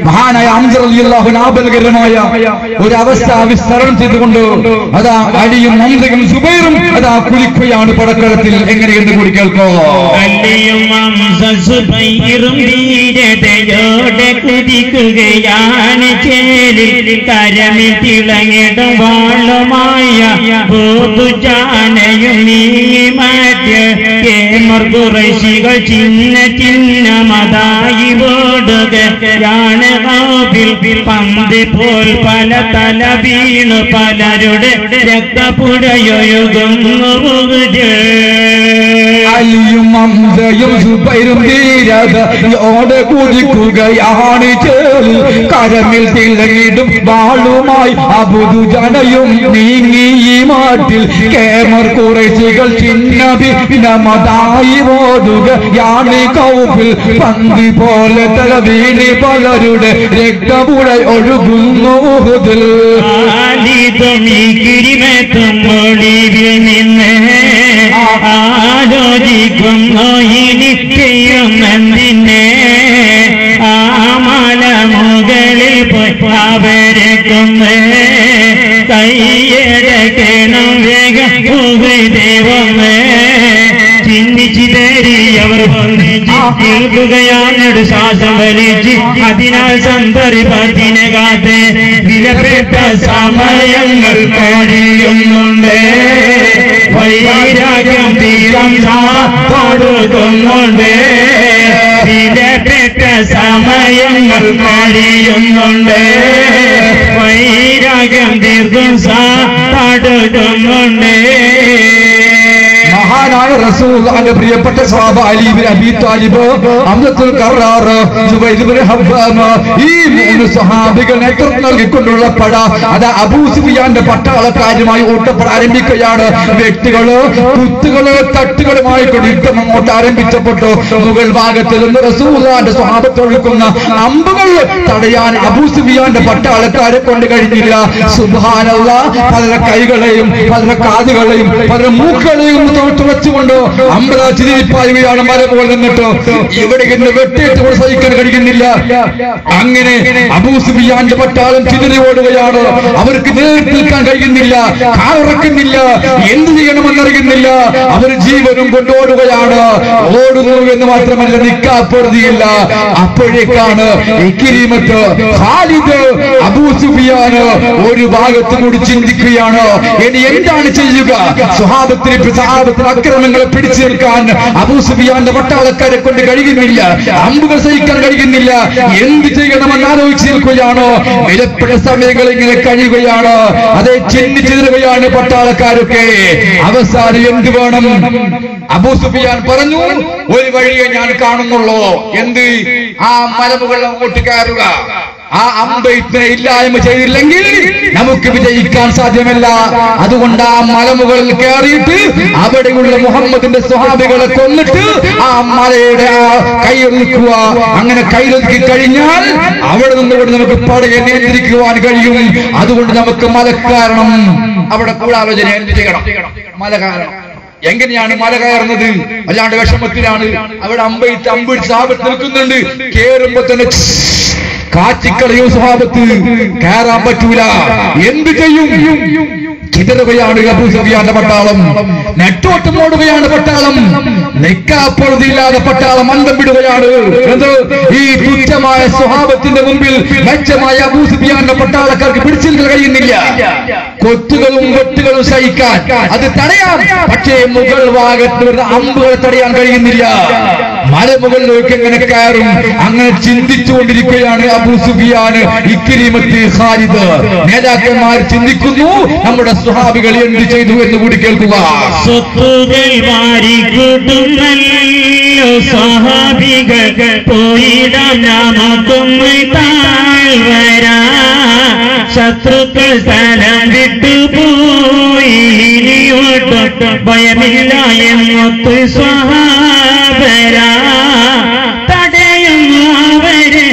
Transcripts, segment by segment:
മഹാനായ ഹംസ റളിയല്ലാഹു അൻഹു ആപൽകരമായ ഒരു അവസ്ഥ വിസ്തരണം ചെയ്തുകൊണ്ട് അതാ അലിയും ഹംസയും സുബൈറും അതാ കുലിക്കുകയാണ് പടക്കളത്തിൽ എങ്ങനെയെന്ന് കൂടി കേൾക്കോ അല്ലയും സുബൈറും ധീരതയോടെ കുതിക്കുകയാണ് ചേലിൽ കരമിൽ തിളങ്ങിടും വാളുമായ ഭൂതുജാനയും നീങ്ങി മാറ്റിയ കേമർ കുറശികൾ ചിന്ന ചിഹ്നമതായി ഓടുകയാണ് ഹാബിൽ പന്ത് പോൽ പല തല വീണു പലരുടെ രക്തപുഴയൊഴുകുന്നു അലിയും ഹംസയും സുബൈറും ധീരതയോടെ കുതിക്കുകയാണ് ചേലിൽ കരമിൽ തിളങ്ങിടും വാളുമായി അബുദു ജനയും നീങ്ങി ഈ മാട്ടിൽ കേമർ കുറേശികൾ ചിഹ്നഭിനമതായി ഓടുകയാണ് കൗപ്പിൽ പന്തി പോലെ തലവീണി പലരുടെ രക്തപുഴ ഒഴുകുന്നു ഉഹുദിൽ. ആലിതും ഈ കിരിമത്തും ഒളിവിൽ നിന്ന് ആലോചിക്കുന്നു ഇനി ചെയ്യുമെന്തിനെ ആ മല മുകളിൽ പോയി അവരെ കൊന്ന് കൈയടക്കണം വേഗം ദൈവമേ ചിന്തിച്ചിതേരി അവർ കേൾക്കുകയാണൊരു ശ്വാസം വലിച്ച് അതിനാൽ സന്തർപ്പത്തിനെ കാത്ത് വിലപ്പെട്ട സമയങ്ങൾ കഴിയുന്നുണ്ട് വൈരാഗ്യം തീരം കൊടുക്കുന്നുണ്ട് വിലപ്പെട്ട സമയങ്ങൾ കഴിയുന്നുണ്ട് വൈരാഗ്യം ദീർഘം സാടുന്നുണ്ട് മഹാനായ റസൂലുള്ളാഹിന്റെ പ്രിയപ്പെട്ട സ്വഹാബ Ali ibn Abi Talib Abdul Karrar Zubaid ibn Habbam ഈ മൂന്ന് സ്വഹാബികൾ നേതൃത്വം നൽകിക്കൊണ്ടുള്ള പട അത് അബൂ സുഫിയാന്റെ പട്ടാളക്കാരുമായി ഓട്ടപ്പട ആരംഭിക്കുകയാണ് വ്യക്തികള് കുത്തുകള് തട്ടുകളുമായി കൊണ്ട് യുദ്ധം അങ്ങോട്ട് ആരംഭിച്ചപ്പെട്ടു മുകൾ ഭാഗത്തിൽ നിന്ന് റസൂലുള്ളാഹിന്റെ സ്വഹാബത്തൊഴുക്കുന്ന അമ്പുകൾ തടയാൻ അബൂ സുഫിയാന്റെ പട്ടാളക്കാരെ കൊണ്ട് കഴിഞ്ഞില്ല സുബ്ഹാനല്ല പലരുടെ കൈകളെയും പലരുടെ കാതുകളെയും പലരുടെ മൂക്കളെയും തുളച്ചുകൊണ്ട് അമ്പത ചിരിപ്പായുകയാണ് മല പോലെ നിന്നിട്ട് ഇവിടെ ഇന്ന് വെട്ടിയിട്ട് കൂടെ സഹിക്കാൻ കഴിയുന്നില്ല അങ്ങനെ അബൂസുബിയാന്റെ പട്ടാളം ചിതറി ഓടുകയാണ് അവർക്ക് നേരിട്ട് നിൽക്കാൻ കഴിയുന്നില്ല കാറിറക്കുന്നില്ല എന്ത് ചെയ്യണമെന്നറിയുന്നില്ല അവർ ജീവനും കൊണ്ടോടുകയാണ് ഓടുന്നു എന്ന് മാത്രമല്ല നിക്കാപ്പൊറുതിയില്ല അപ്പോഴേക്കാണ് ഇക്കിരീമത്ത് ഖാലിദ് അബൂസുബിയാന് ഒരു ഭാഗത്ത് കൂടി ചിന്തിക്കുകയാണ് ഇനി എന്താണ് ചെയ്യുക സ്വഹാബത്തിന് സഹാബത്തിന് അക്രമങ്ങളെ പിടിച്ചു നിൽക്കാൻ അബൂസുബിയാന്റെ പട്ടാളക്കാരെ കൊണ്ട് കഴിയുന്നില്ല അമ്പുകൾ സഹിക്കാൻ കഴിയുന്നില്ല എന്ത് ചെയ്യണമെന്ന് ആലോചിച്ച് നിൽക്കുകയാണോ വിലപ്പെട്ട സമയങ്ങൾ ഇങ്ങനെ കഴിയുകയാണ് അതേ ചിന്തിച്ചിരുകയാണ് പട്ടാളക്കാരൊക്കെ അവസാനം എന്ത് വേണം അബൂസുബിയാൻ പറഞ്ഞു ഒരു വഴിയെ ഞാൻ കാണുന്നുള്ളൂ എന്ത് ആ മലമുകൾ അങ്ങോട്ട് കയറുക ആ അമ്പയത്തിനെ ഇല്ലായ്മ ചെയ്തില്ലെങ്കിൽ നമുക്ക് വിജയിക്കാൻ സാധ്യമല്ല അതുകൊണ്ട് ആ മലമുകളിൽ കയറിയിട്ട് അവിടെയുള്ള മുഹമ്മദിന്റെ സ്വഹാബികളെ കൊന്നിട്ട് ആ മലയുടെ ആ കൈയൊതുക്കുക അങ്ങനെ കൈയൊതുക്കി കഴിഞ്ഞാൽ അവിടെ നിന്നുകൊണ്ട് നമുക്ക് പടയെ നിയന്ത്രിക്കുവാൻ കഴിയും അതുകൊണ്ട് നമുക്ക് മല കാരണം അവിടെ കൂടാലോചന എന്ത് ചെയ്യണം മല കാരണം എങ്ങനെയാണ് മല കയറുന്നത് അല്ലാണ്ട് വിഷമത്തിലാണ് അവിടെ അമ്പയിച്ച് അമ്പിടിച്ച് സാപത്ത് നിൽക്കുന്നുണ്ട് കേറുമ്പോ തന്നെ കാച്ചിക്കളയും സ്വഭാവത്ത് കയറാൻ പറ്റൂല എന്ത് ചെയ്യും ചിതറുകയാണ് അബൂ സുഫിയാന്റെ പട്ടാളം നെട്ടോട്ടം ഓടുകയാണ് പട്ടാളം നിക്കാപ്പൊഴുതിയില്ലാതെ പട്ടാളം അന്തം വിടുകയാണ് എന്ത് ഈ തുച്ഛമായ സ്വഭാവത്തിന്റെ മുമ്പിൽ മെച്ചമായ അബൂ സുഫിയാന്റെ പട്ടാളക്കാർക്ക് പിടിച്ചു നിൽക്കാൻ കഴിയുന്നില്ല കൊത്തുകളും വെട്ടുകളും സഹിക്കാൻ അത് തടയാം പക്ഷേ മുകൾ ഭാഗത്ത് വരുന്ന അമ്പുകളെ തടയാൻ കഴിയുന്നില്ല മലമുകളിലേക്ക് എങ്ങനെ കയറും അങ്ങനെ ചിന്തിച്ചുകൊണ്ടിരിക്കുകയാണ് അബൂ സുഫിയാൻ ഇക്കിരിമത്ത് ഖാലിദ് നേതാക്കന്മാർ ചിന്തിക്കുന്നു നമ്മുടെ സുഹാബികൾ എന്ത് ചെയ്തു എന്ന് കൂടി കേൾക്കുക സ്വത്തുകൾ വാരിക്കൂട്ടുന്നല്ലോ സ്വഹാബികൾ പോയിടാം നമുക്കും താഴ്വരാ ശത്രുക്കൾ സ്ഥലം വിട്ടുപോയി ഇനിയോട്ട് ഭയമില്ല എന്നൊത്ത് സ്വഹാബരാ തടയുന്നു അവരെ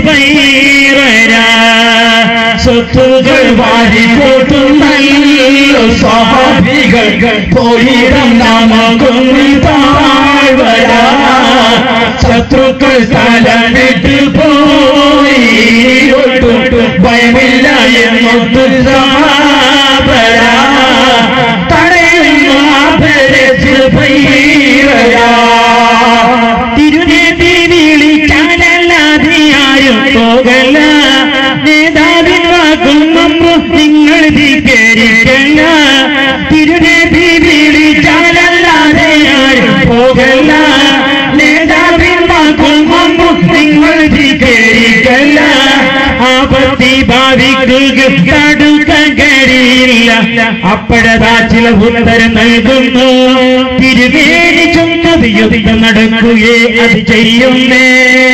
സുബൈറരാ സ്വത്തുകൾ വാരിക്കൂട്ടുന്നല്ലോ സ്വഹാബികൾ പോയിടം നമുക്കും താഴ്വരാ ശത്രുക്കൾ സ്ഥലം വിട്ടു പോയി ഒട്ടും ഭയമില്ല എന്നൊട്ട് സമാപര തടയുന്നു അവരെ സുബൈറയാ തിരുനേതി വിളിച്ചാലല്ലാതെ ആരും പോകല്ല നേതാവിൻ വാക്കും നമ്മു നിങ്ങൾ ധിക്കരിക്കല്ല തിരുനേതി വിളിച്ചാലല്ലാതെ ആരും പോകല്ല നേതാവിൻ വാക്കും നമ്മു നിങ്ങൾ ധിക്കരിക്കല്ല ആപത്തി ഭാവിക്കുക തടുക്കാൻ കഴിയില്ല അപ്പോഴതാ ചില ഉത്തരം നൽകുന്നു തിരുവേലി ചുമത് യുദ്ധം നടക്കുകയെ അത് ചെയ്യുന്നേ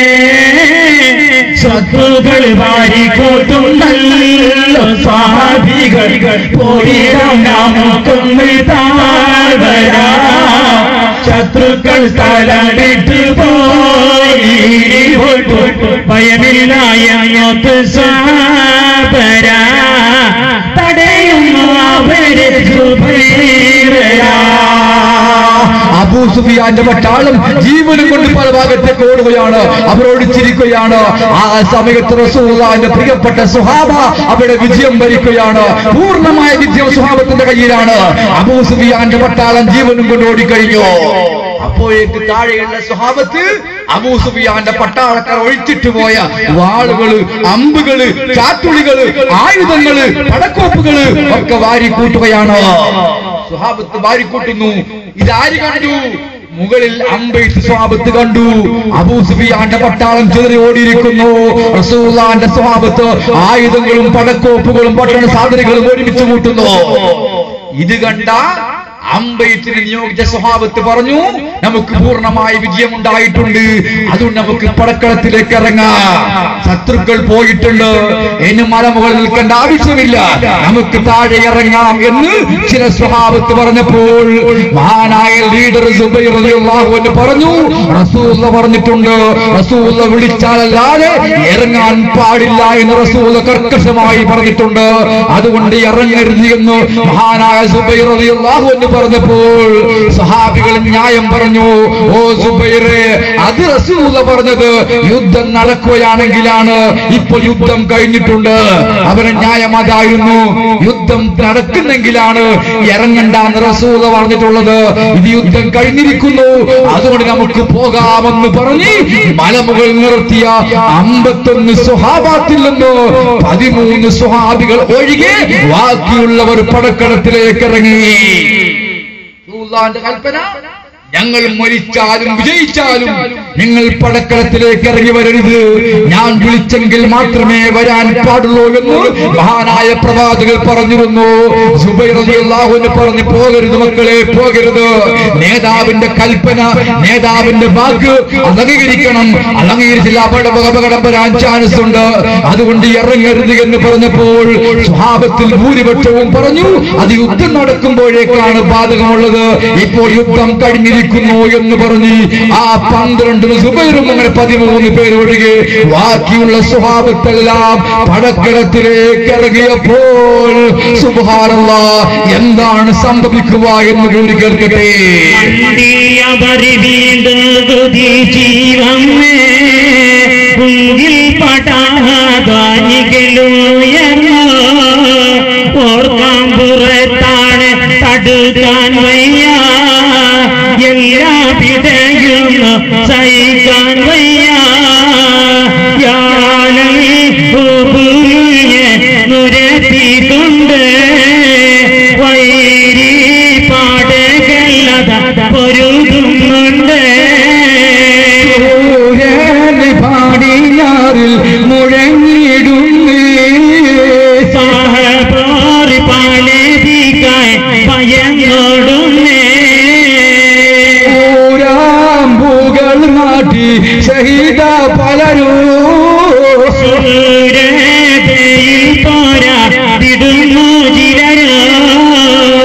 ശത്രുക്കൾ വാരിക്കൂട്ടും നല്ല സ്വാഭികൾ പോയിടാം നമുക്കൊന്ന് താഴ്വരാ ശത്രുക്കൾ സ്ഥലം വിട്ടു പോയി ഭയമില്ല എന്നൊത്ത് സാപരാ തടയുന്നു അവരെ അബൂ സുഫിയാന്റെ പട്ടാളം ജീവനും കൊണ്ട് പല ഭാഗത്തേക്ക് ഓടുകയാണ് അവരോട് ചിരിക്കുകയാണ് ആ സമയത്ത് റസൂലുള്ളാഹിന്റെ പ്രിയപ്പെട്ട സുഹാബ അവിടെ വിജയം ഭരിക്കുകയാണ് പൂർണ്ണമായ വിജയം സുഹാബത്തിന്റെ കയ്യിലാണ് അബൂ സുഫിയാന്റെ പട്ടാളം ജീവനും കൊണ്ട് ഓടിക്കഴിഞ്ഞു അപ്പോഴേക്ക് താഴെയുള്ള സ്വഭാവത്ത് അബൂ സുഫിയാന്റെ പട്ടാളക്കാർ ഒഴിച്ചിട്ട് പോയ വാളുകള് അമ്പുകള് ചാത്തുളികള് ആയുധങ്ങള് പടക്കോപ്പുകള് ഒക്കെ വാരിക്കൂട്ടുകയാണ് സ്വഭാവത്ത് വാരിക്കൂട്ടുന്നു ഇതാര് കണ്ടു മുകളിൽ അമ്പെയ്ത്ത് സ്വാപത്ത് കണ്ടു അബൂ സുഫിയാന്റെ പട്ടാളം ചെറിയ ഓടിയിരിക്കുന്നു റസൂലാന്റെ സ്വാപത്ത് ആയുധങ്ങളും പടക്കോപ്പുകളും പട്ടണ സാധനങ്ങളും ഒരുമിച്ച് കൂട്ടുന്നു ഇത് കണ്ട അമ്പയത്തിന് നിയോഗിച്ച സ്വഭാവത്ത് പറഞ്ഞു നമുക്ക് പൂർണ്ണമായ വിജയം ഉണ്ടായിട്ടുണ്ട് അതുകൊണ്ട് നമുക്ക് പടക്കളത്തിലേക്ക് ഇറങ്ങാം ശത്രുക്കൾ പോയിട്ടുണ്ട് ഇനി മലമുകൾ നിൽക്കേണ്ട ആവശ്യമില്ല നമുക്ക് താഴെ ഇറങ്ങാം എന്ന് ചില സ്വഭാവത്ത് പറഞ്ഞപ്പോൾ മഹാനായ ലീഡർ സുബൈർ റളിയല്ലാഹു അൻഹു പറഞ്ഞു റസൂല പറഞ്ഞിട്ടുണ്ട് റസൂല വിളിച്ചാലല്ലാതെ ഇറങ്ങാൻ പാടില്ല എന്ന് റസൂല കർക്കശമായി പറഞ്ഞിട്ടുണ്ട് അതുകൊണ്ട് ഇറങ്ങരുത് എന്ന് മഹാനായ സുബൈർ റളിയല്ലാഹു അൻഹു പറഞ്ഞപ്പോൾ സഹാബികൾ ന്യായം പറഞ്ഞു ഓ സുബൈറെ അത് റസൂല പറഞ്ഞത് യുദ്ധം നടക്കുകയാണെങ്കിലാണ് ഇപ്പോൾ യുദ്ധം കഴിഞ്ഞിട്ടുണ്ട് അവരെ ന്യായം അതായിരുന്നു യുദ്ധം നടക്കുന്നെങ്കിലാണ് ഇറങ്ങണ്ടെന്ന് റസൂല പറഞ്ഞിട്ടുള്ളത് ഇത് യുദ്ധം കഴിഞ്ഞിരിക്കുന്നു അതുകൊണ്ട് നമുക്ക് പോകാമെന്ന് പറഞ്ഞ് മലമുകൾ നിർത്തിയ അമ്പത്തൊന്ന് സുഹാബാത്തിൽ നിന്ന് പതിമൂന്ന് സുഹാബികൾ ഒഴികെ ബാക്കിയുള്ളവർ പടക്കടത്തിലേക്ക് ഇറങ്ങി റസൂലുള്ളാഹിന്റെ കൽപ്പന ഞങ്ങൾ മരിച്ചാലും വിജയിച്ചാലും നിങ്ങൾ പടക്കളത്തിലേക്ക് ഇറങ്ങി വരരുത് ഞാൻ വിളിച്ചെങ്കിൽ മാത്രമേ വരാൻ പാടുള്ളൂ എന്ന് മഹാനായ പ്രവാചകർ പറഞ്ഞിരുന്നു സുബൈർ റളിയല്ലാഹു അൻഹു പറഞ്ഞു പോകരുത് മക്കളെ പോകരുത് നേതാവിന്റെ കൽപ്പന നേതാവിന്റെ വാക്ക് അത് അംഗീകരിക്കണം അത് അംഗീകരിച്ചില്ല അപകട അപകടം വരാൻ ചാൻസ് ഉണ്ട് അതുകൊണ്ട് ഇറങ്ങരുത് എന്ന് പറഞ്ഞപ്പോൾ സ്വഭാവത്തിൽ ഭൂരിപക്ഷവും പറഞ്ഞു അത് യുദ്ധം നടക്കുമ്പോഴേക്കാണ് ബാധകമുള്ളത് ഇപ്പോൾ യുദ്ധം കഴിഞ്ഞിരിക്കുന്നു എന്ന് പറഞ്ഞ് ആ പന്ത്രണ്ടിന് സുബൈറും അങ്ങനെ പതിമൂന്ന് പേര് ഒഴികെ ബാക്കിയുള്ള സ്വഭാവത്തെല്ലാം പടക്കടത്തിലേക്ക് ഇറങ്ങിയപ്പോൾ സുബാനുള്ള എന്താണ് സംഭവിക്കുക എന്ന് കൂടി കേൾക്കട്ടെ അവർ വീണ്ടും തുതി ജീവമേ കുങ്കിൽ പടാതാനികളുയർന്നോ ഓർക്കാൻ പുറത്താണ് തടുക്കാൻ വയ്യ എല്ലാ വിടയും സഹിക്കാൻ വയ്യ യാനീ ഭൂമിയെ നുരത്തിക്കൊണ്ട് വൈരി പാടുകളത പൊരുതുന്നുണ്ട് പാടിയാറിൽ മുഴങ്ങിടുന്നേ സഹപോറി പാലേതിക്കായി ഭയന്നോടുന്നേ ഊരാമ്പുകൾ നാട്ടി ഷഹീദ പലരൂ സൂര്യതയിൽ പോരാ തിടുന്നു ചിലരോ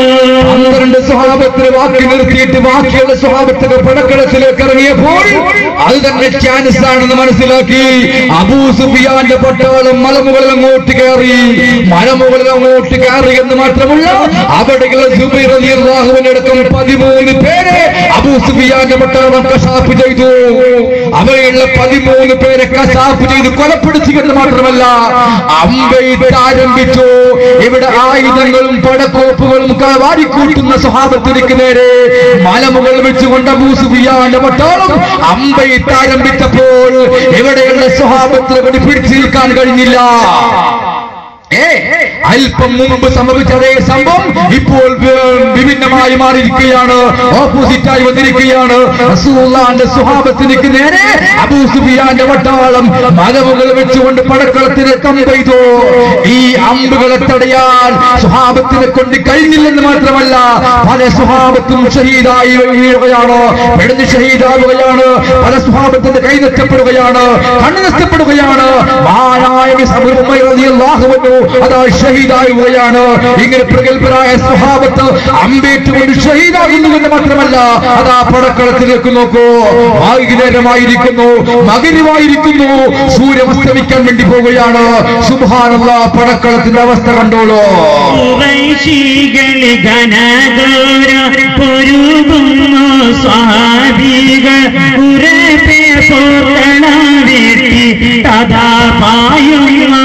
പന്ത്രണ്ട് സ്വഭാവത്തിന് വാക്കി നിർത്തിയിട്ട് ബാക്കിയുള്ള സ്വഭാവത്തിന് പടക്കളത്തിലേക്ക് ഇറങ്ങിയപ്പോൾ അത് തന്നെ ചാൻസ് ആണെന്ന് മനസ്സിലാക്കി അബൂ സുഫിയാന്റെ പട്ടാളം മലമുകളിൽ അങ്ങോട്ട് കയറി മലമുകളിൽ അങ്ങോട്ട് കയറി എന്ന് മാത്രമല്ല അവിടെയുള്ള സുബൈർ റളിയല്ലാഹുവിന്റെ അടക്കം പതിമൂന്ന് പേരെ അബൂ സുഫിയാന്റെ പട്ടാളം കശാപ്പ് ചെയ്തു അവയുള്ള പതിമൂന്ന് പേരെ കശാപ്പ് ചെയ്ത് കൊലപ്പെടുത്തി എന്ന് മാത്രമല്ല അമ്പെയ്ത്ത് ആരംഭിച്ചു ഇവിടെ ആയുധങ്ങളും പടക്കോപ്പുകളും ക- വാരിക്കൂട്ടുന്ന സ്വഭാവത്തിലേക്ക് നേരെ മലമുകൾ വെച്ചുകൊണ്ട് അബൂ സുഫിയാന്റെ പട്ടാളം അമ്പെയ്ത്ത് ആരംഭിച്ചപ്പോൾ ഇവിടെയുള്ള സ്വഭാവത്തിന് വേണ്ടി പിടിച്ചു നിൽക്കാൻ കഴിഞ്ഞില്ല ഏ, അല്പം മുമ്പ് സംഭവിച്ച അതേ സംഭവം ഇപ്പോൾ വി- വിഭിന്നമായി മാറിയിരിക്കുകയാണ് ഓപ്പോസിറ്റ് ആയി വന്നിരിക്കുകയാണ് റസൂലുള്ളാഹിന്റെ സ്വഭാവത്തിലേക്ക് നേരെ അബൂ സുഫിയാന്റെ വട്ടാളം മലമുകൾ വെച്ചുകൊണ്ട് പടക്കളത്തിന് കമ്പെയ്തു ഈ അമ്പുകളെ തടയാൻ സ്വഭാവത്തിനെ കൊണ്ട് കഴിഞ്ഞില്ലെന്ന് മാത്രമല്ല പല സ്വഭാവത്തും ഷഹീദായി വീഴുകയാണ് പെടുന്ന് ഷഹീദാവുകയാണ് പല സ്വഭാവത്തിന്റെ കൈ നഷ്ടപ്പെടുകയാണ് കണ്ണ് നഷ്ടപ്പെടുകയാണ് മഹാനായ റളിയല്ലാഹുവന്നു അതാ ഷഹീദാവുകയാണ് ഇങ്ങനെ പ്രഗത്ഭരായ സ്വഭാവത്ത് അമ്പേറ്റുകൊണ്ട് ഷഹീദാകുന്നു എന്ന് മാത്രമല്ല അതാ പടക്കളത്തിലേക്ക് നോക്കൂ വൈകുന്നേരമായിരിക്കുന്നു മകരുമായിരിക്കുന്നു സൂര്യൻ അസ്തമിക്കാൻ വേണ്ടി പോവുകയാണ് സുബാനുള്ള പടക്കളത്തിന്റെ അവസ്ഥ കണ്ടോളൂ കുറൈശികളി ഘനഘോര പൊരുകുന്നു സ്വാഭികൾ ഉറപ്പെ പോർത്തണം വെട്ടി തഥാ പായുന്നു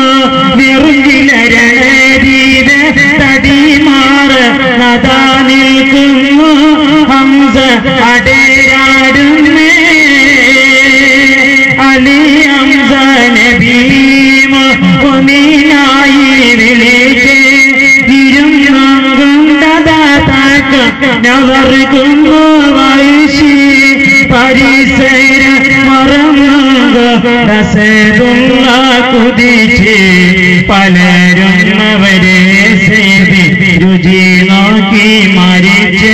നെറുകിലരണരീത തടിമാറ് നദാ നിൽക്കുന്നു ഹംസ അടരാടുന്നേ അലി ഹംസ നബീമ ഒന്നിനായി വിളിച്ച് നവർക്കുന്നു വൈശി പരിസര മറന്നു രസതുള്ള കുതിച്ച് പലരും അവരെ സേവി രുചി നോക്കി മരിച്ചേ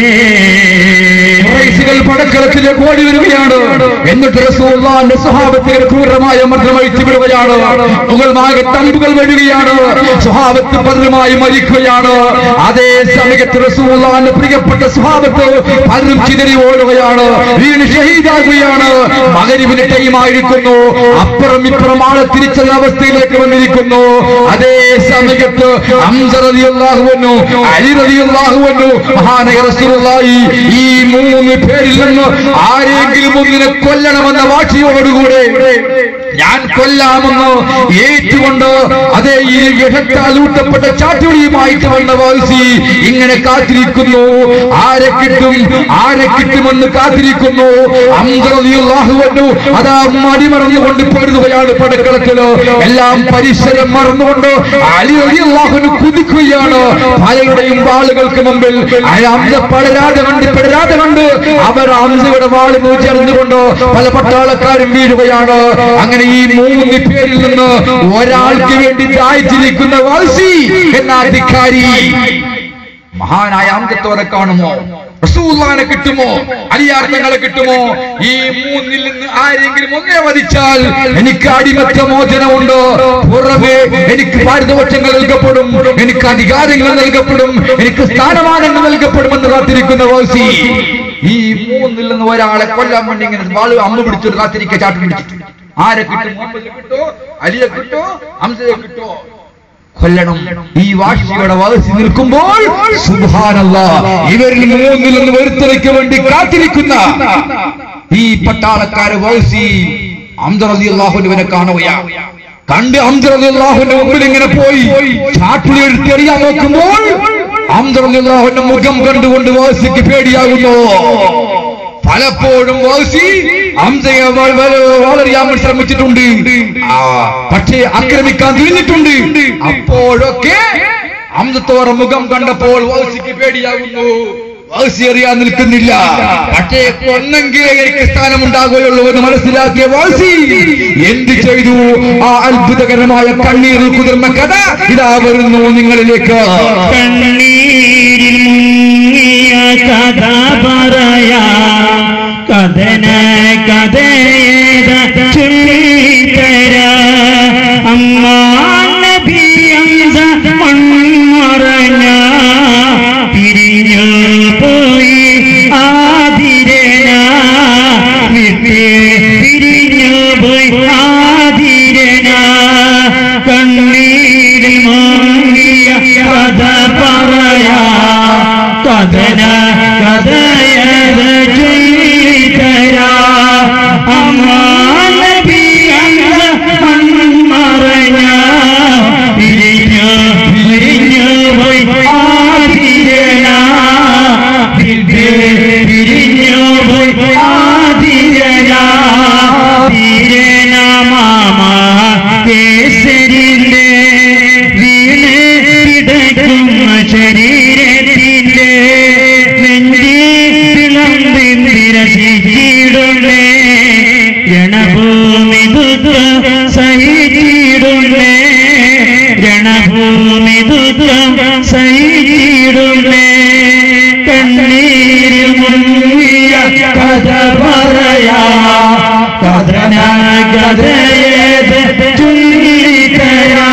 ഖുറൈശികൾ പടക്കളത്തിലേക്ക് ഓടി വരികയാണ് എന്നിട്ട് റസൂലുള്ളാഹിന്റെ സ്വഭാവത്തെ ക്രൂരമായ മർദ്ദം അഴിച്ചു വിടുകയാണ് മുകൾമാകെ തമ്പുകൾ വരികയാണ് സ്വഭാവത്ത് പലരുമായി മരിക്കുകയാണ് അതേ സമയത്ത് റസൂലുള്ളാഹിന്റെ പ്രിയപ്പെട്ട സ്വഭാവത്ത് പലരും ചിതറി ഓടുകയാണ് വീണ് ഷഹീദാകുകയാണ് മകരിവിന് ടൈമായിരിക്കുന്നു അപ്പുറം ഇപ്പുറം ആളെ തിരിച്ചുള്ള അവസ്ഥയിലേക്ക് വന്നിരിക്കുന്നു അതേ സമയത്ത് ഹംസ റളിയല്ലാഹുവന്നു അലി റളിയല്ലാഹുവന്നു മഹാനായ റസൂലുള്ളാഹി ഈ മൂന്ന് പേരിൽ നിന്ന് ആരെങ്കിലും ഒന്നിനെ കൊല്ലണമെന്ന വാശിയോടുകൂടെ ഞാൻ കൊല്ലാമെന്ന് ഏറ്റുകൊണ്ട് അതേ ഈ ഇടത്താൽ ഊട്ടപ്പെട്ട ചാറ്റുളിയുമായിട്ട് വന്ന വാസി ഇങ്ങനെ കാത്തിരിക്കുന്നു ആരെ കിട്ടും ആരെ കിട്ടുമെന്ന് കാത്തിരിക്കുന്നു അംഗറിയാഹുവന്നു അതാ മടിമറന്നുകൊണ്ട് പൊരുതുകയാണ് പടക്കളത്തില് എല്ലാം പരിസരം മറന്നുകൊണ്ട് അലി അലിയാഹുന് കുതിക്കുകയാണ് പലരുടെയും വാളുകൾക്ക് മുമ്പിൽ അംസ പടരാതെ കണ്ട് പെടരാതെ കണ്ട് അവർ അംസയുടെ വാളിന് ചേർന്നുകൊണ്ട് പല പട്ടാളക്കാരും വീഴുകയാണ് അങ്ങനെ ഈ മൂന്ന് പേരിൽ നിന്ന് ഒരാൾക്ക് വേണ്ടി ദായിച്ചിരിക്കുന്ന വാസി എന്ന അധികാരി മഹാനായ അംഗത്തോടെ കാണുമോ റസൂലുള്ളാഹിനെ കിട്ടുമോ അലിയാർത്ഥങ്ങളെ കിട്ടുമോ ഈ മൂന്നിൽ നിന്ന് ആരെങ്കിലും ഒന്നേ വധിച്ചാൽ എനിക്ക് അടിമത്ത മോചനമുണ്ട് പുറമെ എനിക്ക് പാരിതോഷങ്ങൾ നൽകപ്പെടും എനിക്ക് അധികാരങ്ങൾ നൽകപ്പെടും എനിക്ക് സ്ഥാനമാനങ്ങൾ നൽകപ്പെടുമെന്ന് കാത്തിരിക്കുന്ന വാസി ഈ മൂന്നിൽ നിന്ന് ഒരാളെ കൊല്ലാൻ വേണ്ടി ഇങ്ങനെ വാള് അമ്മ പിടിച്ചൊരു കാത്തിരിക്കുക ചാട്ടി പിടിച്ചിട്ട് ആരെ കിട്ടും മുഹമ്മദിനെ കിട്ടോ അലിയെ കിട്ടോ ഹംസയെ കിട്ടോ കൊല്ലണം ഈ വാശിയുടെ വാശി നിൽക്കുമ്പോൾ സുബ്ഹാനല്ലാ ഇവരിൽ മൂന്നിൽ നിന്ന് വരുത്തലയ്ക്ക് വേണ്ടി കാത്തിരിക്കുന്ന ഈ പട്ടാളക്കാര് വാശി അംദറിയാഹുവിനെ കാണുകയാണ് കണ്ട് അംദറിയാഹുവിന്റെ മുമ്പിൽ ഇങ്ങനെ പോയി ചാട്ടുളി എടുത്ത് എറിയാൻ നോക്കുമ്പോൾ അംദറിയാഹുവിന്റെ മുഖം കണ്ടുകൊണ്ട് വാസിക്ക് പേടിയാകുന്നു പലപ്പോഴും വാസി ഹംസയെ വ- വ- വളരെയാൻ ശ്രമിച്ചിട്ടുണ്ട് ആ, പക്ഷേ ആക്രമിക്കാൻ തിരിഞ്ഞിട്ടുണ്ട് അപ്പോഴൊക്കെ അമൃത്തോറ മുഖം കണ്ടപ്പോൾ വാസിക്ക് പേടിയാകുന്നു വാസി അറിയാൻ നിൽക്കുന്നില്ല പക്ഷേ കൊന്നെങ്കിലേ എനിക്ക് സ്ഥാനമുണ്ടാകുകയുള്ളൂ എന്ന് മനസ്സിലാക്കിയ വാസി എന്ത് ചെയ്തു ആ അത്ഭുതകരമായ കണ്ണീരിൽ കുതിർന്ന കഥ ഇതാ വരുന്നു നിങ്ങളിലേക്ക് കണ്ണീരിൽ മുങ്ങിയ കഥ പറയാ കഥന കഥയേത ചൊല്ലിത്തര അമ്മ നബി ഹംസ മൺമറഞ്ഞ പിരിഞ്ഞു പോയി ആതിരന വിട്ട് ദുഃഖം സഹിച്ചിടുന്നേ കണ്ണീരിൽ മുങ്ങിയ കഥ പറയാ കഥന കഥയേത് ചുള്ളിത്തരാ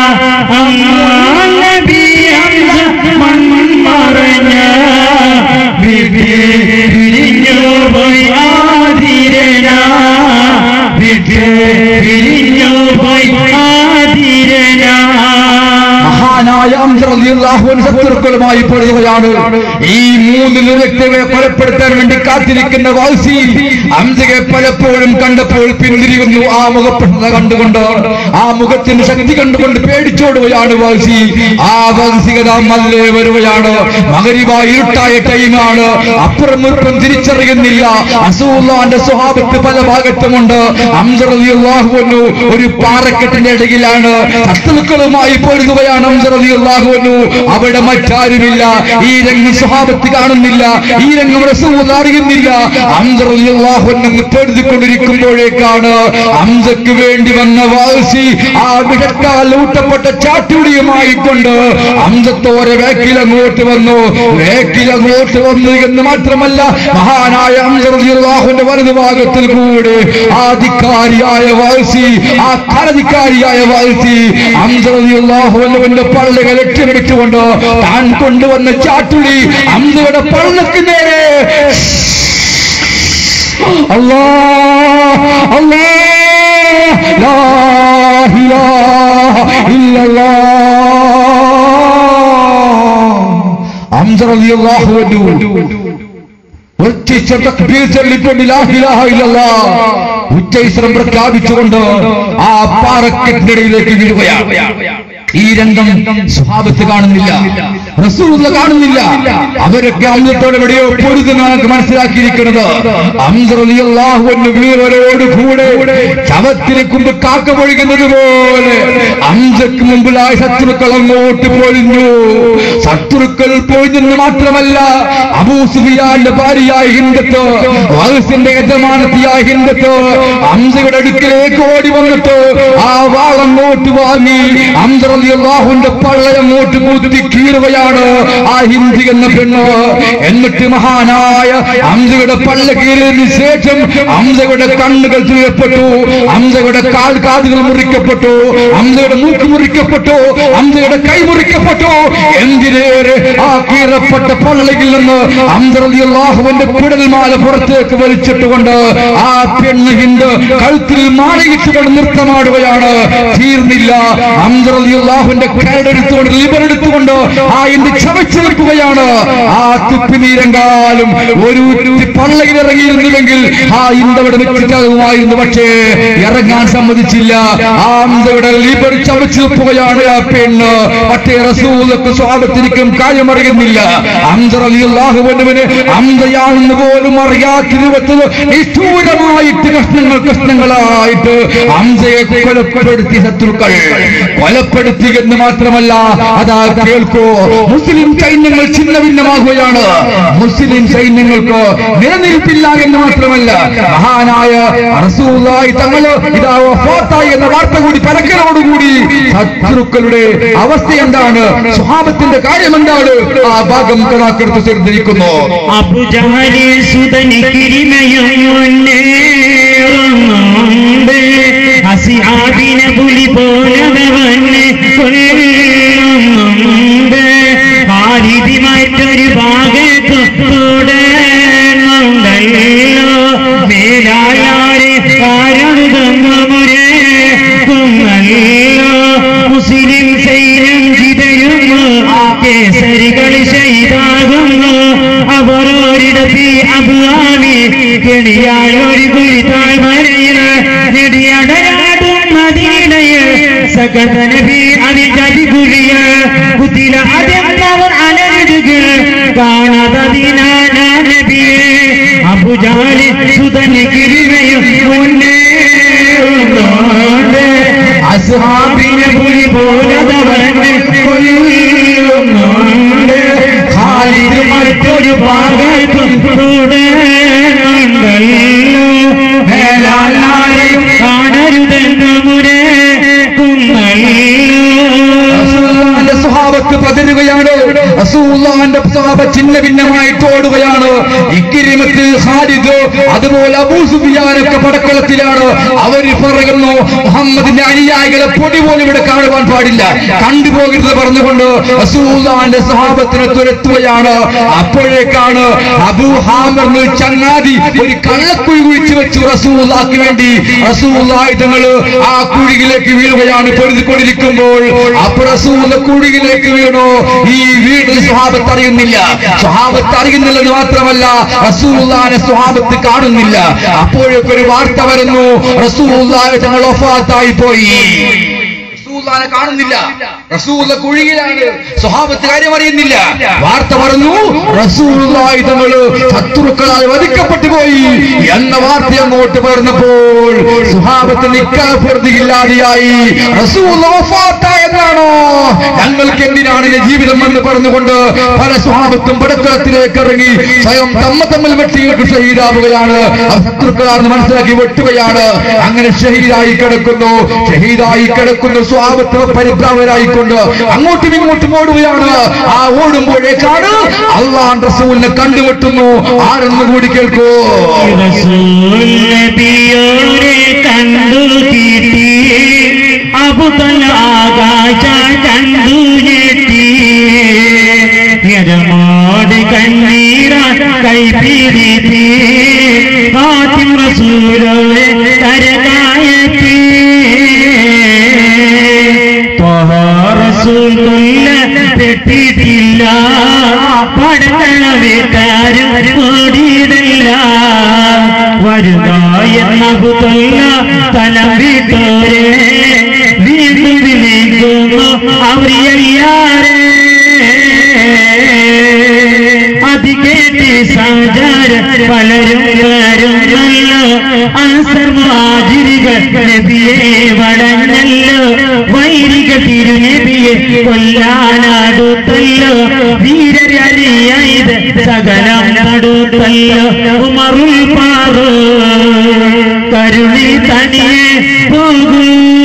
നബി ഹംസ മൺമറഞ്ഞ വിധി പിരിഞ്ഞു പോയി ആതിരന വിധി പിരിഞ്ഞു പോയി ആതിരന മഹാനായ ഹംസ റളിയല്ലാഹു അൻഹു ശത്രുക്കളുമായി പൊരുതുകയാണ് ഈ മൂന്ന് വ്യക്തികളെ കൊലപ്പെടുത്താൻ വേണ്ടി കാത്തിരിക്കുന്ന വാസി ഹംസയെ പലപ്പോഴും കണ്ടപ്പോൾ പിന്തിരിയുന്നു ആ മുഖപ്പെടുന്ന കണ്ടുകൊണ്ട് ആ മുഖത്തിന്റെ ശക്തി കണ്ടുകൊണ്ട് പേടിച്ചോടുകയാണ് വാസി ആ വാസികത മല്ലേ വരുകയാണ് മകരിവ ഇരുട്ടായ ടൈമാണ് അപ്പുറം ഇപ്പുറം തിരിച്ചറിയുന്നില്ല അസൂല്ലാന്റെ സ്വഭാവത്ത് പല ഭാഗത്തുമുണ്ട് ഹംസ റളിയല്ലാഹു അൻഹു ഒരു പാറക്കെട്ടിന്റെ ഇടയിലാണ് ശത്രുക്കളുമായി പൊരുതുകയാണ് ഹംസ റളിയല്ലാഹു അൻഹു അവിടെ മറ്റാരുമില്ല ഈ രംഗം സ്വഭാവത്ത് കാണുന്നില്ല ഈ രംഗം റസൂൽ അറിയുന്നില്ല ഹംസ റളിയല്ലാഹു അൻഹു പൊരുതിക്കൊണ്ടിരിക്കുമ്പോഴേക്കാണ് ഹംസക്ക് വേണ്ടി വന്ന വാസി ആ വിടക്കാൽ ഊട്ടപ്പെട്ട ചാട്ടുടിയുമായി കൊണ്ട് ഹംസത്തോരെ വേക്കിലങ്ങോട്ട് വന്നു വേക്കിലങ്ങോട്ട് വന്നു എന്ന് മാത്രമല്ല മഹാനായ ഹംസ റളിയല്ലാഹുവിന്റെ വലതു ഭാഗത്തിൽ കൂടെ ആധികാരിയായ വാസി ആ ഖരധികാരിയായ വാസി ഹംസ റളിയല്ലാഹുവിന്റെ പള്ളികൾ ലക്ഷ്യമിട്ടുകൊണ്ട് താൻ കൊണ്ടുവന്ന ചാട്ടുളി ഹംസയുടെ പള്ളക്ക് നേരെ അല്ലാ അല്ലാ ലാ ഇലാഹ ഇല്ലല്ലാഹ് ഹംസ റളിയല്ലാഹു അൻഹു ഒറ്റ തക്ബീർ ചൊല്ലിക്കൊണ്ട് ലാ ഇലാഹ ഇല്ലല്ലാഹ് ഉച്ചൈസ്രം പ്രഖ്യാപിച്ചുകൊണ്ട് ആ പാറക്കെട്ടിനിടയിലേക്ക് വീഴുകയാണ് ഈ രംഗം സ്വഭാവത്ത് കാണുന്നില്ല റസൂല കാണുന്നില്ല അവരൊക്കെ അമൃതത്തോടെ എവിടെയോ പൊരുതുന്ന നമുക്ക് മനസ്സിലാക്കിയിരിക്കുന്നത് അംസറിയാഹുവിന് വീരരോട് കൂടെ ശവത്തിന് കുമ്പ് കാക്ക പൊഴിക്കുന്നത് പോലെ അംസക്ക് മുമ്പിലായ ശത്രുക്കൾ അങ്ങോട്ട് പൊഴിഞ്ഞു ശത്രുക്കൾ പൊഴിഞ്ഞെന്ന് മാത്രമല്ല അബൂസുഫിയാന്റെ ഭാര്യയായ ഹിന്ദത്ത് വഹസിന്റെ യജമാനത്തിയായ ഹിന്ദത്ത് അംസയുടെ അടുക്കിലേക്ക് ഓടി വന്നിട്ട് ആ വാളങ്ങോട്ട് വാങ്ങി അംസറിയാഹുവിന്റെ പള്ളയങ്ങോട്ട് കുത്തി കീറുകയാണ് ആ ഹിന്ദി എന്ന പെണ്ണ് എന്നിട്ട് മഹാനായ അംസയുടെ പള്ള കീറിയതിനു ശേഷം അംസയുടെ കണ്ണുകൾ തുയപ്പെട്ടു അംസയുടെ കാൽ കാതുകൾ മുറിക്കപ്പെട്ടു അംസയുടെ മൂക്ക് മുറിക്കപ്പെട്ടു അംസയുടെ കൈ മുറിക്കപ്പെട്ടു എന്തിനേറെ ആ കീറപ്പെട്ട പള്ളയിൽ നിന്ന് അംസറിയാഹുവിന്റെ കുടൽമാല പുറത്തേക്ക് വലിച്ചിട്ടുകൊണ്ട് ആ പെണ്ണ് ഹിന്ദ് കഴുത്തിൽ മാലയിട്ടുകൊണ്ട് നൃത്തമാടുകയാണ് തീർന്നില്ല അംസറിയാഹുവിന്റെ കരടെടുത്തുകൊണ്ട് ലിബർ എടുത്തുകൊണ്ട് ആ ഇന്ത്യ ക്ഷമിച്ചു നിൽക്കുകയാണ് ആ തുപ്പിനീരങ്കാലും ഒരു പള്ളയിൽ ഇറങ്ങിയിരുന്നുവെങ്കിൽ ആ ഇന്ത്യയുടെ വെച്ചിട്ടാകുമായിരുന്നു പക്ഷേ ഇറങ്ങാൻ സമ്മതിച്ചില്ല ആ ഇന്ത്യയുടെ ലിബർ ചവച്ചു നിൽക്കുകയാണ് ആ പെണ്ണ് പക്ഷേ റസൂലക്ക് സ്വാഗത്തിരിക്കും കാര്യമറിയുന്നില്ല അന്തറിയാഹുവിന് അന്തയാണെന്ന് പോലും അറിയാത്തിരുവത്തത് നിഷ്ഠൂരമായിട്ട് കഷ്ണങ്ങൾ കഷ്ണങ്ങളായിട്ട് അംസയെ കൊലപ്പെടുത്തി ശത്രുക്കൾ കൊലപ്പെടുത്തി എന്ന് മാത്രമല്ല അതാ കേൾക്കൂ മുസ്ലിം സൈന്യങ്ങൾ ഛിന്ന ഭിന്നമാകുകയാണ് മുസ്ലിം സൈന്യങ്ങൾക്ക് നിലനിൽപ്പില്ല എന്ന് മാത്രമല്ല മഹാനായ റസൂലായി തങ്ങള് ഇതാ വഫാത്തായി എന്ന വാർത്ത കൂടി പരക്കലോടുകൂടി ശത്രുക്കളുടെ അവസ്ഥ എന്താണ് സ്വഭാവത്തിന്റെ കാര്യം എന്താണ് ആ ഭാഗം കഥാകൃത്ത് ചേർന്നിരിക്കുന്നു അബുജാലി സുതനി കിരിമയും മുന്നേറുന്നുണ്ട് അസിഹാബിനെ പുലി പോലവന് കൊല്ലുന്നുണ്ട് ആരിതി മറ്റൊരു ഭാഗത്ത് തുടരുന്നുണ്ടല്ലോ മേലായാരെ ആരഴുതങ്ങുരേ കുന്നല്ലോ മുസ്ലിം സൈന്യം ചിതയുന്നു കേസരികൾ ചെയ്താകുന്നു അവരോരിടത്തി അബുവാമി കെണിയായ ഒരു കുരിത്താൾ മരയിൽ നെടിയടരാടും മദീനയിൽ സകത നബി അതിജതി കുഴിയ കുതിര അതെന്നവർ അലരുക കാണാതതിനാന നബിയെ അബുജാലി സുതന് കിരിവയും മുന്നേ അസ്ഹാബിനെ പുലി പോലതവനെ കൊല്ലുന്നുണ്ട് ഖാലിദ് മറ്റൊരു ഭാഗത്തും തുടരുന്നുണ്ടല്ലോ മേലാലാരെയും കാണരുതെന്ന് മുരേ കുന്നല്ലോ റസൂലുള്ളാഹിന്റെ സ്വഭാവത്ത് റസൂലുള്ളാഹിന്റെ സഹാബ ചിന്ന ഭിന്നമായിട്ട് ഓടുകയാണ് ഇക്കിരിമത്ത് ഖാലിദ് അതുപോലെ അബൂ സുഫിയാനൊക്കെ പടക്കളത്തിലാണ് അവർ പറയുന്നു മുഹമ്മദിന്റെ അനുയായികളെ പൊടി പോലും ഇവിടെ കാണുവാൻ പാടില്ല കണ്ടുപോകരുത് പറഞ്ഞുകൊണ്ട് റസൂലുള്ളാഹിന്റെ സഹാബത്തിനെ തുരത്തുകയാണ് അപ്പോഴേക്കാണ് അബൂ ഹാമർ എന്ന ഒരു ചങ്ങാതി ഒരു കള്ളക്കുഴി കുഴിച്ചു വെച്ചു റസൂലുള്ളാഹിക്ക് വേണ്ടി റസൂലുള്ളാഹി തങ്ങള് ആ കുഴിയിലേക്ക് വീഴുകയാണ് പൊരുതിക്കൊണ്ടിരിക്കുമ്പോൾ അപ്പോൾ റസൂല കുഴിയിലേക്ക് വീണു ഈ വീട് സ്വഹാബത്ത് അറിയുന്നില്ല സ്വഹാബത്ത് അറിയുന്നില്ലെന്ന് മാത്രമല്ല റസൂലുള്ളാഹിനെ സ്വഹാബത്ത് കാണുന്നില്ല അപ്പോഴേക്ക് ഒരു വാർത്ത വരുന്നു റസൂലുള്ളാഹി തങ്ങൾ ഒഫാത്തായി പോയി റസൂലുള്ളാഹിനെ കാണുന്നില്ല റസൂല കുഴിയിലാണ് സ്വഹാബത്ത് കാര്യം അറിയുന്നില്ല വാർത്ത പറഞ്ഞു റസൂലുള്ളാഹി തങ്ങൾ ശത്രുക്കളാൽ വധിക്കപ്പെട്ടു പോയി എന്ന വാർത്ത അങ്ങോട്ട് പറഞ്ഞപ്പോൾ സ്വഹാബത്ത് നിക്കാപ്പുറത്തില്ലാതെയായി റസൂൽ വഫാത്തായെന്നാണോ ഞങ്ങൾക്ക് എന്തിനാണ് ഈ ജീവിതം എന്ന് പറഞ്ഞുകൊണ്ട് പല സ്വഹാബത്തും പടക്കളത്തിലേക്ക് ഇറങ്ങി സ്വയം തമ്മ തമ്മിൽ വെട്ടിയിട്ട് ഷഹീദാവുകയാണ് അവർ ശത്രുക്കളാണെന്ന് മനസ്സിലാക്കി വെട്ടുകയാണ് അങ്ങനെ ഷഹീദായി കിടക്കുന്നു ഷഹീദായി കിടക്കുന്ന സ്വാപത്ത് പരിഭ്രാമരായിക്കൊണ്ട് അങ്ങോട്ടും ഇങ്ങോട്ടും ഓടുകയാണ് ആ ഓടുമ്പോഴേക്കാണ് അള്ളാൻ റസൂലിനെ കണ്ടുമുട്ടുന്നു ആരെന്ന് കൂടി കേൾക്കൂ റസൂൽ നബിയോരെ കണ്ടു കിട്ടി അബുതൽ ആകാശ കണ്ടു ഞെട്ടി ഞരമോട് കണ്ണീര കൈപിടിത്തി ആദ്യം റസൂലോടെ കരകായത്തി റസൂൽ കൊല്ല തെറ്റിട്ടില്ല പടത്തളവേക്കാരും ഓടിയിടല്ല വരുതായെന്നകുതല്ല തലം വിട്ടോരെ വീണ്ടും വിളിക്കുന്നു അവരിയാരെ അതികേട്ടി സഞ്ചാര പലരും വരും നല്ല അൻസർമാജിരികൾ നബിയെ വടഞ്ഞല്ലോ വൈരിക തിരുനബിയെ കൊല്ലാനടുത്തല്ലോ വീരരറിയത് സകലം നടുത്തല്ലോ ഉമറുൽ പാറു കരുണി തനിയെ പോകൂ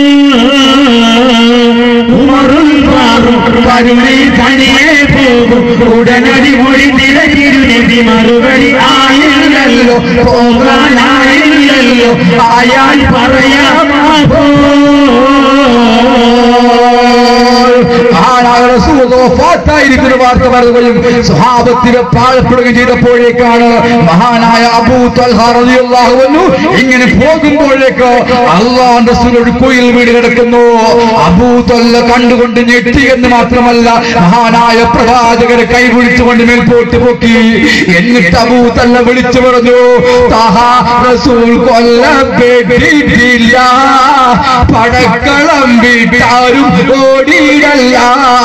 ഉമറുൽ പാറു കരുണി തനിയെ പോകും ഉടനടി മൊഴി തിരക്കിരുനബി മറുപടി ആയില്ലല്ലോ പോകാനായില്ലല്ലോ ആയാൽ പറയാമാകോ ഫാത്തായിരിക്കുന്ന വാർത്ത പറയുകയും സ്വഹാബത്തിനെ പാഴപ്പെടുകയും ചെയ്തപ്പോഴേക്കാണ് മഹാനായ അബൂ തൽഹ റളിയല്ലാഹു അൻഹു ഇങ്ങനെ പോകുമ്പോഴേക്ക് അള്ളാന്റെ ഒരു കുയിൽ വീട് കിടക്കുന്നു അബൂ തല്ല കണ്ടുകൊണ്ട് ഞെട്ടി എന്ന് മാത്രമല്ല മഹാനായ പ്രവാചകരെ കൈപിടിച്ചുകൊണ്ട് മേൽപോട്ട് പൊക്കി എന്നിട്ട് അബൂ തല്ല വിളിച്ചു പറഞ്ഞു താഹ റസൂൽ കൊല്ലപ്പെട്ടിട്ടില്ല പടക്കളം വിട്ടാരും ഓടിയിടല്ല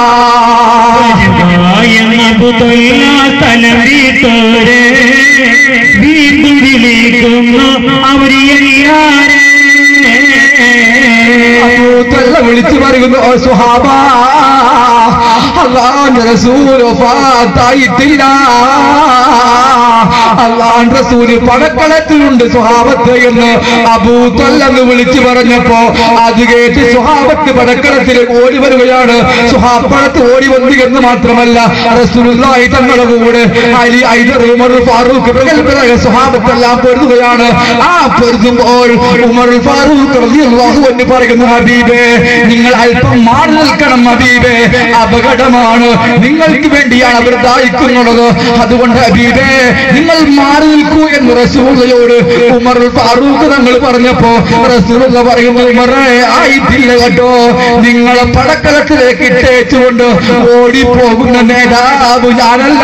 തലവിട്ടോരെ വീണ്ടും വിളിക്കുന്നു അവരിയാരെ അബൂത്തല്ല വിളിച്ചു പറയുന്നു "ഓ സുഹാബ അള്ളാന്റെ റസൂൽ വഫാത്തായിട്ടില്ല അള്ളാന്റെ റസൂൽ പടക്കളത്തിലുണ്ട് സുഹാബത്ത് എന്ന് അബൂത്തല്ല എന്ന് വിളിച്ചു പറഞ്ഞപ്പോ അത് കേട്ട് സുഹാബത്ത് പടക്കളത്തിലേക്ക് ഓടി വരികയാണ് സുഹാബത്ത് ഓടി വന്നു എന്ന് മാത്രമല്ല റസൂലുള്ളാഹി തങ്ങളുടെ കൂടെ അലി ഐദർ ഉമർ ഫാറൂഖ് പ്രഗത്ഭരായ സുഹാബത്തെല്ലാം പൊരുതുകയാണ് ആ പൊരുതുമ്പോൾ ഉമർ ഫാറൂഖ് റളിയല്ലാഹു അൻഹു പറയുന്നു ഹബീബേ നിങ്ങൾ അല്പം മാറി നിൽക്കണം ഹബീബേ അപകടമാണ് നിങ്ങൾക്ക് വേണ്ടിയാണ് അവർ ദാഹിക്കുന്നുള്ളത് അതുകൊണ്ട് ഹബീബേ നിങ്ങൾ മാറി നിൽക്കൂ എന്ന് റസൂലയോട് ഉമർ ഫാറൂഖ് തങ്ങൾ പറഞ്ഞപ്പോ റസൂല പറയുന്നു ഉമറേ ആയിട്ടില്ല കേട്ടോ നിങ്ങളെ പടക്കലത്തിലേക്ക് ഇട്ടേച്ചുകൊണ്ട് ഓടിപ്പോകുന്ന നേതാവ് ഞാനല്ല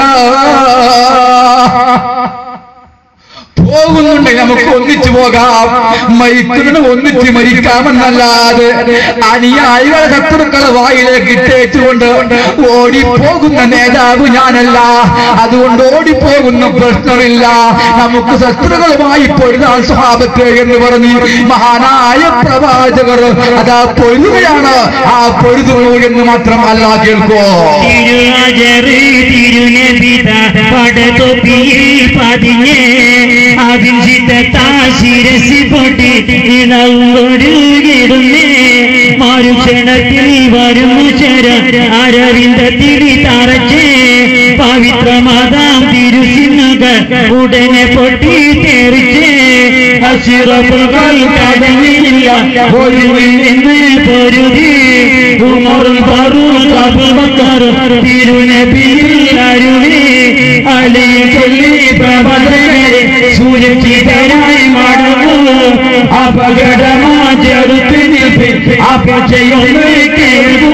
പോകുന്നുണ്ട് നമുക്ക് ഒന്നിച്ചു പോകാം മരിക്കുന്നതിന് ഒന്നിച്ച് മരിക്കാമെന്നല്ലാതെ അനുയായികളെ ശത്രുക്കളെ വായിലേക്ക് ഇട്ടേച്ചുകൊണ്ട് ഓടിപ്പോകുന്ന നേതാവ് ഞാനല്ല അതുകൊണ്ട് ഓടിപ്പോകുന്ന പ്രശ്നമില്ല നമുക്ക് ശത്രുക്കളുമായി പൊരുതാൻ സ്വഭാവത്തെ എന്ന് പറഞ്ഞ് മഹാനായ പ്രവാചകർ അതാ പൊരുതുകയാണ് ആ പൊരുതുന്നു എന്ന് മാത്രം അല്ല കേൾക്കോ തിരുവാജറി തിരുനബിത പടതൊപ്പിയിൽ പതിഞ്ഞ് അഭിജിത ശിരസി പൊട്ടി ഇളവൊരുകിടുന്നേ മാരുഷൻ ക്ഷണത്തിൽ വരും ശര അരവിന്ദ തിരി തറച്ചേ പവിത്രമാതാം തിരുസിന്നുകൾ ഉടനെ പൊട്ടി തെറിച്ചേ അശിറപ്പുകൾ കടന്നില്ല ഒരുവിൽ നിന്ന് പൊരുതി ഉമറും ഫറൂഖ് അബൂബക്കർ തിരുനബിയിൽ അരുളി അലിയെ ചൊല്ലി പ്രബലരെ സുരക്ഷിതരായി മടങ്ങൂ അപകടമാ ചെറുത്ത് നിൽപ്പി അപചയൊന്ന് കേൾക്കൂ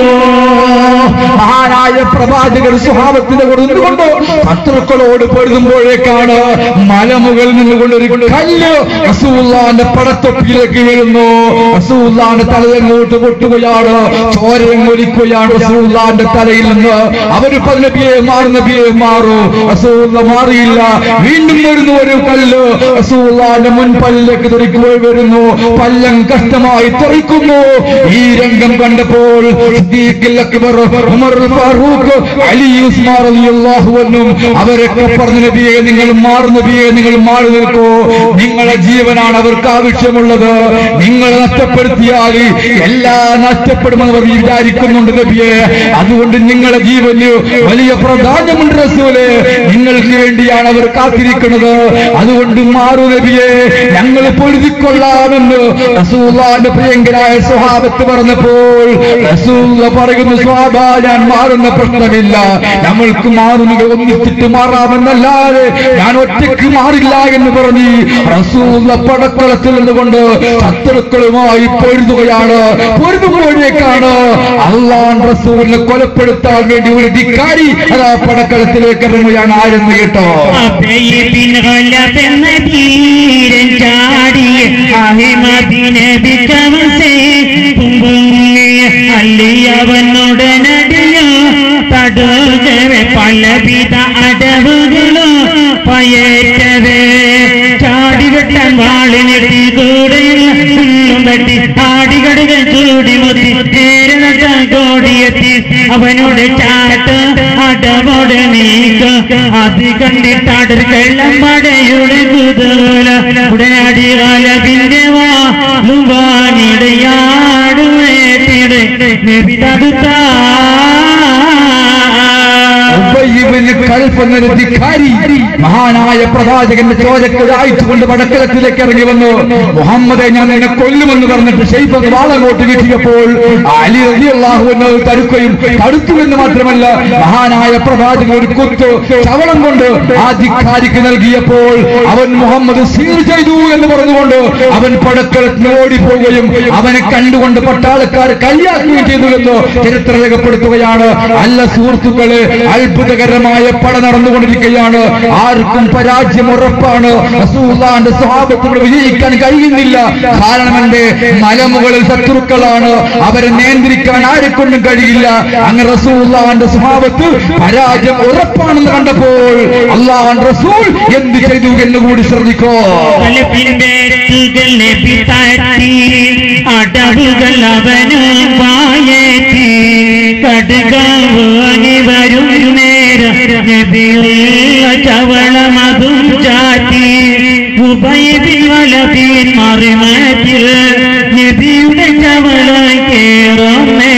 മഹാനായ പ്രവാചകർ സ്വഭാവത്തിന്റെ കൊടുത്തുകൊണ്ട് ശത്രുക്കളോട് പൊരുതുമ്പോഴേക്കാണ് മലമുകളിൽ നിന്നുകൊണ്ട് ഒരു കല്ല് റസൂല്ലാന്റെ പടത്തൊപ്പിയിലേക്ക് വീഴുന്നു റസൂല്ലാന്റെ തലയങ്ങോട്ട് പൊട്ടുകയാണ് ചോരയങ്ങൊലിക്കുകയാണ് റസൂല്ലാന്റെ തലയിൽ നിന്ന് അവര് നബിയെ മാറും നബിയെ മാറൂ റസൂല്ല മാറിയില്ല വീണ്ടും വരുന്നു ഒരു കല്ല് റസൂല്ലാന്റെ മുൻപല്ലിലേക്ക് തെറിക്കുമ്പോൾ വരുന്നു പല്ലം കഷ്ടമായി തെറിക്കുന്നു ഈ രംഗം കണ്ടപ്പോൾ സിദ്ദീഖുൽ അക്ബർ ഉമർ ഫാറൂഖ് അലി ഉസ്മാൻ റളിയല്ലാഹു അൻഹും അവരൊക്കെ പറഞ്ഞു നബിയെ നിങ്ങൾ മാറു നബിയെ നിങ്ങൾ മാറി നിൽക്കൂ നിങ്ങളെ ജീവനാണ് അവർക്ക് ആവശ്യമുള്ളത് നിങ്ങൾ നഷ്ടപ്പെടുത്തിയാൽ എല്ലാം നഷ്ടപ്പെടുമെന്ന് അവർ വിചാരിക്കുന്നുണ്ട് നബിയെ അതുകൊണ്ട് നിങ്ങളെ ജീവന് വലിയ പ്രാധാന്യമുണ്ട് റസൂലെ നിങ്ങൾക്ക് വേണ്ടിയാണ് അവർ കാത്തിരിക്കുന്നത് അതുകൊണ്ട് മാറു നബിയെ ഞങ്ങൾ പൊഴുതിക്കൊള്ളാമെന്ന് റസൂലാന്റെ പ്രിയങ്കരായ സ്വഭാവത്ത് പറഞ്ഞപ്പോൾ റസൂല പറയുന്നു സ്വാഭ ഞാൻ മാറുന്ന പ്രശ്നമില്ല നമ്മൾക്ക് മാറുന്നത് ഒന്നിച്ചിട്ട് മാറാമെന്നല്ലാതെ ഞാൻ ഒറ്റയ്ക്ക് മാറില്ല എന്ന് പറഞ്ഞ് റസൂല പടക്കളത്തിൽ നിന്നുകൊണ്ട് ശത്രുക്കളുമായി പൊരുതുകയാണ് പൊരുതുമ്പോഴേക്കാണ് അള്ളാൻ റസൂലിനെ കൊലപ്പെടുത്താൻ വേണ്ടി ഒരു ധിക്കാരി അതാ പടക്കളത്തിലേക്ക് ഇറങ്ങുകയാണ് ആരെന്ന് കേട്ടോ അബൈബിൻ ഗലബെന്ന ധീരൻ ചാടിയ അഹിമദിനെ ബിക്കവസേ കുമ്പുങ്ങിയ അല്ലിയവനുടനടിയോ തടുകവെ പലവിധ അടവുകളോ പയറ്റവേ ചാടിവെട്ടാൻ വാളിനെട്ടി കൂടെയുള്ള വെട്ടി ആടികടുകൾ ചൂടി മുത്തി നേരെ നട്ടാൻ കോടിയെത്തി അവനോട് ചാട്ട് അടവോടെ നീക്ക അത് കണ്ടിട്ടാടർ കള്ളം മടയുടെ കുതൂല ഉടനടി കാലത്തിന്റെ വാണിടയാടുവേട്ടിടെ നബി തടുത്താ ഉബയ്യിബ്നു കൽഫ് എന്നൊരു ധിക്കാരി മഹാനായ പ്രവാചകന്റെ ചോരക്ക് അയച്ചുകൊണ്ട് വടക്കലത്തിലേക്ക് ഇറങ്ങി വന്നു മുഹമ്മദെ ഞാൻ നിന്നെ കൊല്ലുമെന്ന് പറഞ്ഞിട്ട് ഷെയ്ഫ് വാളങ്ങോട്ട് വീട്ടിയപ്പോൾ അലി റളിയല്ലാഹു അൻഹു തടുക്കുകയും തടുത്തു എന്ന് മാത്രമല്ല മഹാനായ പ്രവാചകൻ ഒരു കുത്ത് ശവളം കൊണ്ട് ആ ധിക്കാരിക്ക് നൽകിയപ്പോൾ അവൻ മുഹമ്മദ് സീർ ചെയ്തു എന്ന് പറഞ്ഞുകൊണ്ട് അവൻ പടക്കളത്തിന് ഓടിപ്പോവുകയും അവനെ കണ്ടുകൊണ്ട് പട്ടാളക്കാർ കല്യാക്കുകയും ചെയ്തു എന്ന് ചരിത്രം രേഖപ്പെടുത്തുകയാണ് അല്ല സുഹൃത്തുക്കളെ അത്ഭുതകരമായ പട നടന്നുകൊണ്ടിരിക്കുകയാണ് ആർക്കും പരാജയം ഉറപ്പാണ് റസൂലുള്ളാഹിന്റെ സ്വഭാവത്തോട് വിജയിക്കാൻ കഴിയുന്നില്ല കാരണം എന്റെ മലമുകളിൽ ശത്രുക്കളാണ് അവരെ നിയന്ത്രിക്കാൻ ആരെക്കൊണ്ടും കഴിയില്ല അങ്ങനെ റസൂലുള്ളാഹിന്റെ സ്വഭാവത്ത് പരാജയം ഉറപ്പാണെന്ന് കണ്ടപ്പോൾ അള്ളാഹ് റസൂൽ എന്ത് ചെയ്തു എന്ന് കൂടി ശ്രദ്ധിക്കോ പലപ്പിൻപേറ്റുകൾ നബി താറ്റി അടവുകൾ അവന് വായേറ്റി കടുകാനി വരും നേരം നബിയുള്ള ചവളമതും ചാറ്റി ഉഭയതിൽ വലതീൻ മറിമത്തിൽ നബിയുടെ ചവള കേറുന്നേ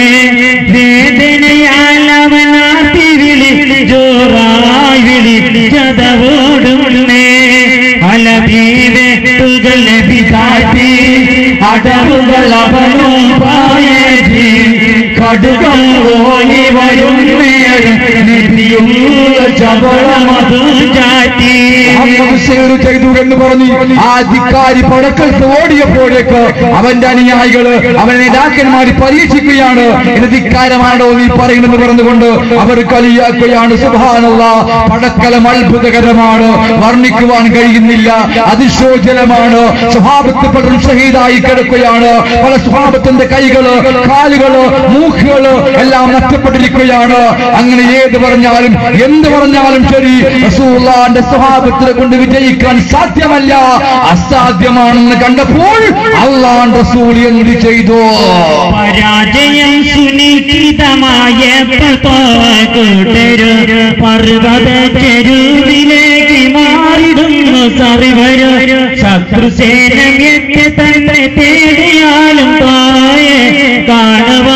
വേദനയാൽ അവനാത്തി വിളി ജോറായി വിളി ചതവോടുന്നേ അലബീവെ തുകൾ നബി കാട്ടി അടവുകൾ അവനും പായേറ്റി കടുകം ഓടി വരും നേരം നബിയുള്ള ചവളമതും ചാറ്റി മുഹമ്മദ് സേറ് ചെയ്തു എന്ന് പറഞ്ഞു ആ ധിക്കാരി പടക്കൽത്ത് ഓടിയപ്പോഴേക്ക് അവന്റെ അനുയായികള് അവനെ നേതാക്കന്മാര് പരീക്ഷിക്കുകയാണ് ഇത് ധിക്കാരമാണോ നീ പറയുന്നത് പറഞ്ഞുകൊണ്ട് അവർ കളിയാക്കുകയാണ് സുഭാനുള്ള പടക്കലം അത്ഭുതകരമാണ് വർണ്ണിക്കുവാൻ കഴിയുന്നില്ല അതിശോചനമാണ് സ്വഭാവത്തിൽ പലരും ഷഹീദായി കിടക്കുകയാണ് പല സ്വഭാവത്തിന്റെ കൈകള് കാലുകള് മൂക്കുകള് എല്ലാം നഷ്ടപ്പെട്ടിരിക്കുകയാണ് അങ്ങനെ ഏത് പറഞ്ഞാലും എന്ത് പറഞ്ഞാലും ശരി റസൂലുള്ളാഹിന്റെ സ്വഭാവത്തിനെ കൊണ്ട് വിജയിക്കാൻ സാധ്യമല്ല അസാധ്യമാണെന്ന് കണ്ടപ്പോൾ അള്ളാൻ റസൂൽ എന്ത് ചെയ്തു പരാജയം സുനിശ്ചിതമായ കൂട്ടരു പർവ്വത ചെരുവിലേക്ക് മാറിടുന്നു സറിവരു ശത്രുസേനം എത്തി തന്നെ തേടിയാലും തായെ കാണുവ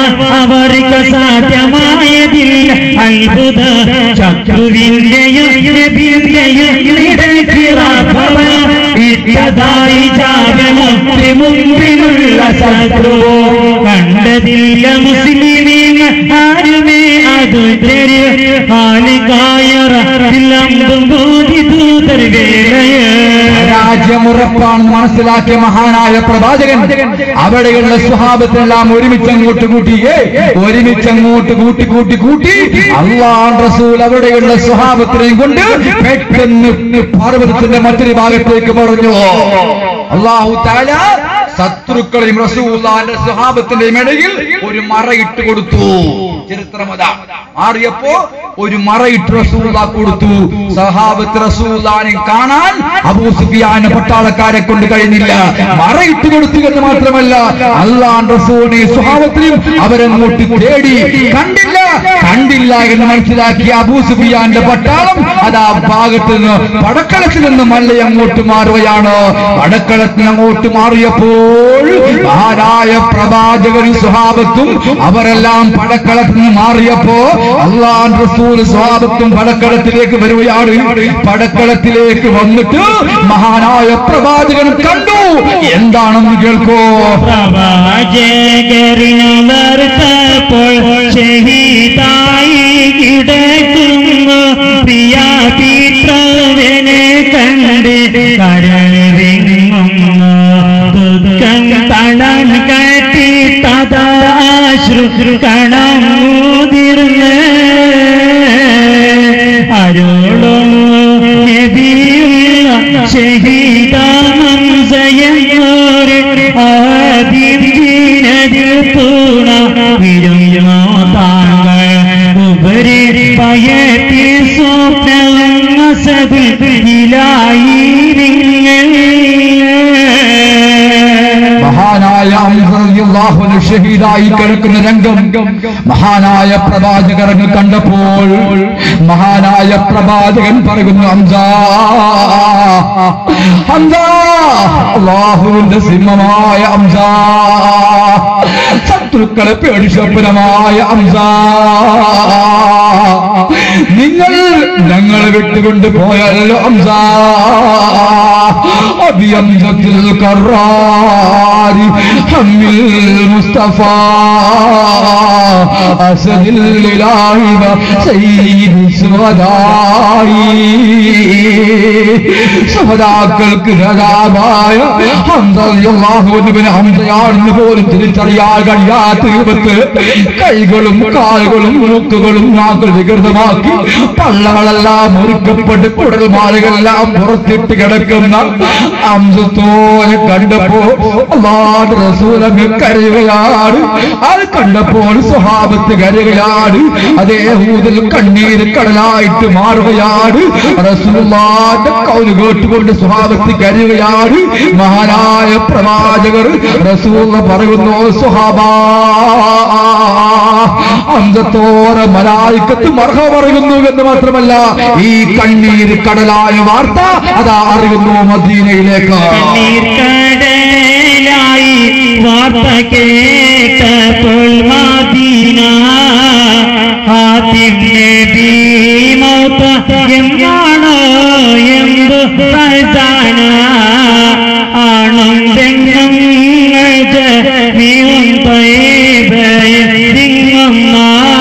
സദായി ചാരമുത്തി മുമ്പിലുള്ള ശത്രു കണ്ടതില്ല മുസ്ലിമീങ്ങൾ ആരുമേ അത് ായറമ്പും ബോധി ദൂതർ വേളയ രാജ്യമുറപ്പാണെന്ന് മനസ്സിലാക്കിയ മഹാനായ പ്രവാചകൻ അവിടെയുള്ള സ്വഭാവത്തിനെല്ലാം ഒരുമിച്ച് അങ്ങോട്ട് കൂട്ടിയേ ഒരുമിച്ച് അങ്ങോട്ട് കൂട്ടി കൂട്ടി കൂട്ടി അള്ളാൻ റസൂൽ അവിടെയുള്ള സ്വഭാവത്തിനെയും കൊണ്ട് പെട്ടെന്ന് പാർവതത്തിന്റെ മറ്റൊരു ഭാഗത്തേക്ക് പറഞ്ഞു അള്ളാഹു താല ശത്രുക്കളെയും റസൂലാന്റെ സ്വഭാവത്തിന്റെയും ഇടയിൽ ഒരു മറയിട്ട് കൊടുത്തു ചരിത്രം അതാ മാറിയപ്പോ ഒരു മറയിട്ട് റസൂല കൊടുത്തു സഹാബത്ത് റസൂലാനെ കാണാൻ അബൂ സുഫിയാന് പട്ടാളക്കാരെ കൊണ്ട് കഴിഞ്ഞില്ല മറയിട്ട് കൊടുത്തു എന്ന് മാത്രമല്ല അള്ളാൻ റസൂലിനെ സ്വഭാവത്തിലും അവരങ്ങോട്ട് തേടി കണ്ടില്ല കണ്ടില്ല എന്ന് മനസ്സിലാക്കിയ അബൂ സുഫിയാന്റെ പട്ടാളം അത് ആ ഭാഗത്ത് നിന്ന് പടക്കളത്തിൽ നിന്ന് മല്ല അങ്ങോട്ട് മാറുകയാണ് പടക്കളത്തിൽ അങ്ങോട്ട് മാറിയപ്പോൾ മഹാരായ പ്രവാചകനും സ്വഭാവത്തും അവരെല്ലാം പടക്കളത്തിൽ നിന്ന് മാറിയപ്പോ അള്ളാൻ റസൂൽ സ്വഭാവത്തും പടക്കളത്തിലേക്ക് വരികയാണ് പടക്കളത്തിലേക്ക് വന്നിട്ട് മഹാനായ പ്രവാചകൻ കണ്ടു എന്താണെന്ന് കേൾക്കോ പ്രവാചകരിനർത്തപ്പോൾ ഷഹീദായി കിടക്കുന്നു പ്രിയ പിത്രവനെ കണ്ട് കരവിങ്ങുന്നു ദുഃഖം തളം കട്ടി തദാശ്രു കണം മുതിർന്ന് അരുളും നബിയുള്ള ഷഹീദാമംസയെന്നോര് ആദിനതിൽ തൂണ വിരുന്നോ താങ്കൾ ഉപരി പയറ്റി സ്വപ്നം അസദിലായി നിങ്ങൾ മഹാനായ അള്ളാഹുന് ഷഹീദായി കിടക്കുന്ന രംഗം മഹാനായ പ്രവാചകർ അങ്ങ് കണ്ടപ്പോൾ മഹാനായ പ്രവാചകൻ പറയുന്നു ഹംസാ ഹംസാ അള്ളാഹുവിന്റെ സിംഹമായ ഹംസാ ശത്രുക്കളെ പേടിശപ്പനമായ ഹംസാ നിങ്ങൾ ഞങ്ങളെ വിട്ടുകൊണ്ട് പോയല്ലോ ഹംസാ അഭിയന്തത്തിൽ കറാരി ഹമ്മിൽ മുസ്തഫ അസദില്ലാഹിവ സയ്യിദ് സുഹദായി സുഹദാക്കൾക്ക് രാജാവായ ഹംസല്ലാഹുവിന് ഹംസയാണെന്ന് പോലും തിരിച്ചറിയാൻ കഴിയാത്ത രൂപത്തിൽ കൈകളും കാലുകളും മൂക്കുകളും നാക്കൾ വികൃതമാക്കി പള്ളകളെല്ലാം ഒരുക്കപ്പെട്ട് കുടൽമാലകളെല്ലാം പുറത്തിട്ട് കിടക്കുന്ന അംസത്തോനെ കണ്ടപ്പോ അള്ളാഹ് റസൂലങ്ങ് കരയുകയാണ് അത് കണ്ടപ്പോൾ സ്വഭാവത്ത് കരയുകയാണ് അതേ ഊതിൽ കണ്ണീര് കടലായിട്ട് മാറുകയാണ് റസൂലുള്ളാന്റെ കൗല് കേട്ടുകൊണ്ട് സ്വഭാവത്ത് കരയുകയാണ് മഹാനായ പ്രവാചകർ റസൂൽ പറയുന്നു സ്വഹാബാ അന്തത്തോറെ മലായിക്കത്ത് മർഹ പറയുന്നു എന്ന് മാത്രമല്ല ഈ കണ്ണീര് കടലായ വാർത്ത അതാ അറിയുന്നു മദീനയിലേക്ക് കടലായി വാർത്ത കേട്ടപ്പോൾ മദീന ആദ്യമേ ഭീമൗത്ത എന്നാണോ എന്ത് പ്രധാന ആണും പെണ്ണും ജമീവും തിങ്ങുന്ന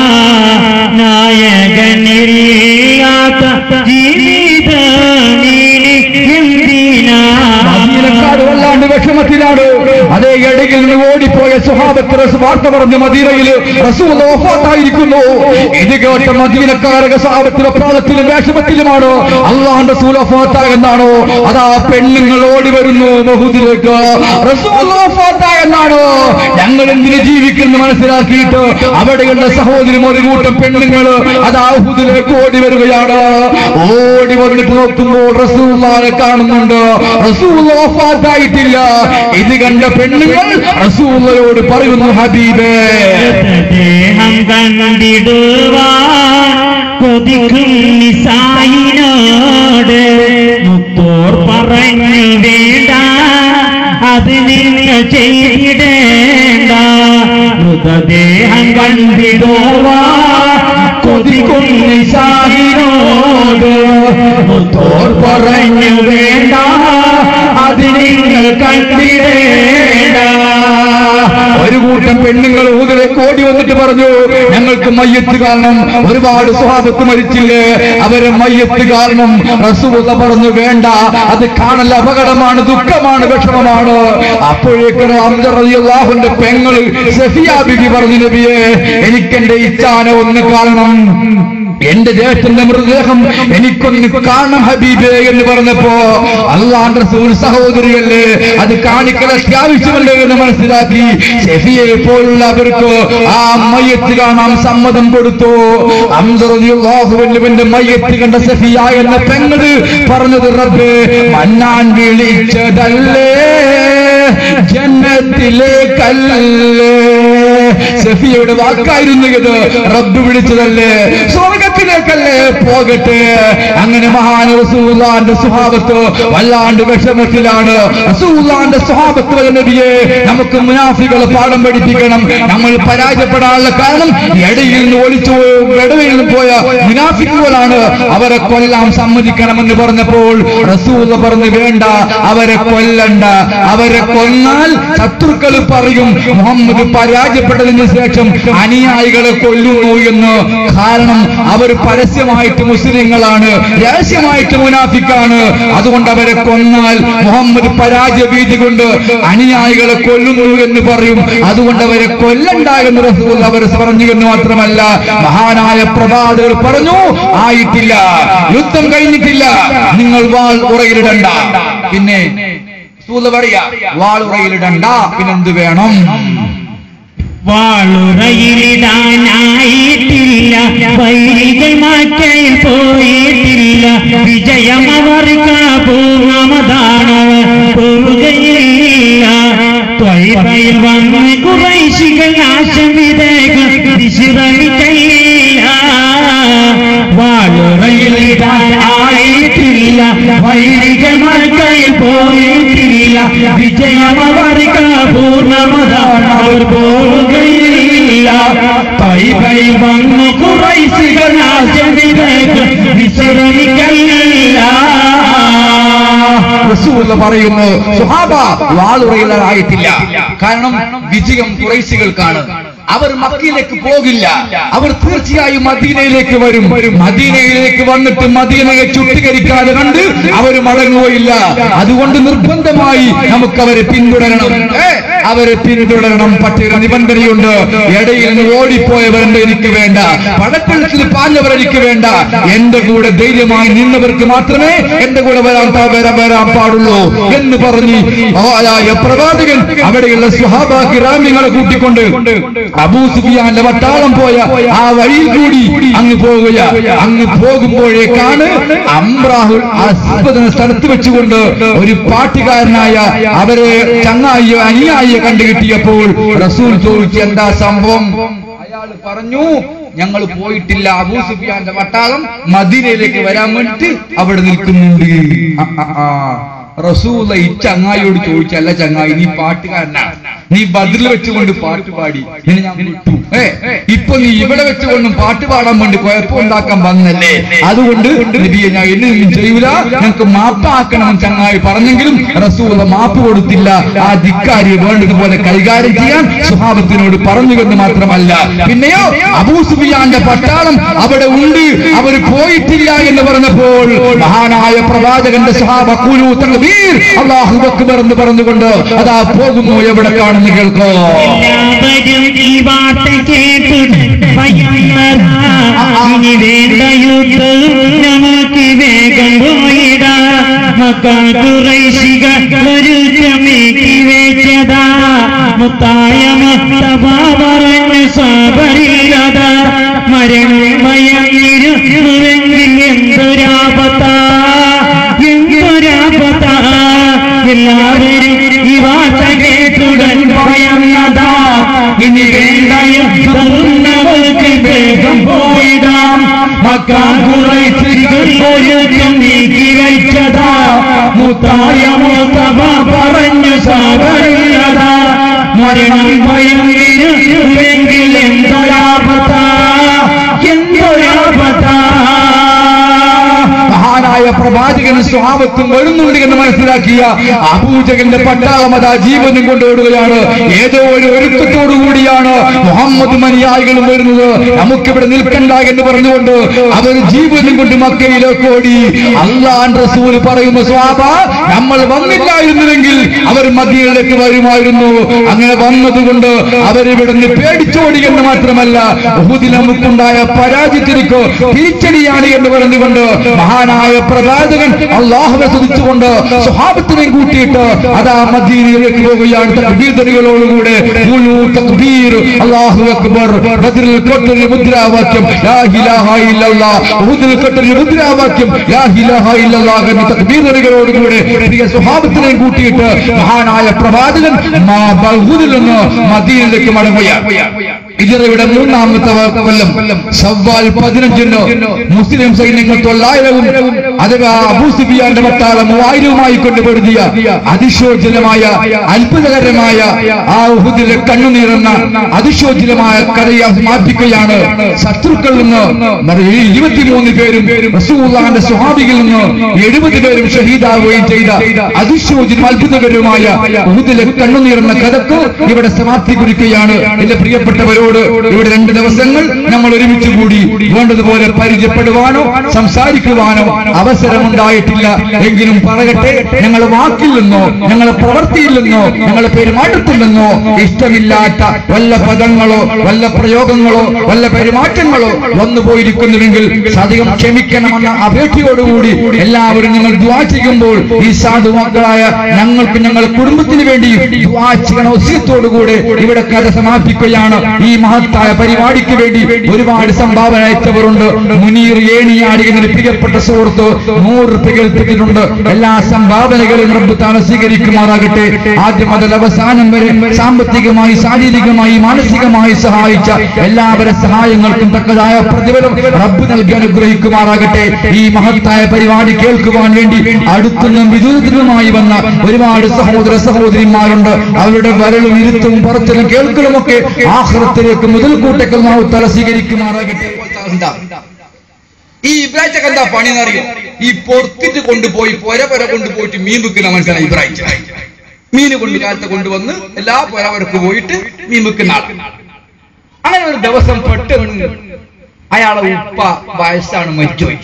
നായകനില്ലാത്ത ജീവിത നീനി എന്തിനാ മദീനക്കാർ വല്ലാണ്ട് വിഷമത്തിലാണ് അതേ ഇടയിൽ നിന്ന് ഓടിപ്പോയ സുഹാബത്ത് റസ് വാർത്ത പറഞ്ഞ് മദീനയിൽ റസൂൽ വഫാത്തായിരിക്കുന്നു ഇത് കേട്ട മദീനക്കാരക സാഹബത്തിലെ പ്രാളത്തിലും വിഷമത്തിലുമാണ് അള്ളാഹ് റസൂൽ വഫാത്തായെന്നാണോ അതാ പെണ്ണുങ്ങൾ ഓടി വരുന്നു മഹൂദിലേക്ക് റസൂൽ വഫാത്തായെന്നാണോ ഞങ്ങൾ എന്തിനു ജീവിക്കുന്നു മനസ്സിലാക്കിയിട്ട് അവിടെയുള്ള സഹോദരിമാർ ഒരു കൂട്ടം പെണ്ണുങ്ങൾ അതാ ഹുദിലേക്ക് ഓടി വരികയാണ് ഓടി വന്നിട്ട് നോക്കുമ്പോൾ റസൂല്ലാനെ കാണുന്നുണ്ട് റസൂൽ വഫാത്തായിട്ടില്ല ഇത് കണ്ട പെണ്ണുങ്ങൾ റസൂല്ലയോട് പറയുന്നു ഹബീബേ ദേഹം കണ്ടിടുവാ കൊതിക്കും നിസായിനോട് മുത്തോർ പറഞ്ഞു വേണ്ട അത് നിങ്ങൾ ചെയ്തിടേണ്ട മൃതദേഹം കണ്ടിടുവാ കൊതിക്കും നിസായിനോട് മുത്തോർ പറഞ്ഞു വേണ്ട അത് നിങ്ങൾ കണ്ടിടേണ്ട ഒരു കൂട്ടം പെണ്ണുങ്ങൾ ഊതിലേക്ക് ഓടി വന്നിട്ട് പറഞ്ഞു ഞങ്ങൾക്ക് മയ്യത്ത് കാരണം ഒരുപാട് സ്വഭാവത്ത് മരിച്ചില്ലേ അവരെ മയ്യത്ത് കാരണം റസൂല പറഞ്ഞു വേണ്ട അത് കാണൽ അപകടമാണ് ദുഃഖമാണ് വിഷമമാണ് അപ്പോഴേക്ക് അബ്ദുറഹിന്റെ പെങ്ങൾ സഫിയാബിക്ക് പറഞ്ഞു നബിയെ എനിക്കെന്റെ ഇച്ഛാന ഒന്ന് കാണണം എന്റെ ജ്യേഷ്ഠന്റെ മൃതദേഹം എനിക്കൊന്ന് കാണണം ഹബീബേ എന്ന് പറഞ്ഞപ്പോ അള്ളാന്റെ റസൂൽ സഹോദരിയല്ലേ അത് കാണിക്കൽ അത്യാവശ്യമല്ലേ എന്ന് മനസ്സിലാക്കി ഷെഫിയെ പോലുള്ള അവർക്ക് ആ മയ്യത്ത് കാണാൻ സമ്മതം കൊടുത്തു അംസറിയാഹുവിന്റെ മയ്യത്ത് കണ്ട സഫിയ എന്ന പെങ്ങള് പറഞ്ഞത് റബ്ബേ മന്നാൻ വിളിച്ചതല്ലേ ജന്നത്തിലേക്കല്ലേ സഫിയയുടെ വാക്കായിരുന്നു ഇത് റബ്ബ് വിളിച്ചതല്ലേ സ്വർഗത്തിലേക്കല്ലേ പോകട്ടെ അങ്ങനെ മഹാൻ റസൂലാന്റെ സ്വഭാവത്ത് വല്ലാണ്ട് വിഷമത്തിലാണ് റസൂലാന്റെ സ്വഭാവത്ത് വല്ല നബിയെ നമുക്ക് മുനാഫികളെ പാഠം പഠിപ്പിക്കണം നമ്മൾ പരാജയപ്പെടാനുള്ള കാരണം ഇടയിൽ നിന്ന് ഒളിച്ചു ഇടവയിൽ നിന്ന് പോയ മുനാഫിക്കുകളാണ് അവരെ കൊല്ലാൻ സമ്മതിക്കണമെന്ന് പറഞ്ഞപ്പോൾ റസൂല പറഞ്ഞു വേണ്ട അവരെ കൊല്ലണ്ട അവരെ കൊന്നാൽ ശത്രുക്കൾ പറയും മുഹമ്മദ് പരാജയപ്പെട്ടതിന് ശേഷം അനുയായികളെ കൊല്ലുന്നു എന്ന് കാരണം അവർ പരസ്യമായിട്ട് മുസ്ലിങ്ങളാണ് രഹസ്യമായിട്ട് മുനാഫിക്കാണ് അതുകൊണ്ട് അവരെ കൊന്നാൽ മുഹമ്മദ് പരാജയ ഭീതി കൊണ്ട് അനുയായികളെ കൊല്ലുന്നു എന്ന് പറയും അതുകൊണ്ട് അവരെ കൊല്ലണ്ട എന്ന് റസൂൽ അവർ പറഞ്ഞു എന്ന് മാത്രമല്ല മഹാനായ പ്രവാചകർ പറഞ്ഞു ആയിട്ടില്ല യുദ്ധം കഴിഞ്ഞിട്ടില്ല നിങ്ങൾ വാൾ ഉറയിലിടണ്ട പിന്നെ റസൂല് പറയാ വാൾ ഉറയിലിടണ്ട പിന്നെന്ത് വേണം വാളുറയിലിടാനായിട്ടില്ല വൈരികൾ മാറ്റയിൽ പോയിട്ടില്ല വിജയം അവർക്ക് പൂർണ്ണമതാണ് പോവുകയില്ല ത്വയ്ബയിൽ വന്ന് കുറൈശികൾ നാശം വിതേകം വിശ്രമിക്കയില്ല വാളുറയിലിടാനായിട്ടില്ല വൈരികൾ മാറ്റയിൽ പോയിട്ടില്ല വിജയം അവർക്ക് പൂർണ്ണമതാണ് അവർ പോവുകയില്ല തൈബൈ വന്നു കുറൈശികൾ നാശം വിതേകം വിശ്രമിക്കയില്ല റസൂൽ പറയുന്നു സുഹാബ വാളുറയിലായിട്ടില്ല കാരണം വിജയം കുറേശികൾക്കാണ് അവർ മക്കയിലേക്ക് പോകില്ല അവർ തീർച്ചയായും മദീനയിലേക്ക് വരും മദീനയിലേക്ക് വന്നിട്ട് മദീനയെ ചുട്ടീകരിക്കാതെ കണ്ട് അവർ മടങ്ങുകയില്ല അതുകൊണ്ട് നിർബന്ധമായി നമുക്ക് അവരെ പിന്തുടരണം ഏ, അവരെ പിന്തുടരണം പക്ഷേ ഒരു നിബന്ധനയുണ്ട് ഇടയിൽ നിന്ന് ഓടിപ്പോയവരുണ്ട് എനിക്ക് വേണ്ട പടക്കെഴുത്തിൽ പാഞ്ഞവർ എനിക്ക് വേണ്ട എന്റെ കൂടെ ധൈര്യമായി നിന്നവർക്ക് മാത്രമേ എന്റെ കൂടെ വരാൻ പാ- വരാൻ വരാൻ പാടുള്ളൂ എന്ന് പറഞ്ഞ് മഹാനായ പ്രവാചകൻ അവിടെയുള്ള സുഹാബ കിറാമ്യങ്ങളെ കൂട്ടിക്കൊണ്ട് അബൂ സുഫിയാന്റെ വട്ടാളം പോയ ആ വഴിയിൽ കൂടി അങ്ങ് പോകുക അങ്ങ് പോകുമ്പോഴേക്കാണ് അംബ്രാഹുൽ അസ്ബദ് എന്ന സ്ഥലത്ത് വെച്ചുകൊണ്ട് ഒരു പാട്ടുകാരനായ അവരെ ചങ്ങായിയോ അനുയായിയെ കണ്ടുകിട്ടിയപ്പോൾ റസൂൽ ചോദിച്ചു എന്താ സംഭവം അയാൾ പറഞ്ഞു ഞങ്ങൾ പോയിട്ടില്ല അബൂ സുഫിയാന്റെ വട്ടാളം മദീനയിലേക്ക് വരാൻ വേണ്ടിട്ട് അവിടെ നിൽക്കുന്നുണ്ട് ആ, ആ, ആ. റസൂല ഈ ചങ്ങായിയോട് ചോദിച്ചല്ല ചങ്ങായി നീ പാട്ടുകാരനാ നീ ബദ്രിൽ വെച്ചുകൊണ്ട് പാട്ട് പാടി നിന്നെ ഞാൻ വിട്ടു ഏ ഇപ്പൊ നീ ഇവിടെ വെച്ചുകൊണ്ടും പാട്ട് പാടാൻ വേണ്ടി കുഴപ്പമുണ്ടാക്കാൻ വന്നല്ലേ അതുകൊണ്ട് നബിയെ ഞാൻ എന്നൊന്നും ചെയ്യൂല ഞങ്ങൾക്ക് മാപ്പാക്കണം ചങ്ങായി പറഞ്ഞെങ്കിലും റസൂല മാപ്പ് കൊടുത്തില്ല ആ ധിക്കാരിയെ വേണ്ടതുപോലെ കൈകാര്യം ചെയ്യാൻ സുഹാബത്തിനോട് പറഞ്ഞു എന്ന് മാത്രമല്ല പിന്നെയോ അബൂ സുഫിയാന്റെ പട്ടാളം അവിടെ ഉണ്ട് അവർ പോയിട്ടില്ല എന്ന് പറഞ്ഞപ്പോൾ മഹാനായ പ്രവാചകന്റെ സഹാബ കുലു തക്ബീർ അല്ലാഹു അക്ബർ എന്ന് പറഞ്ഞുകൊണ്ട് അതാ പോകുന്നു എവിടെ കാണുന്നു കേൾക്കോ എല്ലാവരും ഈ വാർത്ത കേട്ടു ഭയന്നതാ. ഇനി വേണ്ട യുദ്ധം നമുക്ക് വേഗം പോയിടാ മക്കാകുറൈശിക ഒരു ചമേക്ക് വെച്ചതാ മുത്തായ മുത്തബ പറഞ്ഞു സാബരില്ലതാ മരണം ഭയന്നിരുന്നുവെങ്കിൽ എന്തൊരാപത്താ എന്തൊരാപത്താ എല്ലാവരും ഈ വാർത്ത കേട്ടുടൻ ഭയന്നതാ ഇനി വേണ്ടയും തന്നവർക്ക് വേഗം പോയിടാം മക്കാൻ കുറച്ചിരികൾ പോലും നീക്കി വെച്ചതാ മുത്തായ മൂത്തവ പറഞ്ഞു സാവറിയതാ മരണം ഭയം ഇരുവെങ്കിൽ എന്തൊരാപത്താ എന്തൊരാപത്താ മഹാനായ പ്രവാചകൻ സ്വാപത്തും വരുന്നുണ്ട് എന്ന് മനസ്സിലാക്കിയ അബൂജകന്റെ പട്ടാളമത ജീവനും കൊണ്ടോടുകയാണ് ഏതോ ഒരു ഒരുക്കത്തോടു കൂടിയാണ് മുഹമ്മദ് മനിയായികളും വരുന്നത് നമുക്കിവിടെ നിൽക്കണ്ട എന്ന് പറഞ്ഞുകൊണ്ട് അവർ ജീവനും കൊണ്ട് മക്കയിലേക്ക് ഓടി അള്ളാൻ റസൂൽ പറയുന്ന സ്വാപ നമ്മൾ വന്നില്ലായിരുന്നുവെങ്കിൽ അവർ മദീനയിലേക്ക് വരുമായിരുന്നു അങ്ങനെ വന്നതുകൊണ്ട് അവരിവിടെ നിന്ന് പേടിച്ചോടി എന്ന് മാത്രമല്ല ഉഹുദിൽ നമുക്കുണ്ടായ പരാജയത്തിലേക്ക് തിരിച്ചടിയാണ് എന്ന് പറഞ്ഞുകൊണ്ട് മഹാനായ പ്രവാചകൻ അള്ളാഹുവെ സ്തുതിച്ചുകൊണ്ട് സ്വഹാബത്തിനെയും കൂട്ടിയിട്ട് അതാ മദീനയിലേക്ക് പോവുകയാണ് തക്ബീറുകളോടുകൂടെ ഖുലൂ തക്ബീർ അല്ലാഹു അക്ബർ ബദ്രിൽ കൊട്ടൊരു മുദ്രാവാക്യം ലാ ഇലാഹ ഇല്ലല്ലാഹ് ഉഹുദിൽ കൊട്ടൊരു മുദ്രാവാക്യം ലാ ഇലാഹ ഇല്ലല്ലാഹ് എന്ന തക്ബീറുകളോടുകൂടെ പ്രിയ സ്വഹാബത്തിനെയും കൂട്ടിയിട്ട് മഹാനായ പ്രവാചകൻ മാ ബഹുദിൽ നിന്ന് മദീനയിലേക്ക് മടങ്ങുകയാണ് ഇതിറയുടെ മൂന്നാമത്തെ കൊല്ലം ഷവ്വാൽ പതിനഞ്ചിന് മുസ്ലിം സൈന്യങ്ങൾ തൊള്ളായിരവും അഥവാ അബൂസിബിയാന്റെ പട്ടാളം മൂവായിരവുമായി കൊണ്ടുപെടുത്തിയ അതിശോചനമായ അത്ഭുതകരമായ ആ ഉഹുദിലെ കണ്ണുനീറുന്ന അതിശോചനമായ കഥയെ സമാപിക്കുകയാണ് ശത്രുക്കളിൽ നിന്ന് ഇരുപത്തിമൂന്ന് പേരും റസൂള്ളാന്റെ സ്വഹാബികളിൽ നിന്ന് എഴുപത് പേരും ഷഹീദാവുകയും ചെയ്ത അതിശോചനം അത്ഭുതകരമായ ഉഹുദിലെ കണ്ണുനീറുന്ന കഥക്ക് ഇവിടെ സമാപ്തി കുറിക്കുകയാണ് എന്റെ പ്രിയപ്പെട്ടവരോട് ഇവിടെ രണ്ട് ദിവസങ്ങൾ നമ്മൾ ഒരുമിച്ച് കൂടി വേണ്ടതുപോലെ പരിചയപ്പെടുവാനോ സംസാരിക്കുവാനോ അവസരമുണ്ടായിട്ടില്ല എങ്കിലും പറയട്ടെ ഞങ്ങൾ വാക്കിൽ നിന്നോ ഞങ്ങളെ പ്രവൃത്തിയിൽ നിന്നോ ഞങ്ങളെ പെരുമാറ്റത്തിൽ നിന്നോ ഇഷ്ടമില്ലാത്ത വല്ല പദങ്ങളോ വല്ല പ്രയോഗങ്ങളോ വല്ല പെരുമാറ്റങ്ങളോ വന്നു പോയിരിക്കുന്നുവെങ്കിൽ അധികം ക്ഷമിക്കണമെന്ന അപേക്ഷയോടുകൂടി എല്ലാവരും നിങ്ങൾ ദ്വാ ചെയ്യുമ്പോൾ ഈ സാധുവാക്കളായ ഞങ്ങൾക്ക് ഞങ്ങളുടെ കുടുംബത്തിന് വേണ്ടി ദ്വാ ചെയ്യണ ഒസ്യത്തോടുകൂടെ ഇവിടെ കഥ സമാപിക്കുകയാണ് ഈ മഹത്തായ പരിപാടിക്ക് വേണ്ടി ഒരുപാട് സംഭാവന അയച്ചവരുണ്ട് മുനീർ ഏണിയാടി എന്നൊരു പ്രിയപ്പെട്ട സുഹൃത്ത് നൂറ് റുപ്യ ഏൽപ്പിച്ചിട്ടുണ്ട് എല്ലാ സംഭാവനകളും റബ്ബുത്താന സ്വീകരിക്കുമാറാകട്ടെ ആദ്യം മുതൽ അവസാനം വരെ സാമ്പത്തികമായി ശാരീരികമായി മാനസികമായി സഹായിച്ച എല്ലാവരുടെ സഹായങ്ങൾക്കും തക്കതായ പ്രതിഫലം റബ്ബ് നൽകി അനുഗ്രഹിക്കുമാറാകട്ടെ ഈ മഹത്തായ പരിപാടി കേൾക്കുവാൻ വേണ്ടി അടുത്തുനിന്നും വിദൂരത്തിനുമായി വന്ന ഒരുപാട് സഹോദര സഹോദരിമാരുണ്ട് അവരുടെ വരലും ഇരുത്തും പറച്ചിലും കേൾക്കലുമൊക്കെ ആഹ്റത്തിലേക്ക് മുതൽക്കൂട്ടൊക്കെ നാം തല സ്വീകരിക്കുമാറാകട്ടെ എന്താ ഈ ഇബ്രാഹിച്ചൊക്കെ എന്താ പണി എന്നറിയോ ഈ പൊറത്തിട്ട് കൊണ്ടുപോയി പൊര പൊര കൊണ്ടുപോയിട്ട് മീൻ വിൽക്കുന്ന മനുഷ്യനാണ് ഇബ്രാഹിച്ച മീന് കൊണ്ട് കാലത്ത് കൊണ്ടുവന്ന് എല്ലാ പൊരവരക്ക് പോയിട്ട് മീൻ വിൽക്കുന്ന ആൾ അങ്ങനെ ഒരു ദിവസം പെട്ടെന്ന് അയാളെ ഉപ്പ വയസ്സാണ് മരിച്ചുപോയി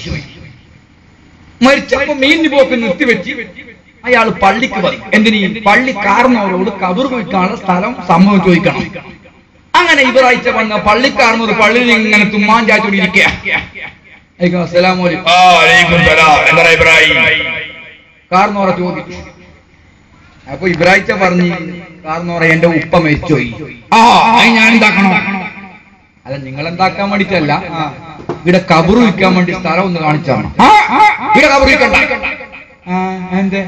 മരിച്ചപ്പോ മീനിന് പോക്ക് നിർത്തിവെച്ച് അയാൾ പള്ളിക്ക് വന്നു എന്തിനീ പള്ളി കാരണവരോട് കബർ കുഴിക്കാനുള്ള സ്ഥലം സമ്മതം ചോദിക്കണം അങ്ങനെ ഇവരാഴ്ച വന്ന പള്ളിക്കാരനോട് പള്ളിയിൽ ഇങ്ങനെ തുമ്മാൻ ചാച്ചോണ്ടിരിക്കുക കാർന്നോറ ചോദിച്ചു അപ്പൊ ഇബ്രാഹിച്ച പറഞ്ഞു കാർന്നോറ എന്റെ ഉപ്പ മരിച്ചുപോയി ആ അത് ഞാൻ എന്താക്കണോ അല്ല നിങ്ങൾ എന്താക്കാൻ വേണ്ടിട്ടല്ല ഇവിടെ കബറ് വിൽക്കാൻ വേണ്ടി സ്ഥലം ഒന്ന് കാണിച്ചാണ് ഇവിടെ കബറ് വിൽക്കണ്ട ആ, എന്തേ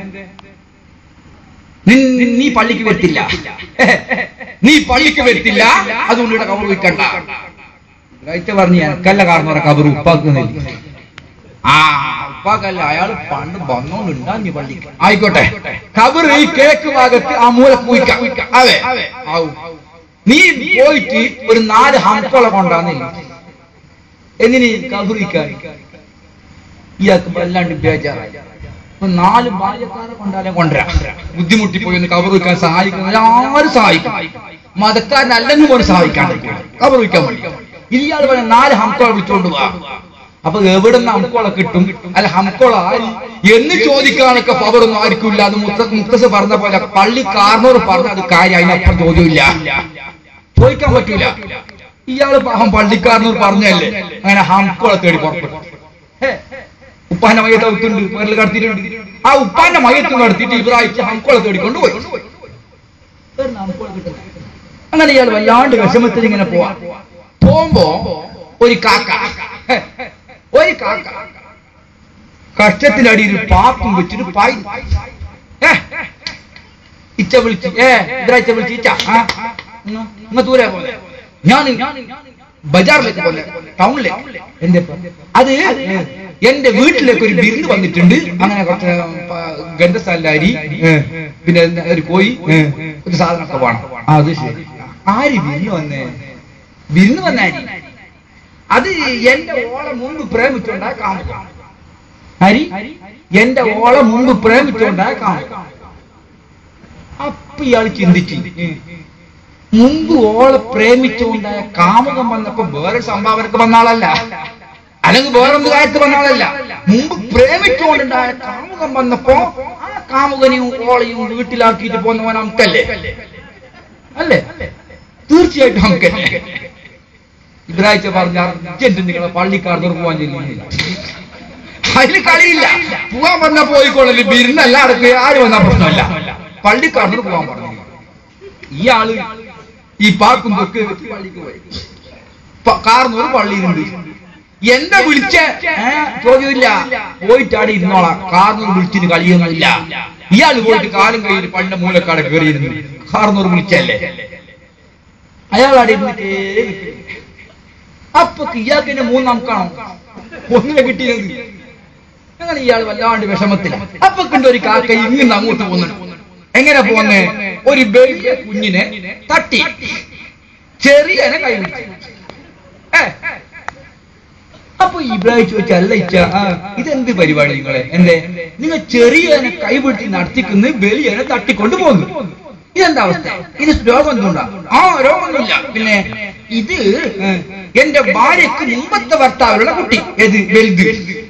നിൻ- നിൻ- നീ പള്ളിക്ക് വരത്തില്ല നീ പള്ളിക്ക് വരത്തില്ല അതുകൊണ്ട് ഇവിടെ കബറ് വിൽക്കണ്ട ഇബ്രാഹിച്ച പറഞ്ഞു എനക്കല്ല കാർന്നോറ കബറ് ഉപ്പാക്കുന്നില്ല ആ ഉപ്പാക്കല്ല അയാൾ പണ്ട് വന്നോണ്ടുണ്ടാ പള്ളിക്ക് ആയിക്കോട്ടെ കബർ ഈ കേക്ക് ഭാഗത്ത് ആ മൂല കുയിക്കാം അതെ ആവും നീ പോയിട്ട് ഒരു നാല് ഹംസളെ കൊണ്ടാന്നില്ല എന്തിന് കബറിക്കാൻ ഇയാൾക്ക് വല്ലാണ്ട് ബേജാറായി അപ്പൊ നാല് ബാല്യക്കാരെ കൊണ്ടാലേ കൊണ്ടുവരാം ബുദ്ധിമുട്ടി പോയി ഒന്ന് കബർ വയ്ക്കാൻ സഹായിക്കുന്ന ആരും സഹായിക്കും മതക്കാരനല്ലെന്ന് പോലും സഹായിക്കാൻ കബർ വയ്ക്കാൻ വേണ്ടി ഇയാൾ പറഞ്ഞ നാല് ഹംസോളെ വിളിച്ചോണ്ട് പോവാ അപ്പൊ എവിടെ നിന്ന് ഹംകോളെ കിട്ടും അല്ല ഹംകോള ആര് എന്ന് ചോദിക്കാനൊക്കെ പവറൊന്നും ആർക്കും ഇല്ല അത് മുത്ത മുത്തസ് പറഞ്ഞ പോലെ പള്ളി കാർന്നോർ പറഞ്ഞ അത് കാര്യം അതിനപ്പുറം ചോദ്യമില്ല ചോദിക്കാൻ പറ്റൂല ഇയാള് പാവം പള്ളിക്കാരനോട് പറഞ്ഞല്ലേ അങ്ങനെ ഹംകോളെ തേടി പുറപ്പെട്ടു ഹേ, ഉപ്പാന്റെ മയത്ത് അകത്തുണ്ട് വേറെ കടത്തിയിട്ടുണ്ട് ആ ഉപ്പാന്റെ മയത്ത് നടത്തിയിട്ട് ഇവരാഴ്ച ഹംകോളെ തേടിക്കൊണ്ട് പോയി അങ്ങനെ ഇയാൾ വല്ലാണ്ട് വിഷമത്തിൽ ഇങ്ങനെ പോവാ പോകുമ്പോ ഒരു കാക്ക ഹേ, ഒരു കാക്ക കഷ്ടത്തിനടിയിൽ പാപ്പും വെച്ചിട്ട് പായി ഏ, ഇച്ച വിളിച്ച് ഏ ഇദ്രാഴ്ച വിളിച്ച് ഇച്ച ആ, ഇങ്ങ് ഇങ്ങ് ദൂരെ പോലെ ഞാൻ ബജാറിലേക്ക് പോലെ ടൗണിലേക്ക് എന്റെ അത് എന്റെ വീട്ടിലേക്ക് ഒരു വിരുന്ന് വന്നിട്ടുണ്ട് അങ്ങനെ കുറച്ച് ഗന്ധസ്ഥലരി പിന്നെ എന്താ, ഒരു കോയി ഒരു സാധനമൊക്കെ വേണം ആ, അത് ശരി ആര് വിരുന്ന് വന്നേ വിരുന്ന് വന്നാരി അത് എന്റെ ഓളെ മുമ്പ് പ്രേമിച്ചുണ്ടായ കാമുക ഹരി എന്റെ ഓളെ മുമ്പ് പ്രേമിച്ചുകൊണ്ടായ കാമുക അപ്പൊ ഇയാൾ ചിന്തിച്ചു മുമ്പ് ഓളെ പ്രേമിച്ചുകൊണ്ടായ കാമുകം വന്നപ്പോ വേറെ സംഭാവനക്ക് വന്ന ആളല്ല അല്ലെങ്കിൽ വേറൊന്ന് കാര്യത്ത് വന്ന ആളല്ല മുമ്പ് പ്രേമിച്ചുകൊണ്ടുണ്ടായ കാമുകം വന്നപ്പോ ആ കാമുകനെയും ഓളെയും വീട്ടിലാക്കിയിട്ട് പോന്നവൻ നമുക്കല്ലേ അല്ലേ തീർച്ചയായിട്ടും നമുക്കല്ലേ ഇബ്രാഹിച്ച പറഞ്ഞ അർജന്റ് നിങ്ങളെ പള്ളിക്കാർ പോവാൻ ചെല്ലുന്നില്ല അതിന് കളിയില്ല പോവാൻ പറഞ്ഞാൽ പോയിക്കോളല്ലേ ബിരുന്നല്ല അടക്കുക ആര് വന്നാ പ്രശ്നമല്ല പള്ളിക്കാർ പോവാൻ പറഞ്ഞു ഇയാള് ഈ പാക്കും തൊക്കെ വെച്ച് പള്ളിക്ക് പോയി പ- കാർന്നൂർ പള്ളിയിലുണ്ട് എന്താ വിളിച്ച ചോദ്യമില്ല പോയിട്ട് അവിടെ ഇരുന്നോളാം കാർന്നൂർ വിളിച്ചിട്ട് കളിയൊന്നുമില്ല ഇയാൾ പോയിട്ട് കാലും കയ്യിൽ പണ്ട് മൂലക്കാട് കയറിയിരുന്നു കാർന്നൂർ വിളിച്ചല്ലേ അയാൾ അവിടെ ഇരുന്നിട്ടേ നിൽക്കുന്നു. അപ്പൊ ഇയാൾക്ക് എന്നെ മൂന്നാം കാണും ഒന്നിനെ കിട്ടിയത് അങ്ങനെ ഇയാൾ വല്ലാണ്ട് വിഷമത്തില അപ്പൊ കണ്ട് ഒരു കാക്ക ഇങ്ങനെ അങ്ങോട്ട് പോകുന്നുണ്ട് എങ്ങനെ പോന്നെ ഒരു വലിയ കുഞ്ഞിനെ തട്ടി ചെറിയനെ കൈ പിടിച്ചു ഏ, അപ്പൊ ഇബ്രാഹിം ചോദിച്ചു അല്ല ഇച്ച ആ, ഇതെന്ത് പരിപാടി നിങ്ങളെ എന്തേ നിങ്ങൾ ചെറിയനെ കൈപിടിച്ച് നടത്തിക്കുന്ന വലിയനെ തട്ടിക്കൊണ്ട് പോകുന്നു ഇതെന്താ അവസ്ഥ ഇത് രോഗം എന്തുണ്ടാ ആ രോഗമൊന്നുമില്ല പിന്നെ ഇത് ഏ, എന്റെ ഭാര്യക്ക് മുമ്പത്തെ ഭർത്താവിലുള്ള കുട്ടി ഏത് വലുത്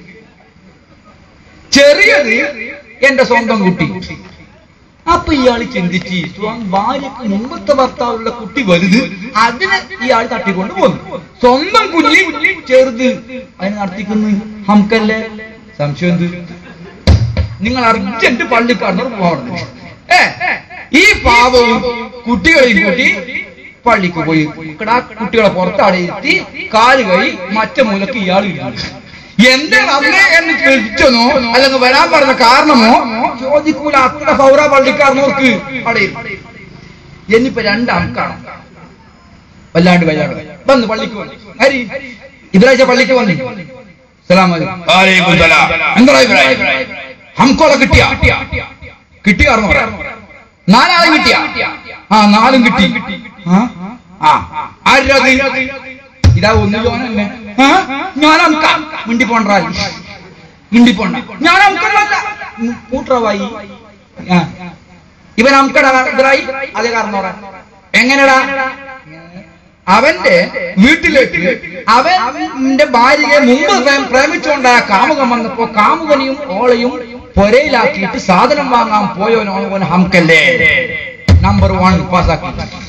ചെറിയത് എന്റെ സ്വന്തം കുട്ടി അപ്പൊ ഇയാൾ ചിന്തിച്ച് സ്വന്തം ഭാര്യക്ക് മുമ്പത്തെ ഭർത്താവുള്ള കുട്ടി വലുത് അതിനെ ഇയാൾ തട്ടിക്കൊണ്ട് പോന്നു സ്വന്തം കുഞ്ഞി ചെറുത് അതിനെ നടത്തിക്കുന്നു ഹംക്കല്ലേ സംശയം എന്ത് നിങ്ങൾ അർജന്റ് പള്ളിക്കാരനോട് പോകണം ഏ ഈ പാവവും കുട്ടികളെയും കൂട്ടി പള്ളിക്ക് പോയി കിടാ കുട്ടികളെ പുറത്താടെ ഇരുത്തി കാല് കൈ മറ്റേ മൂലക്ക് ഇയാൾ ഇരുന്നു എന്റെ അമ്മേ എന്ന് കേൾപ്പിച്ചെന്നോ അല്ലെങ്കിൽ വരാൻ പറഞ്ഞ കാരണമോ ചോദിക്കൂല അത്ര പൗര പള്ളിക്കാരനോർക്ക് അവിടെ ഇരുന്നു. എന്നിപ്പോ രണ്ടാൾക്കാണ് വല്ലാണ്ട് വല്ലാണ്ട് വന്ന് പള്ളിക്ക് വന്നു ഹരി ഇബ്രാഹിം പള്ളിക്ക് വന്നു സലാം അലൈക്കും സലാം എന്താ ഇബ്രാഹിം ഹംകോളെ കിട്ടിയ കിട്ടിയാർന്നു പറയാം നാലാളെ കിട്ടിയ ആ നാലും കിട്ടി ആ? ആ ആരത് ഇതാ ഒന്ന് ജോനല്ലേ ആ? ഞാൻ അംക മിണ്ടി പോണ്ട മിണ്ടി പോണ്ട ഞാൻ അംകല്ല കൂട്ടറവായി ആ. ഇവൻ അംകട ഇതായി അതേ കാരണോറ എങ്ങനെടാ അവന്റെ വീട്ടിലേക്ക് അവന്റെ ഭാര്യയെ മുമ്പ് പ്രേ- പ്രേമിച്ചുകൊണ്ടായ കാമുകൻ വന്നപ്പോ കാമുകനെയും ഓളയും പൊരയിലാക്കിയിട്ട് സാധനം വാങ്ങാൻ പോയവനോൻ ഹംകല്ലേ നമ്പർ വൺ പാസ്സാക്കി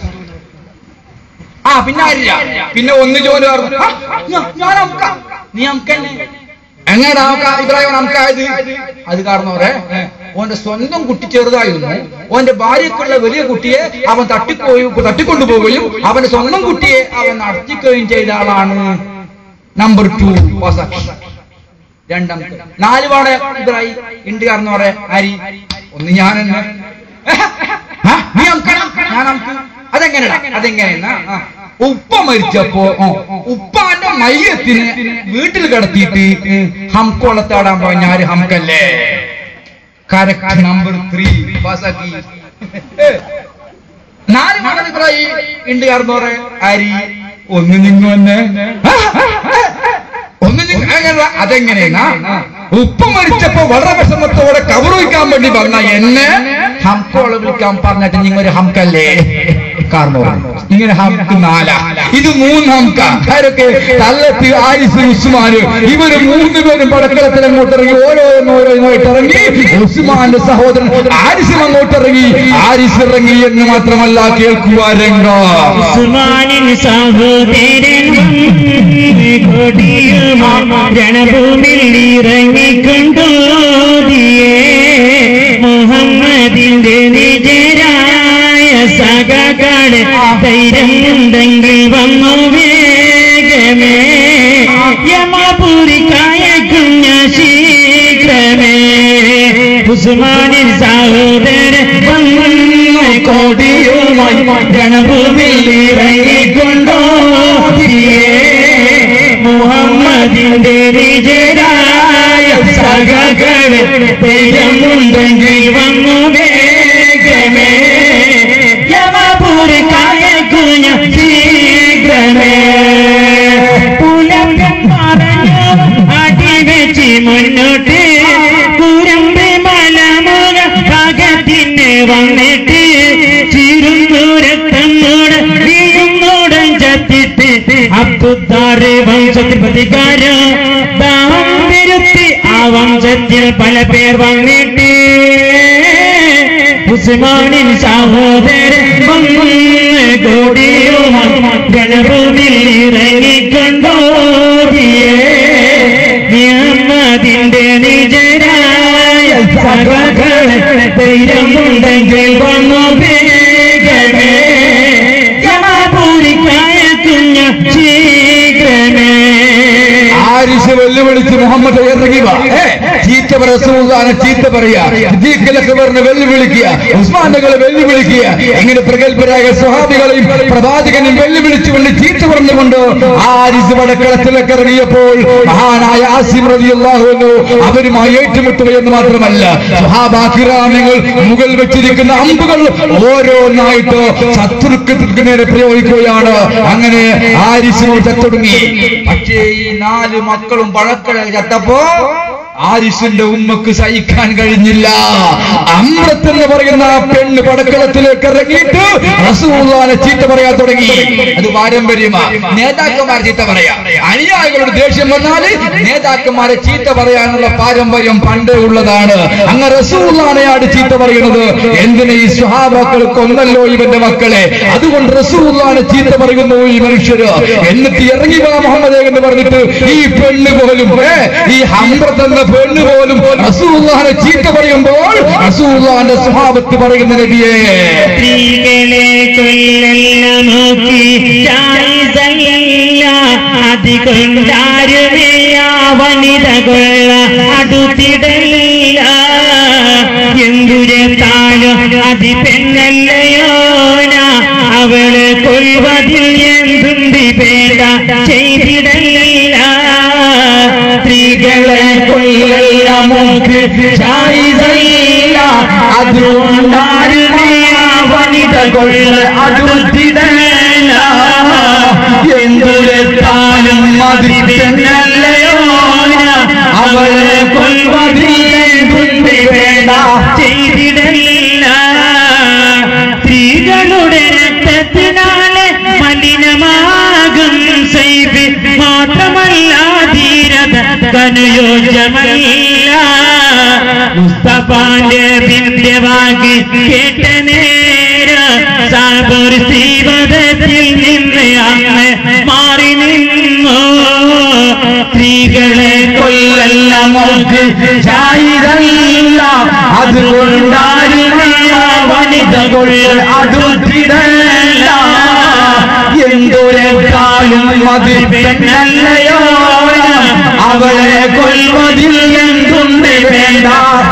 ആ പിന്നെ ആരില്ല പിന്നെ ഒന്ന് ജോലി പറഞ്ഞു "ആ, ഞാ- ഞാൻ അംക നീ അംകല്ലേ എങ്ങനെ ഇബ്രാഹിം നമുക്കായത് അത് കാരണവരെ ഓന്റെ സ്വന്തം കുട്ടി ചെറുതായിരുന്നു ഓന്റെ ഭാര്യക്കുള്ള വലിയ കുട്ടിയെ അവൻ തട്ടിപ്പോയി തട്ടിക്കൊണ്ടുപോവുകയും അവന്റെ സ്വന്തം കുട്ടിയെ അവൻ നടത്തിക്കുകയും ചെയ്ത ആളാണ് നമ്പർ ടു രണ്ടാമത്തെ നാല് പാടെ ഇബ്രാഹിം ഉണ്ട് കാരണവരെ ആരി ഒന്ന് ഞാൻ തന്നെ ആ, നീ അംക്കണം ഞാൻ അംക്കും അതെങ്ങനെയാ അതെങ്ങനെയാ ആ. ഉപ്പ മരിച്ചപ്പോ ആ, ഉപ്പാന്റെ മയ്യത്തിന് വീട്ടിൽ കിടത്തിയിട്ട് ഹംകോളത്താടാൻ പോയ ഞാര് ഹംകല്ലേ കരക്ക് നമ്പർ ത്രീ പാസാക്കി നാല് മകൻ ഇബ്രാഹിം ഉണ്ട് കാരണോറെ ആരി ഒന്ന് നിങ്ങ തന്നെ ഒന്ന് നിങ്ങ എങ്ങനെ അതെങ്ങനെയാ ഉപ്പ മരിച്ചപ്പോ വളരെ വിഷമത്തോടെ കബറുവയ്ക്കാൻ വേണ്ടി പറഞ്ഞ എന്നെ ഹംകോളെ വിളിക്കാൻ പറഞ്ഞിട്ട് നിങ്ങൾ ഒരു ഹംകല്ലേ കാരണം ഇങ്ങനെ ഹംക്ക് നാല ഇത് മൂന്ന് ഹംക ആരൊക്കെ തല്ലത്തി ആരിസ് ഉസ്മാന് ഇവര് മൂന്ന് പേരും പടക്കളത്തിൽ അങ്ങോട്ട് ഇറങ്ങി ഓരോന്നും ഓരോന്നായിട്ട് ഇറങ്ങി ഉസ്മാന്റെ സഹോദരൻ ആരിസും അങ്ങോട്ട് ഇറങ്ങി ആരിസ് ഇറങ്ങി എന്ന് മാത്രമല്ല കേൾക്കുക രംഗം ഉസ്മാനിൻ സഹോദരൻ കൊടിയുമായി രണഭൂമിൽ ഇറങ്ങിക്കൊണ്ടോതിയേ മുഹമ്മദിന്റെ നിജരായ സഖകള് ധൈര്യം ഉണ്ടെങ്കിൽ വന്നു വേഗമേ യമപുരി കായക്കുഞ്ഞ ശീഘ്രമേ ഉസ്മാനിൻ സഹോദരൻ വന്നു കൊടിയുമായി രണഭൂമിൽ ഇറങ്ങിക്കൊണ്ടോതിയേ മുഹമ്മദിന്റെ നിജരായ സഖകള് തെയ്യമുണ്ടെങ്കിൽ വന്നു വേഗമേ യമപുരി കായക്കുഞ്ഞ ശീഘ്രമേ പുലക്കം പറഞ്ഞു അടിവെച്ച് മുന്നോട്ട് അബ്ദുദ്ദാറ് വംശത്തിൽ പ്രതികാരം ദാഹം വരുത്തി ആ വംശത്തിൽ പല പേർ വന്നിട്ട് ഉസ്മാനിൻ സഹോദരൻ വന്ന് കോടിയുമാ ഗണഭൂമിൽ ഇറങ്ങിക്കൊണ്ടോടിയേ മുഹമ്മദിന്റെ നിജരായ സഭകളെ ധൈര്യമുണ്ടെങ്കിൽ വന്നു വേഗമേ ജമാപൂരിക്കായ കുഞ്ഞ ശീഘ്രമേ ആരിശ് വെല്ലുവിളിച്ച് മുഹമ്മദ് ഇറങ്ങി വാ ഏ, ചീത്ത പറ റസൂലുള്ളാഹിനെ ചീത്ത പറയാ സിദ്ദീഖിലൊക്കെ പറഞ്ഞ് വെല്ലുവിളിക്കുക ഉസ്മാനുകളെ വെല്ലുവിളിക്കുക ഇങ്ങനെ പ്രഗത്ഭരായ സ്വഹാബികളെയും പ്രവാചകനെയും വെല്ലുവിളിച്ചുകൊണ്ട് ചീത്ത പറഞ്ഞുകൊണ്ട് ആരിസ് വടക്കളത്തിലൊക്കെ ഇറങ്ങിയപ്പോൾ മഹാനായ ആസിം റളിയല്ലാഹു അൻഹു അവരുമായി ഏറ്റുമുട്ടുകയെന്ന് മാത്രമല്ല സ്വഹാബാക്കിറാമികൾ മുകൾ വെച്ചിരിക്കുന്ന അമ്പുകൾ ഓരോന്നായിട്ട് ശത്രുക്കൾക്ക് നേരെ പ്രയോഗിക്കുകയാണ് അങ്ങനെ ആരിസിനോട് ചത്തൊടുങ്ങി പക്ഷേ ഈ നാല് മക്കളും പഴക്കട ചത്തപ്പോ ആരിസിന്റെ ഉമ്മക്ക് സഹിക്കാൻ കഴിഞ്ഞില്ല അമ്രത്ത് എന്ന് പറയുന്ന ആ പെണ്ണ് പടക്കളത്തിലേക്ക് ഇറങ്ങിയിട്ട് റസൂലുള്ളാഹിനെ ചീത്ത പറയാൻ തുടങ്ങി അത് പാരമ്പര്യമാ നേതാക്കന്മാർ ചീത്ത പറയാ അനുയായികളോട് ദേഷ്യം വന്നാല് നേതാക്കന്മാരെ ചീത്ത പറയാനുള്ള പാരമ്പര്യം പണ്ടേ ഉള്ളതാണ് അങ്ങ് റസൂലുള്ളാഹിനെയാണ് ചീത്ത പറയുന്നത് എന്തിന് ഈ സ്വഹാബാക്കൾ കൊന്നല്ലോ ഇവന്റെ മക്കളെ അതുകൊണ്ട് റസൂലുള്ളാഹിനെ ചീത്ത പറയുന്നു ഈ മനുഷ്യര് എന്നിട്ട് ഇറങ്ങി വാ മുഹമ്മദ് എന്ന് പറഞ്ഞിട്ട് ഈ പെണ്ണ് പോലും ഏ, ഈ ഹംബ്രത്ത് എന്ന പെണ്ണ് പോലും റസൂലുള്ളാഹിനെ ചീത്ത പറയുമ്പോൾ റസൂലുള്ളാഹിന്റെ സ്വഭാവത്ത് പറയുന്ന നബിയെ സ്ത്രീകളെ കൊല്ലല്ല നോക്കി ജായിസല്ല അതുകൊണ്ടാരുമേ ആ വനിതകൊള്ള അടുത്തിടല്ല എന്തുരത്താലും അതി പെണ്ണല്ലയോന അവള് കൊൽവതിൽ എന്തുണ്ടി വേണ്ട ചെയ്തിടല്ല സ്ത്രീകളെ കൊല്ലല്ല നോക്ക് ജായിസല്ല അതുകൊണ്ടാരുമേ ആ വനിതകൊള്ള അടുത്തിടല്ല എന്തുരത്താലും മതി പെണ്ണല്ലയോ അവളെ കൊൽവതിലേതുണ്ട് വേണ്ട ചെയ്തിടലില്ല സ്ത്രീകളുടെ രക്തത്തിനാലെ മലിനമാകും സൈബ് മാത്രമല്ല ധീരത കനുയോജ്യമല്ല മുസ്തഫാന്റെ ബിന്ദവാകി കേട്ട നേര സാബർ തീവ്രത്തിൽ നിന്ന് അന്ന് മാറി നിന്നു സ്ത്രീകളെ കൊല്ലല്ല നമുക്ക് ചായിരല്ല അതുകൊണ്ടാരുമയ വനിതകൾ അടുത്തിടല്ല എന്തൊരെക്കാളും മതി പെണ്ണല്ലയോ അവളെ കൊൽവതിൽ എന്തുണ്ട് വേണ്ട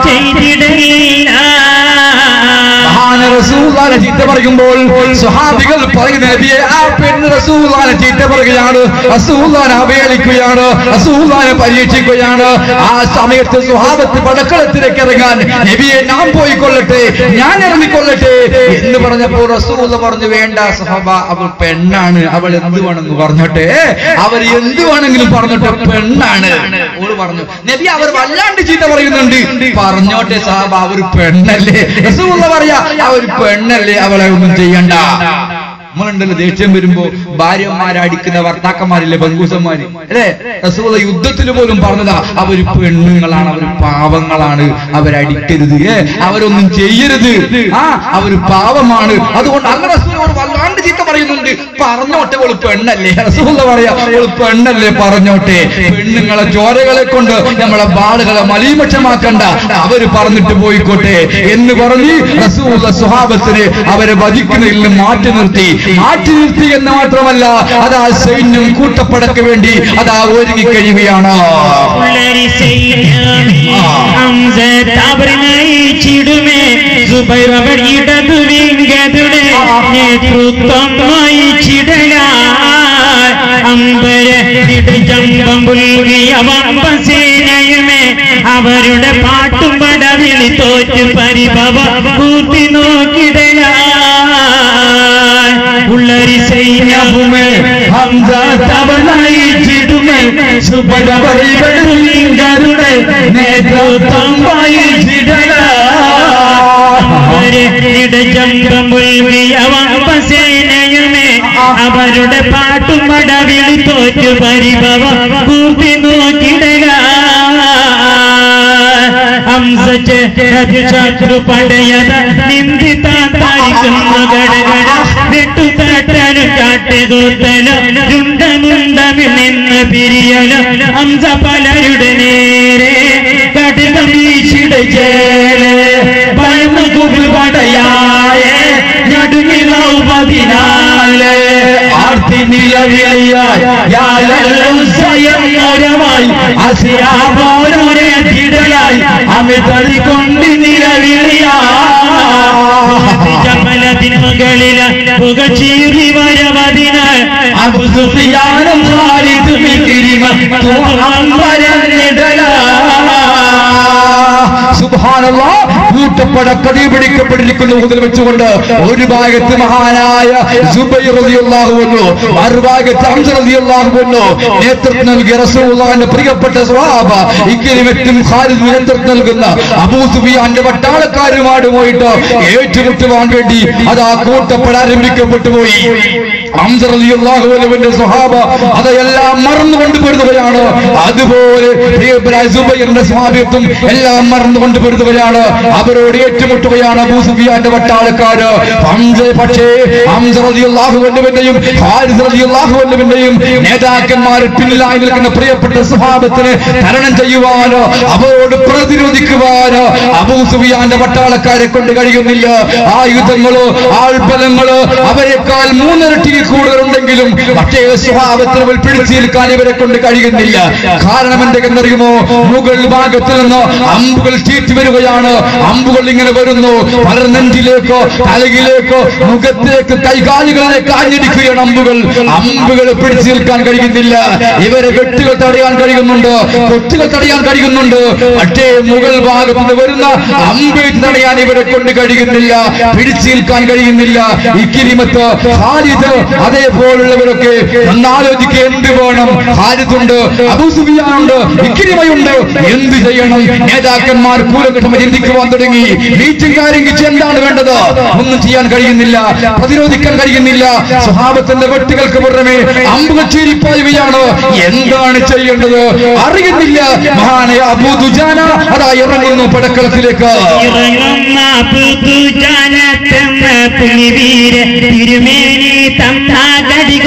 ചെയ്തിടയില്ല മഹാന റസൂലുള്ളാഹിനെ ചീത്ത പറയുമ്പോൾ സ്വഹാബികൾ പറയുന്ന നബിയെ ആ പെണ്ണ് റസൂലുള്ളാഹിനെ ചീത്ത പറയുകയാണ് റസൂലുള്ളാഹിനെ അവഹേളിക്കുകയാണ് റസൂലുള്ളാഹിനെ പരീക്ഷിക്കുകയാണ് ആ സമയത്ത് സ്വഹാബത്ത് പടക്കളത്തിലേക്ക് ഇറങ്ങാൻ നബിയെ ഞാൻ പോയിക്കൊള്ളട്ടെ ഞാൻ ഇറങ്ങിക്കൊള്ളട്ടെ എന്ന് പറഞ്ഞപ്പോൾ റസൂലുള്ള പറഞ്ഞു വേണ്ട സഹബ അവൾ പെണ്ണാണ് അവൾ എന്ത് വേണമെന്ന് പറഞ്ഞോട്ടെ അവർ എന്ത് വേണമെങ്കിലും പറഞ്ഞോട്ടെ പെണ്ണാണ് ഓള് പറഞ്ഞു നബി അവർ വല്ലാണ്ട് ചീത്ത പറയുന്നുണ്ട് പറഞ്ഞോട്ടെ സാഹബ അവർ പെണ്ണല്ലേ റസൂലുള്ള പറയാ അവർ പെണ്ണല്ലേ അവളെ ഒന്നും ചെയ്യണ്ട നമ്മളുണ്ടല്ലോ ദേഷ്യം വരുമ്പോ ഭാര്യമാരെ അടിക്കുന്ന ഭർത്താക്കന്മാരില്ലേ ബംഗൂസന്മാര് അല്ലേ റസൂല യുദ്ധത്തിൽ പോലും പറഞ്ഞതാ അവര് പെണ്ണുങ്ങളാണ് അവര് പാവങ്ങളാണ് അവരടിക്കരുത് ഏ അവരൊന്നും ചെയ്യരുത് ആ അവര് പാവമാണ് അതുകൊണ്ട് അങ്ങനെ റസൂലോട് വല്ലാണ്ട് ചീത്ത പറയുന്നുണ്ട് പറഞ്ഞോട്ടെ അവള് പെണ്ണല്ലേ റസൂല പറയാ അവള് പെണ്ണല്ലേ പറഞ്ഞോട്ടെ പെണ്ണുങ്ങളെ ചോരകളെ കൊണ്ട് നമ്മളെ ബാളുകളെ മലീമക്ഷമാക്കണ്ട അവര് പറഞ്ഞിട്ട് പോയിക്കോട്ടെ എന്ന് പറഞ്ഞ് റസൂല സുഹാബത്തിന് അവരെ വധിക്കുന്നതിൽ നിന്ന് മാറ്റി നിർത്തി മാറ്റി നിർത്തി എന്ന് മാത്രമല്ല അതാ സൈന്യം കൂട്ടപ്പടക്ക് വേണ്ടി അതാ ഒരുങ്ങി കഴിയുകയാണ് ഉള്ളരി നയിച്ചിടുമേ സുബൈറവർ ഇടതു വിങ്കതുടെ നേതൃത്വം നയിച്ചിടല അമ്പര ജമ്പം പുൽകിയ വമ്പസേനയുമേ അവരുടെ പാട്ടും പടവിളി തോറ്റ് പരിഭവ കൂട്ടി നോക്കിടല ഉള്ളരി സൈന്യവുമേ ഹംസ തവനയിച്ചിടുമേ സുബടവരുടെ നേതൃത്വം വഹിച്ചിടല ജമ്പം പുൽകിയ വമ്പസേനയുമേ അവരുടെ പാട്ടും മടവിളി തോറ്റു പരിഭവം കൂപ്പി നോക്കിടുക ശത്രു പടയത നിന്ദിതായിരിക്കുന്നു ഗടഗട വെട്ടുകാട്ടലും കാട്ടുകൂത്തലും ചുണ്ടമുണ്ടമിൽ നിന്ന് പിരിയലും ഹംസ പലരുടെ നേരെ കടുക വീശിട ചേല് ഭയന്ന് കുറുപടയായ നടുങ്ങിലോ പതിനാല് ആർത്തി നിലവിളിയായി യാലെല്ലാം സ്വയം മരമായി അസിയാപോരൊരേ തിടലായി അമിതളി കൊണ്ട് നിലവിളിയാമലതിന് മുകളിൽ പുകച്ചീറി വരവതിനാൽ അബുസുഫിയാനും ഖാലിദും ഇക്രിമ സുബ്ഹാനല്ലാഹ് കൂട്ടപ്പട കടി പിടിക്കപ്പെട്ടിരിക്കുന്നു മുതൽ വെച്ചുകൊണ്ട് ഒരു ഭാഗത്ത് മഹാനായ സുബൈർ റളിയല്ലാഹു അൻഹു മറുഭാഗത്ത് ഹംസ റളിയല്ലാഹു അൻഹു നേതൃത്വം നൽകിയ റസൂലുള്ളാഹിന്റെ പ്രിയപ്പെട്ട സ്വഹാബ ഇക്രിമത്തും ഖാലിദും നേതൃത്വം നൽകുന്ന അബൂ സുഫിയാന്റെ പട്ടാളക്കാരുമായിട്ട് പോയിട്ട് ഏറ്റുമുട്ടുവാൻ വേണ്ടി അത് ആ കൂട്ടപ്പട ആരംഭിക്കപ്പെട്ടു പോയി ഹംസ റളിയല്ലാഹു അൻഹുവിന്റെ സ്വഹാബ അതെല്ലാം മറന്നുകൊണ്ട് പൊരുതുകയാണ് അതുപോലെ പ്രിയപ്പെട്ട സുബൈറിന്റെ സ്വാഭിത്വം എല്ലാം മറന്നുകൊണ്ട് പൊരുതുകയാണ് അവരോട് ഏറ്റുമുട്ടുകയാണ് അബൂ സുഫിയാന്റെ പട്ടാളക്കാര് ഹംസ പക്ഷേ ഹംസ റളിയല്ലാഹു അൻഹുവിന്റെയും ഹാരിസ് റളിയല്ലാഹു അൻഹുവിന്റെയും നേതാക്കന്മാർ പിന്നിലായി നിൽക്കുന്ന പ്രിയപ്പെട്ട സ്വഭാവത്തിന് തരണം ചെയ്യുവാനോ അവരോട് പ്രതിരോധിക്കുവാനോ അബൂ സുഫിയാന്റെ പട്ടാളക്കാരെ കൊണ്ട് കഴിയുന്നില്ല ആയുധങ്ങളോ ആൾബലങ്ങളോ അവരെക്കാൾ മൂന്നിരട്ടി കൂടുതലുണ്ടെങ്കിലും പക്ഷേ സ്വഭാവത്തിന് മുന്നിൽ പിടിച്ചു നിൽക്കാൻ ഇവരെ കൊണ്ട് കഴിയുന്നില്ല കാരണം എന്തെന്നറിയുമോ മുകൾ ഭാഗത്ത് നിന്ന് അമ്പുകൾ ചീറ്റി വരികയാണ് അമ്പുകൾ ഇങ്ങനെ വരുന്നു പലർ നെഞ്ചിലേക്കോ തലകിലേക്കോ മുഖത്തേക്ക് കൈകാലുകളിലേക്ക് ആഞ്ഞടിക്കുകയാണ് അമ്പുകൾ അമ്പുകൾ പിടിച്ചു നിൽക്കാൻ കഴിയുന്നില്ല ഇവരെ വെട്ടുകൾ തടയാൻ കഴിയുന്നുണ്ട് കൊട്ടുകൾ തടയാൻ കഴിയുന്നുണ്ട് പക്ഷേ മുകൾ ഭാഗത്ത് നിന്ന് വരുന്ന അമ്പേറ്റ് തടയാൻ ഇവരെ കൊണ്ട് കഴിയുന്നില്ല പിടിച്ചു നിൽക്കാൻ കഴിയുന്നില്ല ഇക്കിരിമത്ത് ഹാരിത് അതേപോലുള്ളവരൊക്കെ ഒന്നാലോചിക്കുക എന്ത് വേണം ഹാരിത്തുണ്ട് അബൂസുബിയാനുണ്ട് ഇക്കിരിമയുണ്ട് എന്ത് ചെയ്യണം നേതാക്കന്മാർ കൂലഘട്ടം ചിന്തിക്കുവാൻ തുടങ്ങി മീറ്റിംഗ് ആരംഭിച്ച് എന്താണ് വേണ്ടത് ഒന്നും ചെയ്യാൻ കഴിയുന്നില്ല പ്രതിരോധിക്കാൻ കഴിയുന്നില്ല സ്വഭാവത്തിന്റെ വെട്ടുകൾക്ക് പുറമെ അമ്പുകൾ ചീരിപ്പായുകയാണ് എന്താണ് ചെയ്യേണ്ടത് അറിയുന്നില്ല മഹാനായ അബൂ ദുജാന അതാ ഇറങ്ങുന്നു പടക്കളത്തിലേക്ക് ഇറങ്ങുന്ന പുതുജാനത്തെന്ന പുലിവീര തിരുമേനി തന്ന കടിക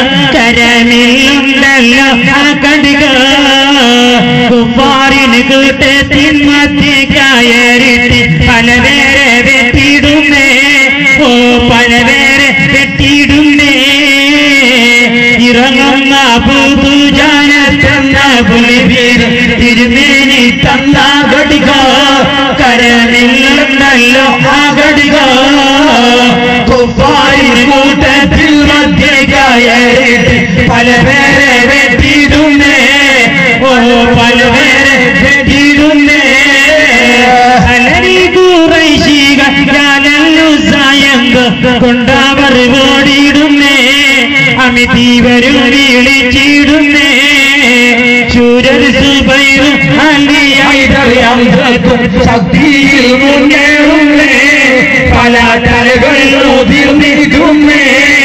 കരമില്ലുണ്ടല്ലോ ആ കടിക കുപ്പാറിന് കൂട്ടത്തിൻ മധ്യ കയറിട്ട് പലവേരെ വെട്ടിടുന്നേ ഓ പലവേരെ വെട്ടിടുന്നേ ഇറങ്ങുന്ന പുതുജാനത്തെന്ന പുലിവീര തിരുമേനി തന്ന കടിക കരമില്ലുണ്ടല്ലോ ആ കടിക കുപ്പാറിന് കൂട്ടത്തിൽ മധ്യ കയറിട്ട് പല പേരെ വെട്ടിടുന്നേ ഓ പല പേരെ വെട്ടിടുന്നേ അലരി കുറൈശിക ഞാനല്ലു സായങ്ക കൊണ്ടവർ ഓടിയിടുന്നേ അമിതീവരും വിളിച്ചിടുന്നേ ശൂരർ സുബൈറും അലിയായിട്ടറിയാം ശക്തിയിൽ മുന്നേറുന്നേ പല തലകളിൽ ഉതിർന്നിരിക്കുന്നേ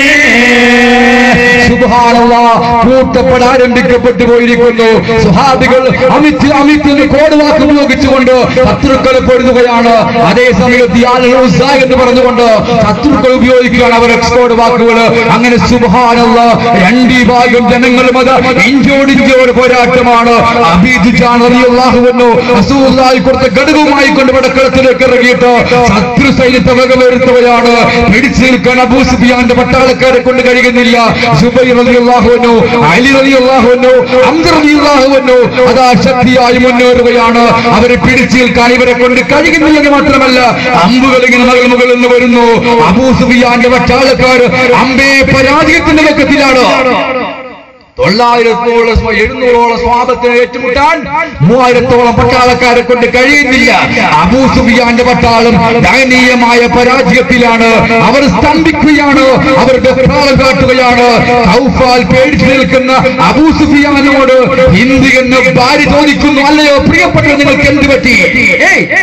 കൂട്ടപ്പെട ആരംഭിക്കപ്പെട്ടു പോയിരിക്കുന്നു സുഹാബികൾ അമിത് അമിത്തിന് കോടുവാക്ക് ഉപയോഗിച്ചുകൊണ്ട് ശത്രുക്കളെ പൊരുതുകയാണ് അതേ സമയത്ത് ഇയാളുകൾ ഉസ്സ എന്ന് പറഞ്ഞുകൊണ്ട് ശത്രുക്കൾ ഉപയോഗിക്കുകയാണ് അവർ എക്സ്പോർട്ട് വാക്കുകൾ അങ്ങനെ സുബാനുള്ള രണ്ടീ ഭാഗം ജനങ്ങളും അത് ഇഞ്ചോടിഞ്ചോട് പോരാട്ടമാണ് അഭിജാഹുവെന്നു റസൂലുള്ളാഹി കൊടുത്ത ഘടകവുമായി കൊണ്ട് വടക്കളത്തിലേക്ക് ഇറങ്ങിയിട്ട് ശത്രു സൈന്യത്തെ വകവരുത്തുകയാണ് പിടിച്ചു നിൽക്കാൻ അബൂ സുഫിയാന്റെ പട്ടാളക്കാരെ കൊണ്ട് കഴിയുന്നില്ല സുബൈർ റളിയല്ലാഹു അൻഹു അലി റളിയല്ലാഹു അൻഹു ഹംസ റളിയല്ലാഹു അൻഹു അതാ ശക്തിയായി മുന്നേറുകയാണ് അവരെ പിടിച്ചു നിൽക്കാൻ ഇവരെ കൊണ്ട് കഴിയുന്നില്ലെന്ന് മാത്രമല്ല അമ്പുകൾ ഇങ്ങനെ മകൾ മുകളിൽ നിന്ന് വരുന്നു അബൂ സുഫിയാന്റെ പട്ടാളക്കാർ അമ്പേ പരാജയത്തിന്റെ വെക്കത്തിലാണ് തൊള്ളായിരത്തോളം സ്വ- എഴുന്നൂറോളം സ്വാപത്തിനെ ഏറ്റുമുട്ടാൻ മൂവായിരത്തോളം പട്ടാളക്കാരെ കൊണ്ട് കഴിയുന്നില്ല അബൂ സുഫിയാന്റെ പട്ടാളം ദയനീയമായ പരാജയത്തിലാണ് അവർ സ്തംഭിക്കുകയാണ് അവർ വെപ്രാളം കാട്ടുകയാണ് ഔഫാൽ പേടിച്ചു നിൽക്കുന്ന അബൂ സുഫിയാനോട് ഹിന്ദി എന്ന് ഭാര്യ ചോദിക്കുന്നു അല്ലയോ പ്രിയപ്പെട്ട നിങ്ങൾക്ക് എന്ത് പറ്റി ഏയ്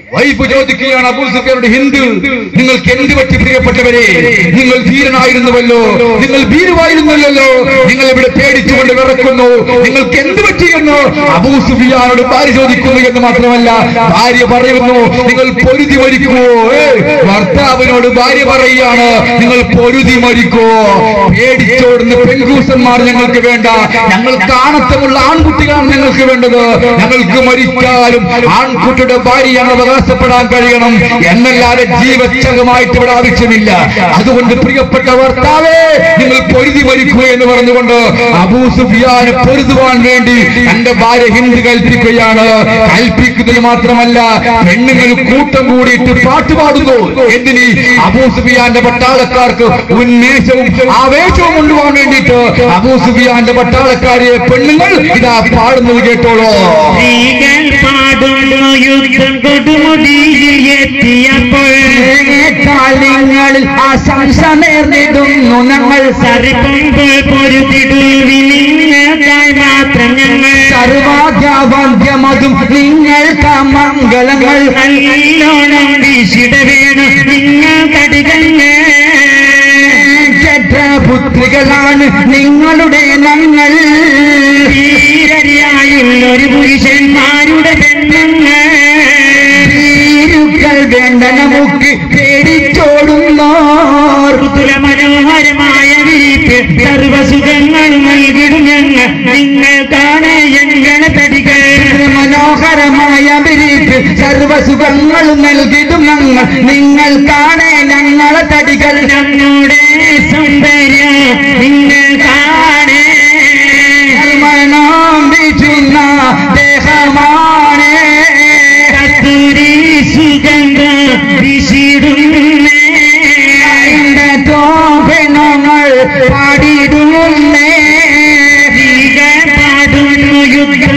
വൈഫ് ചോദിക്കുകയാണ് അബൂസുഫിയാനോട് ഹിന്ദു നിങ്ങൾക്ക് എന്ത് പറ്റി പ്രിയപ്പെട്ടവരെ നിങ്ങൾ ധീരനായിരുന്നുവല്ലോ നിങ്ങൾ ഭീരുവായിരുന്നല്ലോ നിങ്ങൾ ഇവിടെ പേടിച്ചുകൊണ്ട് വിറക്കുന്നു നിങ്ങൾക്ക് എന്ത് പറ്റിയെന്ന് അബൂസുഫിയാനോട് ഭാര്യ ചോദിക്കുന്നു എന്ന് മാത്രമല്ല ഭാര്യ പറയുന്നു നിങ്ങൾ പൊരുതി മരിക്കുവോ ഏ, ഭർത്താവിനോട് ഭാര്യ പറയുകയാണ് നിങ്ങൾ പൊരുതി മരിക്കുവോ പേടിച്ചോടുന്ന പെൺകൂസന്മാർ ഞങ്ങൾക്ക് വേണ്ട ഞങ്ങൾ കാണത്തമുള്ള ആൺകുട്ടികളാണ് ഞങ്ങൾക്ക് വേണ്ടത് ഞങ്ങൾക്ക് മരിക്കാനും ആൺകുട്ടിയുടെ ഭാര്യ ഞങ്ങൾ അവകാശപ്പെടാൻ കഴിയണം എന്നല്ലാതെ ജീവച്ചകമായിട്ട് ഇവിടെ ആവശ്യമില്ല അതുകൊണ്ട് പ്രിയപ്പെട്ട ഭർത്താവേ നിങ്ങൾ പൊരുതി മരിക്കുക എന്ന് പറഞ്ഞുകൊണ്ട് അബൂ സുഫിയാന് പൊരുതുവാൻ വേണ്ടി തന്റെ ഭാര്യ ഹിന്ദു കൽപ്പിക്കുകയാണ് കൽപ്പിക്കുന്നത് മാത്രമല്ല പെണ്ണുങ്ങൾ കൂട്ടം കൂടിയിട്ട് പാട്ട് പാടുന്നു എന്തിന് അബൂ സുഫിയാന്റെ പട്ടാളക്കാർക്ക് ഉന്മേഷവും ആവേശവും കൊണ്ടുപോകാൻ വേണ്ടിയിട്ട് അബൂ സുഫിയാന്റെ പട്ടാളക്കാരെ പെണ്ണുങ്ങൾ ഇതാ പാടുന്നത് കേട്ടോളൂ സ്ത്രീകൾ പാടുന്നു യുദ്ധം കൊടുമുടിയിൽ എത്തിയപ്പോൾ കാലങ്ങളിൽ ആശംസ നേർന്നിടുന്നു ഞങ്ങൾ സർപ്പമ്പോൾ പൊരുതിടുവിനിങ്ങൾക്കായി മാത്രം ഞങ്ങൾ സർവാദ്യാവാദ്യമതും നിങ്ങൾക്ക് മംഗളങ്ങൾ നല്ലോണം വീശിട വേണം നിങ്ങൾ കടുകങ്ങൾ പുത്രികളാണ് നിങ്ങളുടെ ഞങ്ങൾ ധീരരായുള്ള ഒരു പുരുഷന്മാരുടെ പെണ്ണുങ്ങൾ ഭീരുക്കൾ വേണ്ട നമുക്ക് പേടിച്ചോടുന്നോർ മൃദുല മനോഹരമായ വീട്ട് സർവസുഖങ്ങൾ നൽകിടും ഞങ്ങൾ നിങ്ങൾക്കാണ് ഞങ്ങളെ തടികൾ മനോഹരമായ വിരിപ്പ് സർവസുഖങ്ങൾ നൽകിടും ഞങ്ങൾ നിങ്ങൾക്കാണ് ഞങ്ങളെ തടികൾ നമ്മുടെ സൗന്ദര്യം നിങ്ങൾക്കാണ് മണം വീശുന്ന ദേഹമാണ് കസ്തൂരി സുഗന്ധം വീശിടുന്നേ അതിന്റെ തോപനങ്ങൾ പാടിയിടുന്നേ സ്ത്രീകൾ പാടുന്നു യുദ്ധം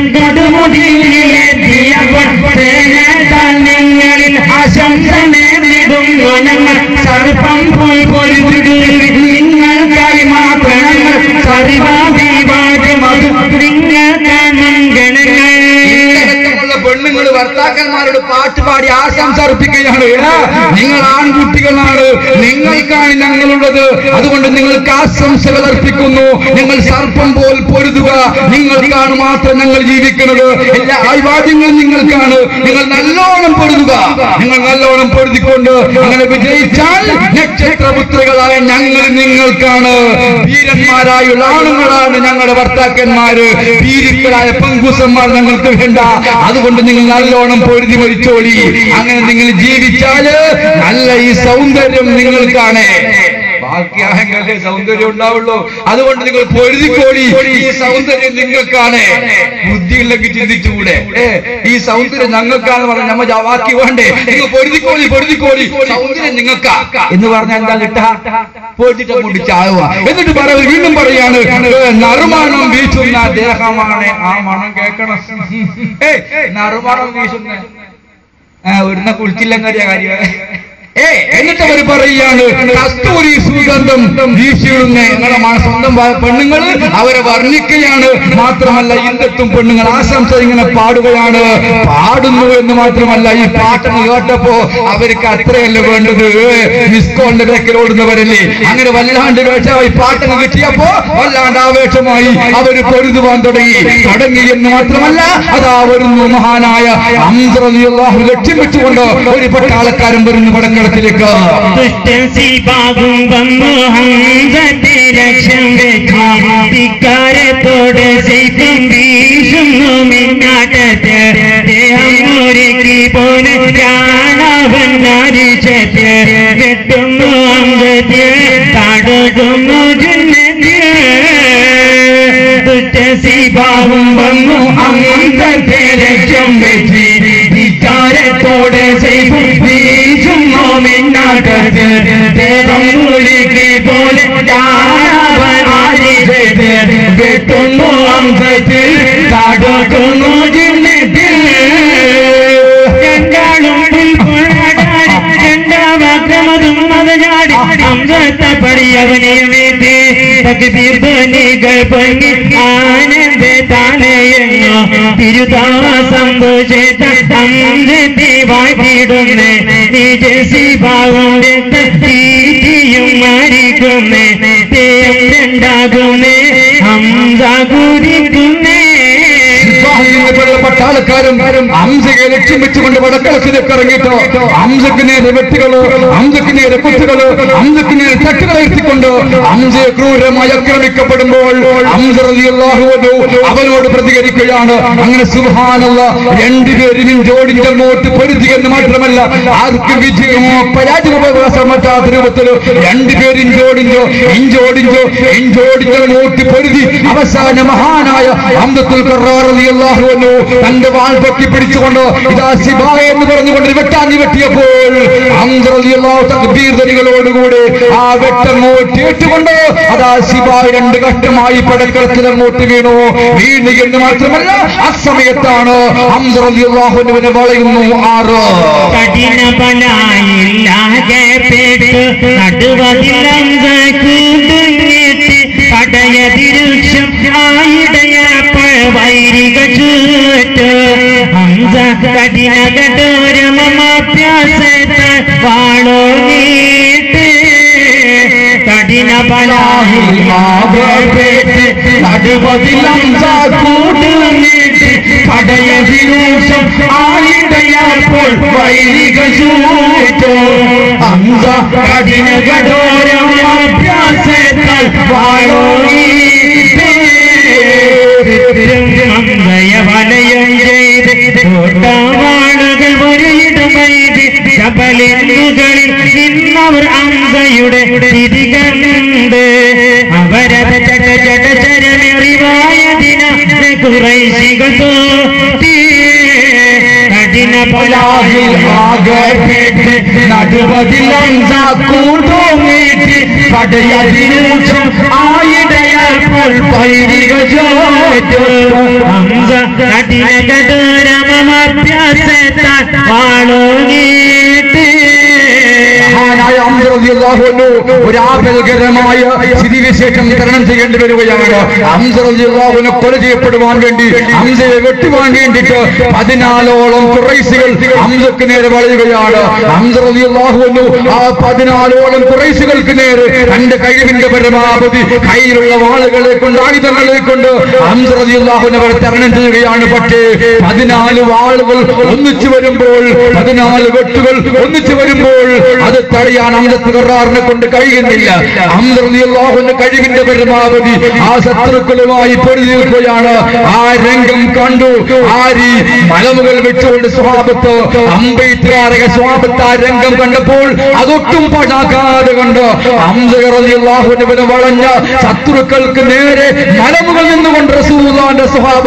കൊടുമുടിയിലെത്തിയപ്പോൾ സേനകൾ നിങ്ങളിൽ ആശംസ നേരിടുന്നു ഞങ്ങൾ സർപ്പം പോയി പൊരുതിടും നിങ്ങൾക്കായി മാത്രങ്ങൾ സർവാധിവാദ്യമതും നിങ്ങൾക്ക് മംഗളങ്ങൾ ഇത്തരത്തിലുള്ള പെണ്ണുങ്ങൾ ഭർത്താക്കന്മാരോട് പാട്ട് പാടി ആശംസ അർപ്പിക്കുകയാണ് എടാ, നിങ്ങൾ ആൺകുട്ടികളാണ് നിങ്ങൾക്കാണ് ഞങ്ങളുള്ളത് അതുകൊണ്ട് നിങ്ങൾക്ക് ആശംസകൾ അർപ്പിക്കുന്നു നിങ്ങൾ സർപ്പം പോൽ പൊരുതുക നിങ്ങൾക്കാണ് മാത്രം ഞങ്ങൾ ജീവിക്കുന്നത് എല്ലാ ആയ്വാദ്യങ്ങളും നിങ്ങൾക്കാണ് നിങ്ങൾ നല്ലോണം പൊരുതുക നിങ്ങൾ നല്ലോണം പൊരുതിക്കൊണ്ട് അങ്ങനെ വിജയിച്ചാൽ നക്ഷത്രപുത്രികളായ ഞങ്ങൾ നിങ്ങൾക്കാണ് വീരന്മാരായുള്ള ആണുങ്ങളാണ് ഞങ്ങളുടെ ഭർത്താക്കന്മാര് വീരുക്കളായ പങ്കുസന്മാർ ഞങ്ങൾക്ക് വേണ്ട അതുകൊണ്ട് നിങ്ങൾ നല്ലോണം പൊരുതി മരിച്ചോളി അങ്ങനെ നിങ്ങൾ ജീവിച്ചാല് നല്ല ഈ സൗന്ദര്യം നിങ്ങൾക്കാണ് ബാക്കിയാകെ സൗന്ദര്യം ഉണ്ടാവുള്ളൂ അതുകൊണ്ട് നിങ്ങൾ പൊരുതിക്കോളി ഈ സൗന്ദര്യം നിങ്ങൾക്കാണ് ബുദ്ധിയില്ലെങ്കിൽ ചിന്തിച്ചുകൂടെ ഏ ഈ സൗന്ദര്യം ഞങ്ങൾക്കാണ് പറഞ്ഞ നമ്മ ബാക്കി വേണ്ടേ നിങ്ങൾ പൊരുതിക്കോളി പൊരുതിക്കോളി സൗന്ദര്യം നിങ്ങൾക്കാ എന്ന് പറഞ്ഞാൽ എന്താ കിട്ടാ പൊരുത്തിട്ട് കൊണ്ട് ചാവുക എന്നിട്ട് പറയുന്നത് വീണ്ടും പറയാണ് ഏ, നറുമണം വീശുന്ന ദേഹമാണ് ആ മണം കേൾക്കണം ഏ നറുമണം വീശുന്ന ആ, ഒരുന്ന കുളിച്ചില്ലെന്നറിയ കാര്യം ഏ എന്നിട്ട് അവർ പറയുകയാണ് കസ്തൂരി സുഗന്ധം വീശിയിടുന്ന ഞങ്ങളുടെ മ- സ്വന്തം ഭ- പെണ്ണുങ്ങൾ അവരെ വർണ്ണിക്കുകയാണ് മാത്രമല്ല ഇന്നത്തും പെണ്ണുങ്ങൾ ആശംസ ഇങ്ങനെ പാടുകയാണ് പാടുന്നു എന്ന് മാത്രമല്ല ഈ പാട്ടൊന്ന് കേട്ടപ്പോ അവർക്ക് അത്രയല്ല വേണ്ടത് മിസ്കോളിന്റെ ബേക്കിൽ ഓടുന്നവരല്ലേ അങ്ങനെ വല്ലാണ്ട് വേഷമായി പാട്ടൊന്ന് കിട്ടിയപ്പോ വല്ലാണ്ട് ആവേശമായി അവര് പൊരുതുവാൻ തുടങ്ങി തുടങ്ങി എന്ന് മാത്രമല്ല അതാ വരുന്നു മഹാനായ അംസറിയാഹു ലക്ഷ്യം വെച്ചുകൊണ്ട് ഒരു പട്ടാളക്കാരൻ വരുന്നു പടക്കളത്തിലേക്ക് ദുഷ്ടൻ സിബാബും വന്നു ഹംസത്തെ ലക്ഷ്യം വെച്ച് ധിക്കാരത്തോടെ സൈത്യം വീശുന്നു മിന്നാട്ടത്ത് ദേഹം ഒരുക്കി പോലെ കാണാവൻ നാരിച്ചത്ത് വെട്ടുന്നു അംഗത്ത് താടുന്നു ദുഷ്ട സിബാബും വന്നു ഹംസത്തെ ലക്ഷ്യം വെച്ച് ധിക്കാരത്തോടെ സൈഫും വീശുന്നു മിന്നാട്ടത്ത് ദേഹം ഒരുക്കി പോലെ കാണാവൻ നാരിച്ചത്ത് വെട്ടുന്നു അംഗത്തിൽ താടുന്നു ജിന്നത്തിൽ രണ്ടാളും പുൽപ്പുഴാടി രണ്ടാമതും മതഞ്ഞാടി അംഗത്തെ പടിയവനെ വീട്ടി തക്ബീർ ധ്വനികൾ പൊങ്ങി ആനന്ദ താലയങ്ങോ തിരുതാവ സന്തോഷത്തെ അഞ്ചെത്തി വാഴ്ത്തിയിടുന്നേ നിജ ശിവാവുണ്ട് തീറ്റിയും മരിക്കുന്നേ തേണ്ടാകുന്നേ ഹംസ കുരിക്കുന്നേ ഇസ്രായേലിലുള്ള പട്ടാളക്കാരും ഹംസയെ ലക്ഷ്യം വെച്ചുകൊണ്ട് വടക്കളത്തിലേക്ക് ഇറങ്ങിയിട്ട് ഹംസക്ക് നേരെ വെട്ടുകള് ഹംസക്ക് നേരെ കുത്തുകള് ഹംസക്ക് നേരെ തട്ടുകൾ എത്തിക്കൊണ്ട് ഹംസയെ ക്രൂരമായി ആക്രമിക്കപ്പെടുമ്പോൾ ഹംസ റളിയല്ലാഹു അൻഹു അവനോട് പ്രതികരിക്കുകയാണ് അങ്ങനെ സുബ്ഹാനല്ല രണ്ടുപേരും ജോഡിന്റെ അങ്ങോട്ട് പൊരുതി എന്ന് മാത്രമല്ല ആർക്കും വിജയമോ പരാജയമോ പ്രയാസം പറ്റാത്ത രൂപത്തിൽ രണ്ടുപേരും ജോഡിഞ്ചോ ഇഞ്ചോടിഞ്ചോ ഇഞ്ചോടിഞ്ചോ അങ്ങോട്ട് പൊരുതി അവസാന മഹാനായ അമൃത്തുൽ റളിയല്ലാഹു അൻഹു തന്റെ വാൾ പൊക്കി പിടിച്ചുകൊണ്ട് ഇതാ സിബായ എന്ന് പറഞ്ഞുകൊണ്ട് ഒരു വെട്ടാനി വെട്ടിയപ്പോൾ ഹംസ റളിയല്ലാഹു തക്ബീർ ധ്വനികളോടുകൂടി ആ വെട്ടങ്ങോട്ട് ഏറ്റുകൊണ്ട് അതാ സിബായ രണ്ട് കഷ്ടമായി പടക്കളത്തിൽ അങ്ങോട്ട് വീണു വീണു എന്ന് മാത്രമല്ല ആ സമയത്താണ് ഹംസ റളിയല്ലാഹു അൻഹുവിനെ വളയുന്നു ആറ് കഠിന ബലായില്ലാതെ പേട്ട് നടുവതിലം കുടുങ്ങിട്ട് കടയതിരുഷം ആയിടയപ്പോൾ വൈരിക ചൂട്ട് ഹംസ കഠിന കഠോരമപ്യാസത്തെ വാളോ നീട്ട് കഠിന ബലാഹിൽ കടയതിരൂഷം ആയിടയപ്പോൾ വൈരിക ചൂട്ടോ അന്ത കഠിന കഠോരം അഭ്യാസത്താൽ മന്ദയ വലയം ചെയ്ത് കോട്ടാവാളുകൾ ഒരിടം വൈദി ശബലിനുകളിൽ നിന്നവർ അന്തയുടെ സ്ഥിതി കണ്ട് അവരത് ചട ചട ചരമെറിവായതിന കുറൈശികൾ തോട്ടി കഠിന പലാഹിൽ ആകപ്പെട്ട് നടുവതിലഞ്ച കൂട്ടോങ്ങിട്ട് പടയതിരൂഷം ആയിടയപ്പോൾ വൈരിക ചൂട്ടോ ഹംസ കഠിന കഠോരമഭ്യാസത്താൽ വാളോങ്ങിയിട്ട് മഹാനായ ഹംസ റളിയല്ലാഹു അൻഹു ഒരു ആപൽകരമായ സ്ഥിതിവിശേഷം തരണം ചെയ്യേണ്ടി വരികയാണ് ഹംസ റളിയല്ലാഹു അൻഹു കൊല ചെയ്യപ്പെടുവാൻ വേണ്ടി ഹംസയെ വെട്ടുവാൻ വേണ്ടിയിട്ട് പതിനാലോളം കുറൈശികൾ ഹംസക്ക് നേരെ വളയുകയാണ് ഹംസ റളിയല്ലാഹു അൻഹു ആ പതിനാലോളം കുറൈശികൾക്ക് നേരെ തന്റെ കഴിവിന്റെ പരമാവധി കയ്യിലുള്ള വാളുകളെ കൊണ്ട് ആയുധങ്ങളെ കൊണ്ട് ഹംസ റളിയല്ലാഹു അൻഹു അവരെ തരണം ചെയ്യുകയാണ് പക്ഷേ പതിനാല് വാളുകൾ ഒന്നിച്ചു വരുമ്പോൾ പതിനാല് വെട്ടുകൾ ഒന്നിച്ചു വരുമ്പോൾ അത് തടയാൻ അമൃത് കറാറിനെ കൊണ്ട് കഴിയുന്നില്ല അമൃതിയുടെ കഴിവിന്റെ പരമാവധി ആ ശത്രുക്കളുമായി പൊരുതി നിൽക്കുകയാണ് ആ രംഗം കണ്ടു ആരി മലമുകൾ വെച്ചുകൊണ്ട് സ്വാപത്ത് അമ്പയിത്രാരക സ്വാപത്ത് ആ രംഗം കണ്ടപ്പോൾ അതൊട്ടും പടാക്കാതെ കണ്ട് അംസറിയാഹുവിനെ വളഞ്ഞ ശത്രുക്കൾക്ക് നേരെ മലമുകൾ നിന്നുകൊണ്ട് റസൂലാന്റെ സ്വഭാവ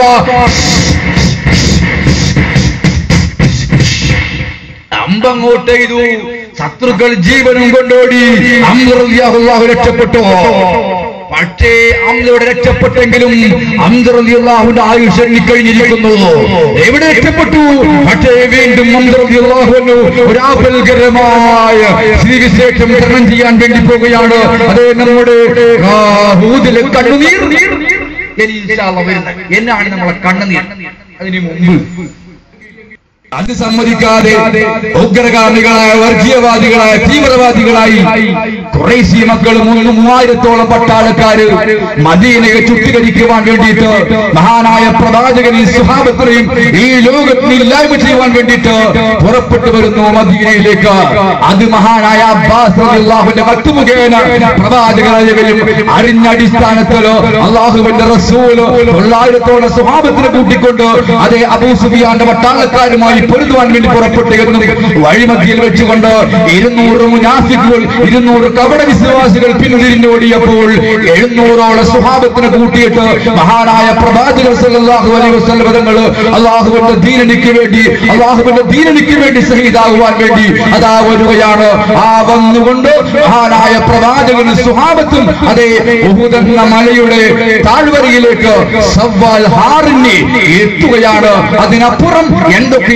അമ്പങ്ങോട്ട് ചെയ്തു ശത്രുക്കൾ ജീവനും കൊണ്ടോടി അമ്രുല്ലാഹു രക്ഷപ്പെട്ടു പക്ഷേ അമ്ലയുടെ രക്ഷപ്പെട്ടെങ്കിലും അമ്രുല്ലാഹുന്റെ ആയുഷ് എണ്ണിക്കഴിഞ്ഞിരിക്കുന്നു എവിടെ രക്ഷപ്പെട്ടു പക്ഷേ വീണ്ടും അമ്രുല്ലാഹുവിന് ഒരു ആപൽകരമായ സ്ഥിതിവിശേഷം തരണം ചെയ്യാൻ വേണ്ടി പോവുകയാണ് അതേ നമ്മുടെ ആ, ഹൂദിലെ കണ്ണുനീർ ഇനി ഇൻഷാ അല്ലാഹ് വരുന്നത്. എന്നാണ് നമ്മളെ കണ്ണുനീർ അതിനു മുമ്പ് അത് സമ്മതിക്കാതെ ഉഗ്രഗാമികളായ വർഗീയവാദികളായ തീവ്രവാദികളായി കുറേശ്ശി മക്കൾ മൂന്ന് മൂവായിരത്തോളം പട്ടാളക്കാര് മദീനയെ ചുട്ടികരിക്കുവാൻ വേണ്ടിയിട്ട് മഹാനായ പ്രവാചകനെ സുഹാബത്തിനെയും ഈ ലോകത്തിന് ഇല്ലായ്മ ചെയ്യുവാൻ വേണ്ടിയിട്ട് പുറപ്പെട്ടു വരുന്നു മദീനയിലേക്ക് അത് മഹാനായ അബ്ബാസ് റളിയല്ലാഹുവിന്റെ മറ്റു മുഖേന പ്രവാചകരായവരും അറിഞ്ഞ അടിസ്ഥാനത്തിലോ അള്ളാഹുവിന്റെ റസൂല് തൊള്ളായിരത്തോളം സുഹാബത്തിനെ കൂട്ടിക്കൊണ്ട് അതേ അബൂ സുഫിയാന്റെ പട്ടാളക്കാരുമായി പൊരുതുവാൻ വേണ്ടി പുറപ്പെട്ടു എന്നും വഴിമധ്യയിൽ വെച്ചുകൊണ്ട് ഇരുന്നൂറ് മുനാഫിക്കുകൾ ഇരുന്നൂറ് കപട വിശ്വാസികൾ പിന്തിരിഞ്ഞോടിയപ്പോൾ എഴുന്നൂറോളം സ്വഭാവത്തിന് കൂട്ടിയിട്ട് മഹാനായ പ്രവാചകർ സല്ലല്ലാഹു അലൈഹി വസല്ലം തങ്ങൾ അള്ളാഹുവിന്റെ ദീനനിക്ക് വേണ്ടി അള്ളാഹുവിന്റെ ദീനനിക്ക് വേണ്ടി സഹിതാകുവാൻ വേണ്ടി അതാ വരികയാണ് ആ വന്നുകൊണ്ട് മഹാനായ പ്രവാചകന് സുഹാബത്തും അതേ ഉഹുദ് എന്ന മലയുടെ താഴ്വരയിലേക്ക് സവ്വാൽ ഹാറിന് എത്തുകയാണ് അതിനപ്പുറം എന്തൊക്കെയാണ്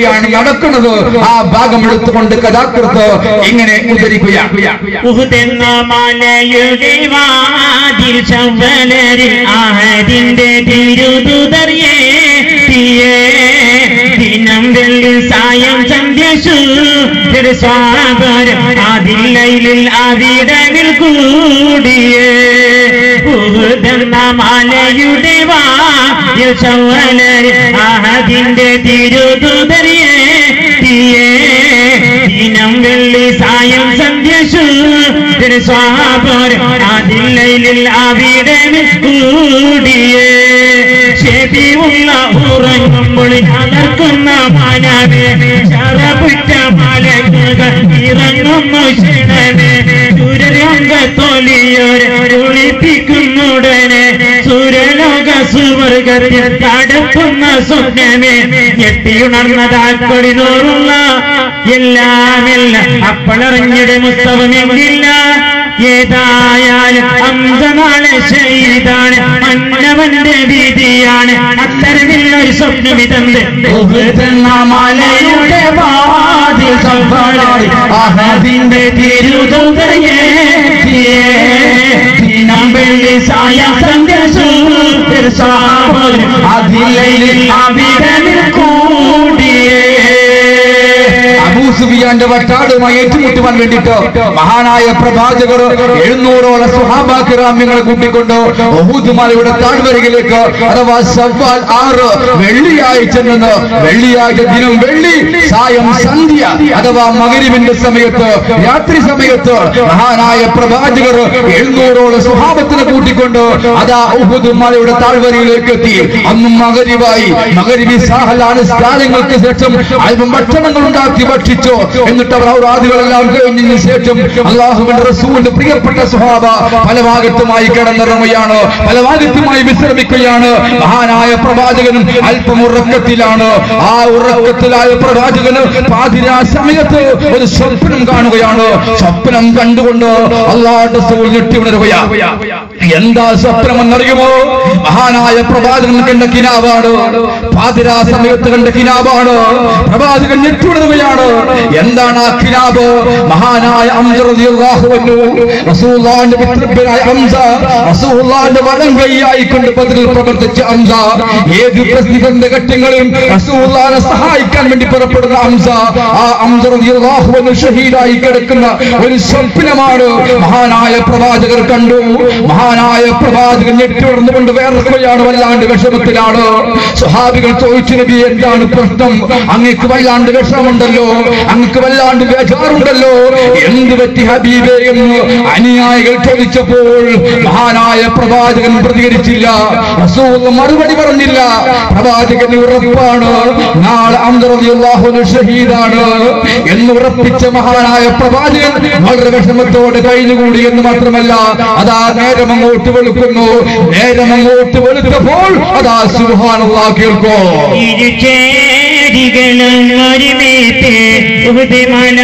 വേണ്ടിയാണ് നടക്കുന്നത് ആ ഭാഗം എടുത്തുകൊണ്ട് കഥാകൃത്ത് ഇങ്ങനെ ഉദ്ധരിക്കുകയാണ് ഉഹുതെന്ന മലയുടെ വാതിൽ ചവലരിൽ ആഹദിന്റെ തിരുതുതറിയേ തീയേ ദിനം വെള്ളി സായം സന്ധ്യശു സ്വാഗരം അതില്ലയിൽ അവിടവിൽ കൂടിയേ ഉഹുതെന്ന മലയുടെ വാതിൽ ചവലരിൽ ആഹദിന്റെ തിരുതുതറിയേ തീയേ ദിനം വെള്ളി സായം സന്ധ്യശു സ്വാപരം അതില്ലയിൽ അവിടെ കൂടിയേ ശരിയുള്ള ഉറങ്ങുമ്പോൾ അതർക്കുന്ന മാനവേ ശറപുറ്റ മലകൾ ഇറങ്ങുന്നു ക്ഷണമേ സൂര്യരംഗത്തൊലിയൊരുളിപ്പിക്കുന്നുടനെ സൂര്യലോക സുവർഗത്തിൽ തടുക്കുന്ന സ്വപ്നമേ ഞെട്ടിയുണർന്നതാക്കൊടി നോറുള്ള എല്ലാമെല്ലാം അപ്പളറിഞ്ഞിടെ മുസ്തവമെങ്കില്ല ഏതായാലും അംസനാളെ ചെയ്താണ് മന്നവന്റെ വിധിയാണ് അത്തരമില്ലൊരു സ്വപ്നമിതന്ത് മലയുടെ വാതിൽ സമ്പളാടി അഹദിന്റെ തിരുതുതയെ ദിനം വെള്ളി സായ അതിലയിൽ അവിടെ കൂടിയേ അബൂസുബിയാന്റെ വട്ടാടുമായി ഏറ്റുമുട്ടുവാൻ വേണ്ടിട്ട് മഹാനായ പ്രവാചകർ എഴുന്നൂറോളം സുഹാബാക്കിറാമ്യങ്ങളെ കൂട്ടിക്കൊണ്ട് ഒഹൂദ് മലയുടെ താഴ്വരയിലേക്ക് അഥവാ സവ്വാൽ ആറ് വെള്ളിയാഴ്ച നിന്ന് വെള്ളിയാഴ്ച ദിനം വെള്ളി സായം സന്ധ്യ അഥവാ മകരിവിന്റെ സമയത്ത് രാത്രി സമയത്ത് മഹാനായ പ്രവാചകർ എഴുന്നൂറോളം സുഹാബത്തിനെ കൂട്ടിക്കൊണ്ട് അതാ ഉഹുദ് മലയുടെ താഴ്വരയിലേക്ക് എത്തി അന്നും മകരിവായി മകരിവി സാഹലാണ് സ്ഥാനങ്ങൾക്ക് ശേഷം അല്പം ഭക്ഷണങ്ങൾ ഉണ്ടാക്കി ഭക്ഷിച്ചു എന്നിട്ട് അവർ ഔറാദികളെല്ലാം കഴിഞ്ഞതിന് ശേഷം അള്ളാഹുവിന്റെ റസൂലിന്റെ പ്രിയപ്പെട്ട സ്വഭാവ പല ഭാഗത്തുമായി കിടന്നിറങ്ങുകയാണ് പല ഭാഗത്തുമായി വിശ്രമിക്കുകയാണ് മഹാനായ പ്രവാചകനും അല്പം ഉറക്കത്തിലാണ് ആ ഉറക്കത്തിലായ പ്രവാചകന് പാതിരാ സമയത്ത് ഒരു സ്വപ്നം കാണുകയാണ് സ്വപ്നം കണ്ടുകൊണ്ട് അള്ളാഹുന്റെ റസൂൽ ഞെട്ടി ഉണരുകയാ എന്താ സ്വപ്നം എന്നറിയുമോ മഹാനായ പ്രവാചകൻ കണ്ട കിനാവാണ് പാതിരാ സമയത്ത് കണ്ട കിനാവാണ് പ്രവാചകൻ ഞെട്ടുണരുകയാണ് എന്താണ് ആ കിനാബ് മഹാനായ ഹംസ റളിയല്ലാഹു അൻഹു റസൂലുള്ളാഹിന്റെ പുത്രനായ ഹംസ റസൂലുള്ളാഹിന്റെ വലം കൈയായി കൊണ്ട് ബദറിൽ പ്രവർത്തിച്ച ഹംസ ഏത് പ്രസിദ്ധ ഘട്ടങ്ങളിലും റസൂലുള്ളാഹിനെ സഹായിക്കാൻ വേണ്ടി പുറപ്പെടുന്ന ഹംസ ആ ഹംസ റളിയല്ലാഹു അൻഹു ഷഹീദായി കിടക്കുന്ന ഒരു സ്വപ്നമാണ് മഹാനായ പ്രവാചകർ കണ്ടു മഹാനായ പ്രവാചകൻ ഞെട്ടിയുണർന്നുകൊണ്ട് വേർക്കുകയാണ് വല്ലാണ്ട് വിഷമത്തിലാണ് സ്വഹാബികൾ ചോദിച്ചു നബി എന്താണ് പ്രശ്നം അങ്ങക്ക് വല്ലാണ്ട് വിഷമുണ്ടല്ലോ അങ്ങക്ക് വല്ലാണ്ട് ബേജാറുണ്ടല്ലോ എന്ത് പറ്റി ഹബീബേ എന്ന് അനുയായികൾ ചോദിച്ചപ്പോൾ മഹാനായ പ്രവാചകൻ പ്രതികരിച്ചില്ല റസൂൽ മറുപടി പറഞ്ഞില്ല പ്രവാചകൻ ഉറപ്പാണ് നാളെ അന്തർഹുന് ഷഹീദാണ് എന്ന് ഉറപ്പിച്ച മഹാനായ പ്രവാചകൻ വളരെ വിഷമത്തോടെ കഴിഞ്ഞുകൂടി എന്ന് മാത്രമല്ല അതാ നേരം അങ്ങോട്ട് വെളുക്കുന്നു നേരം അങ്ങോട്ട് വെളുത്തപ്പോൾ അതാ സുഹാനുള്ള കേൾക്കോ ഇരുചേരികളും ഒരുമിച്ച് ഉഹുദ്മല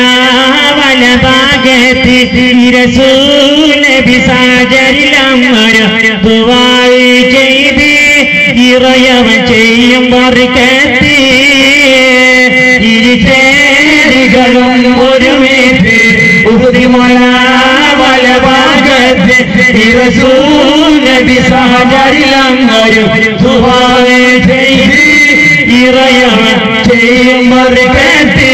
വലഭാഗത്ത് രസൂലബിസാചരിലം ഒരു ദുവായി ചെയ്ത് ഇറയവൻ ചെയ്യും വർക്കത്ത് ഇരുചേരികളും ഒരുമിച്ച് ഉഹുദ്മല വലഭാഗത്ത് രസൂലബിസാചരിലം ഒരു ദുവായി ചെയ്ത് ഇറയവൻ ചെയ്യും വർക്കത്ത്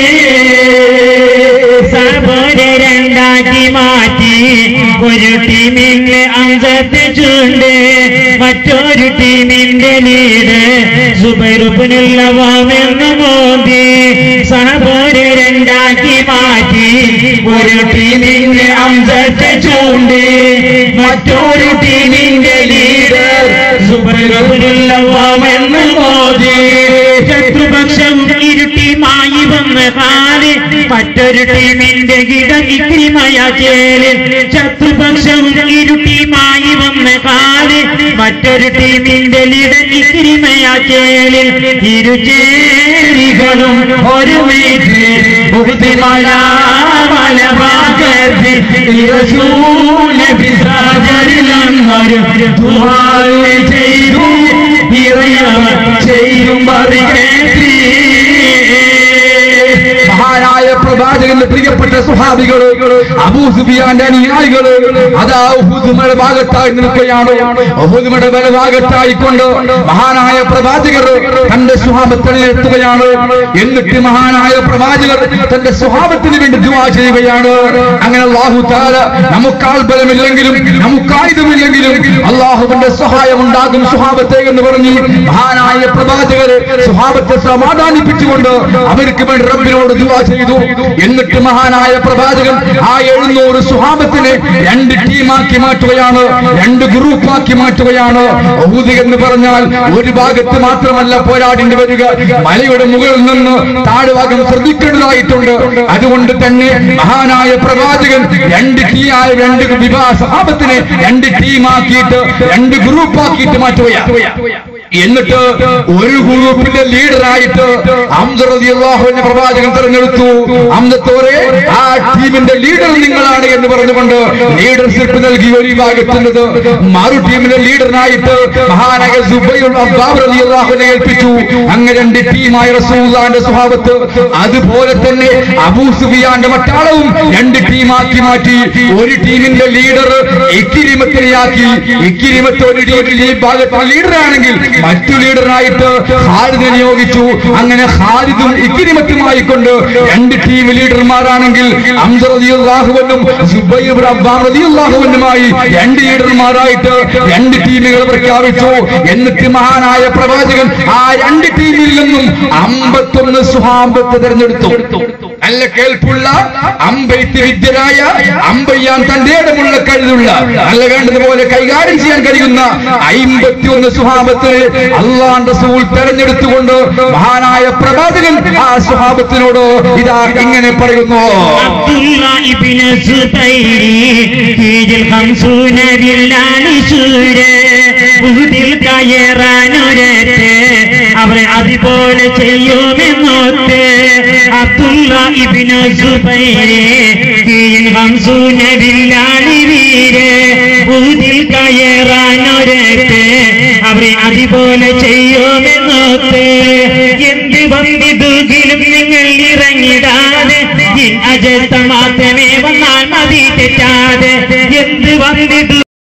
സബര് രണ്ടാക്കി മാറ്റി ഒരു ടീമിന്റെ അംഗത്തെ ചൂണ്ട് മറ്റൊരു ടീമിന്റെ ലീഡ് സുബരുപ്പനുള്ളവാമെന്ന് മോദി സബര് രണ്ടാക്കി മാറ്റി ഒരു ടീമിന്റെ അംഗത്തെ ചൂണ്ട് മറ്റൊരു ടീമിന്റെ ലീഡർ സുബരുപ്പനുള്ളവാമെന്ന് മോദി ശത്രുപക്ഷം ഇരുട്ടിമായി വന്ന് കാല് മറ്റൊരു ടീമിന്റെ ഗിട ഇക്രിമയ ചേലിൽ ശത്രുപക്ഷം ഇരുട്ടിമായി വന്ന് കാല് മറ്റൊരു ടീമിന്റെ ലിട ഇക്രിമയ ചേലിൽ ഇരുചേരികളും ഒരു വീട്ടിൽ ബുദ്ധിമല മലഭാഗത്ത് ഇരസൂലഭിസാചരിലൊരു ചെയ്തു ഇറയ ചെയ്യും പറികേറ്റി പ്രവാചകന്റെ പ്രിയപ്പെട്ട സുഹാബികള് അബൂ സുബിയാന്റെ അനുയായികള് അതാ ഉഹുദുമയുടെ ഭാഗത്തായി നിൽക്കുകയാണ് ഉഹുദുമയുടെ ബലഭാഗത്തായി കൊണ്ട് മഹാനായ പ്രവാചകർ തന്റെ സുഹാബത്തിനെ എത്തുകയാണ് എന്നിട്ട് മഹാനായ പ്രവാചകർ തന്റെ സുഹാബത്തിന് വേണ്ടി ദുവാ ചെയ്യുകയാണ് അങ്ങനെ അള്ളാഹു താല നമുക്കാൾ ബലമില്ലെങ്കിലും നമുക്ക് ആയുധമില്ലെങ്കിലും അള്ളാഹുവിന്റെ സഹായം ഉണ്ടാകും സുഹാബത്തെ എന്ന് പറഞ്ഞ് മഹാനായ പ്രവാചകർ സുഹാബത്തെ സമാധാനിപ്പിച്ചുകൊണ്ട് അവർക്ക് വേണ്ടി റബ്ബിനോട് ദുവാ ചെയ്തു എന്നിട്ട് മഹാനായ പ്രവാചകൻ ആ എഴുന്നൂറ് സുഹാബത്തിനെ രണ്ട് ടീമാക്കി മാറ്റുകയാണ് രണ്ട് ഗ്രൂപ്പാക്കി മാറ്റുകയാണ് ഊതി എന്ന് പറഞ്ഞാൽ ഒരു ഭാഗത്ത് മാത്രമല്ല പോരാടേണ്ടി വരിക മലയുടെ മുകളിൽ നിന്ന് താഴ്ഭാഗം ശ്രദ്ധിക്കേണ്ടതായിട്ടുണ്ട് അതുകൊണ്ട് തന്നെ മഹാനായ പ്രവാചകൻ രണ്ട് ടീമായ രണ്ട് വിവാഹ സഹാബത്തിനെ രണ്ട് ടീമാക്കിയിട്ട് രണ്ട് ഗ്രൂപ്പാക്കിയിട്ട് മാറ്റുകയാണ് എന്നിട്ട് ഒരു ഗ്രൂപ്പിന്റെ ലീഡറായിട്ട് അള്ളാഹുവിന്റെ പ്രവാചകൻ തെരഞ്ഞെടുത്തു അംസത്തോറെ ആ ടീമിന്റെ ലീഡർ നിങ്ങളാണ് എന്ന് പറഞ്ഞുകൊണ്ട് ലീഡർഷിപ്പ് നൽകി ഒരു വിഭാഗത്തിൻ്റെത് മറു ടീമിന്റെ ലീഡറിനായിട്ട് മഹാനായ സുബൈർ അബ്ബാബ് റളിയല്ലാഹുവിനെ ഏൽപ്പിച്ചു അങ്ങനെ രണ്ട് ടീമായ റസൂലുള്ളാഹിന്റെ സ്വഭാവത്ത് അതുപോലെ തന്നെ അബൂ സുഫിയാന്റെ മട്ടാളവും രണ്ട് ടീമാക്കി മാറ്റി ഒരു ടീമിന്റെ ലീഡർ ഇക്കിരിമത്തിനെയാക്കി ഇക്കിരിമത്ത് ഒരു ടീമിൽ ഈ ഭാഗത്ത് ലീഡറാണെങ്കിൽ മറ്റു ലീഡറായിട്ട് ഖാലിദിനെ നിയോഗിച്ചു അങ്ങനെ ഖാലിദും ഇക്കിരിമത്തുമായി കൊണ്ട് രണ്ട് ടീം ലീഡർമാരാണെങ്കിൽ അംസ റളിയല്ലാഹുവിനും സുബൈർ ഇബ്നു അബ്ബാൻ റളിയല്ലാഹുവിനുമായി രണ്ട് ലീഡർമാരായിട്ട് രണ്ട് ടീമുകൾ പ്രഖ്യാപിച്ചു എന്നിട്ട് മഹാനായ പ്രവാചകൻ ആ രണ്ട് ടീമിൽ നിന്നും അമ്പത്തൊന്ന് സുഹാബത്ത് തെരഞ്ഞെടുത്തു നല്ല കേൾപ്പുള്ള അമ്പെയ്ത്ത് വിദ്യരായ അമ്പയ്യാൻ തന്റെ ഇടമുള്ള കഴിവുള്ള നല്ല വേണ്ടതുപോലെ കൈകാര്യം ചെയ്യാൻ കഴിയുന്ന അയിമ്പത്തിയൊന്ന് സുഹാബത്തിന് അള്ളാൻ റസൂൽ തെരഞ്ഞെടുത്തുകൊണ്ട് മഹാനായ പ്രവാചകൻ ആ സുഹാബത്തിനോട് ഇതാ ഇങ്ങനെ പറയുന്നു അബ്ദുള്ള ഇബ്നു സുബൈരി കീഴിൽ ഹംസൂന ബില്ലാലി സൂര് ഉഹുദിൽ കയറാനൊരറ്റ് അവരെ അതുപോലെ ചെയ്യുമെന്നോത്ത് അബ്ദുള്ള ഇബ്നു സുബൈരി കീഴിൽ ഹംസൂന ബില്ലാലി വീര് ഉഹുദിൽ കയറാനൊരറ്റ് അവരെ അതുപോലെ ചെയ്യുമെന്നോത്ത് എന്ത് വന്നിതുകിലും നിങ്ങൾ ഇറങ്ങിടാതെ ഇൻ അജത്ത മാത്രമേ വന്നാൽ മതി തെറ്റാതെ എന്ത് വന്നിതു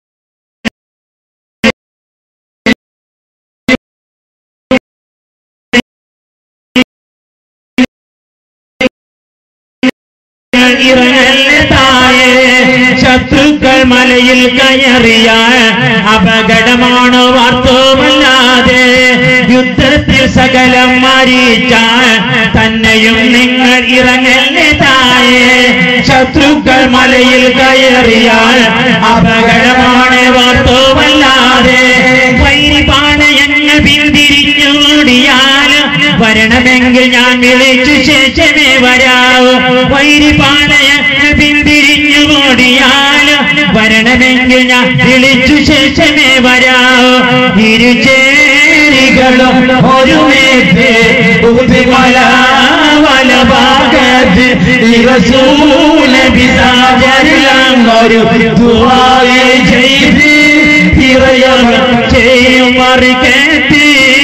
ഇറങ്ങല്ലേ താഴെ ശത്രുക്കൾ മലയിൽ കയറിയ അപകടമാണ് വാർത്തവുമല്ലാതെ യുദ്ധത്തിൽ സകലം മരിച്ച തന്നെയും നിങ്ങൾ ഇറങ്ങല്ലേ താഴെ ശത്രുക്കൾ മലയിൽ കയറിയ അപകടമാണ് വാർത്തവുമല്ലാതെ വൈരിപാണയങ്ങൾ പിന്തിരിഞ്ഞു ഓടിയാൽ വരണമെങ്കിൽ ഞാൻ വിളിച്ചു ശേഷമേ വരാവൂ വൈരിപാണയങ്ങൾ പിന്തിരിഞ്ഞു ഓടിയാൽ വരണമെങ്കിൽ ഞാൻ വിളിച്ചു ശേഷമേ വരാവൂ ഇരുചേരികളും ഒരു മേത്ത് ഉദിമല വലഭാഗത്ത് ഇറസൂല പിതാചരിലങ്ങൊരു ദുആയെ ചെയ്ത് ഇറയവർ ചെയ്യും മറികേറ്റ്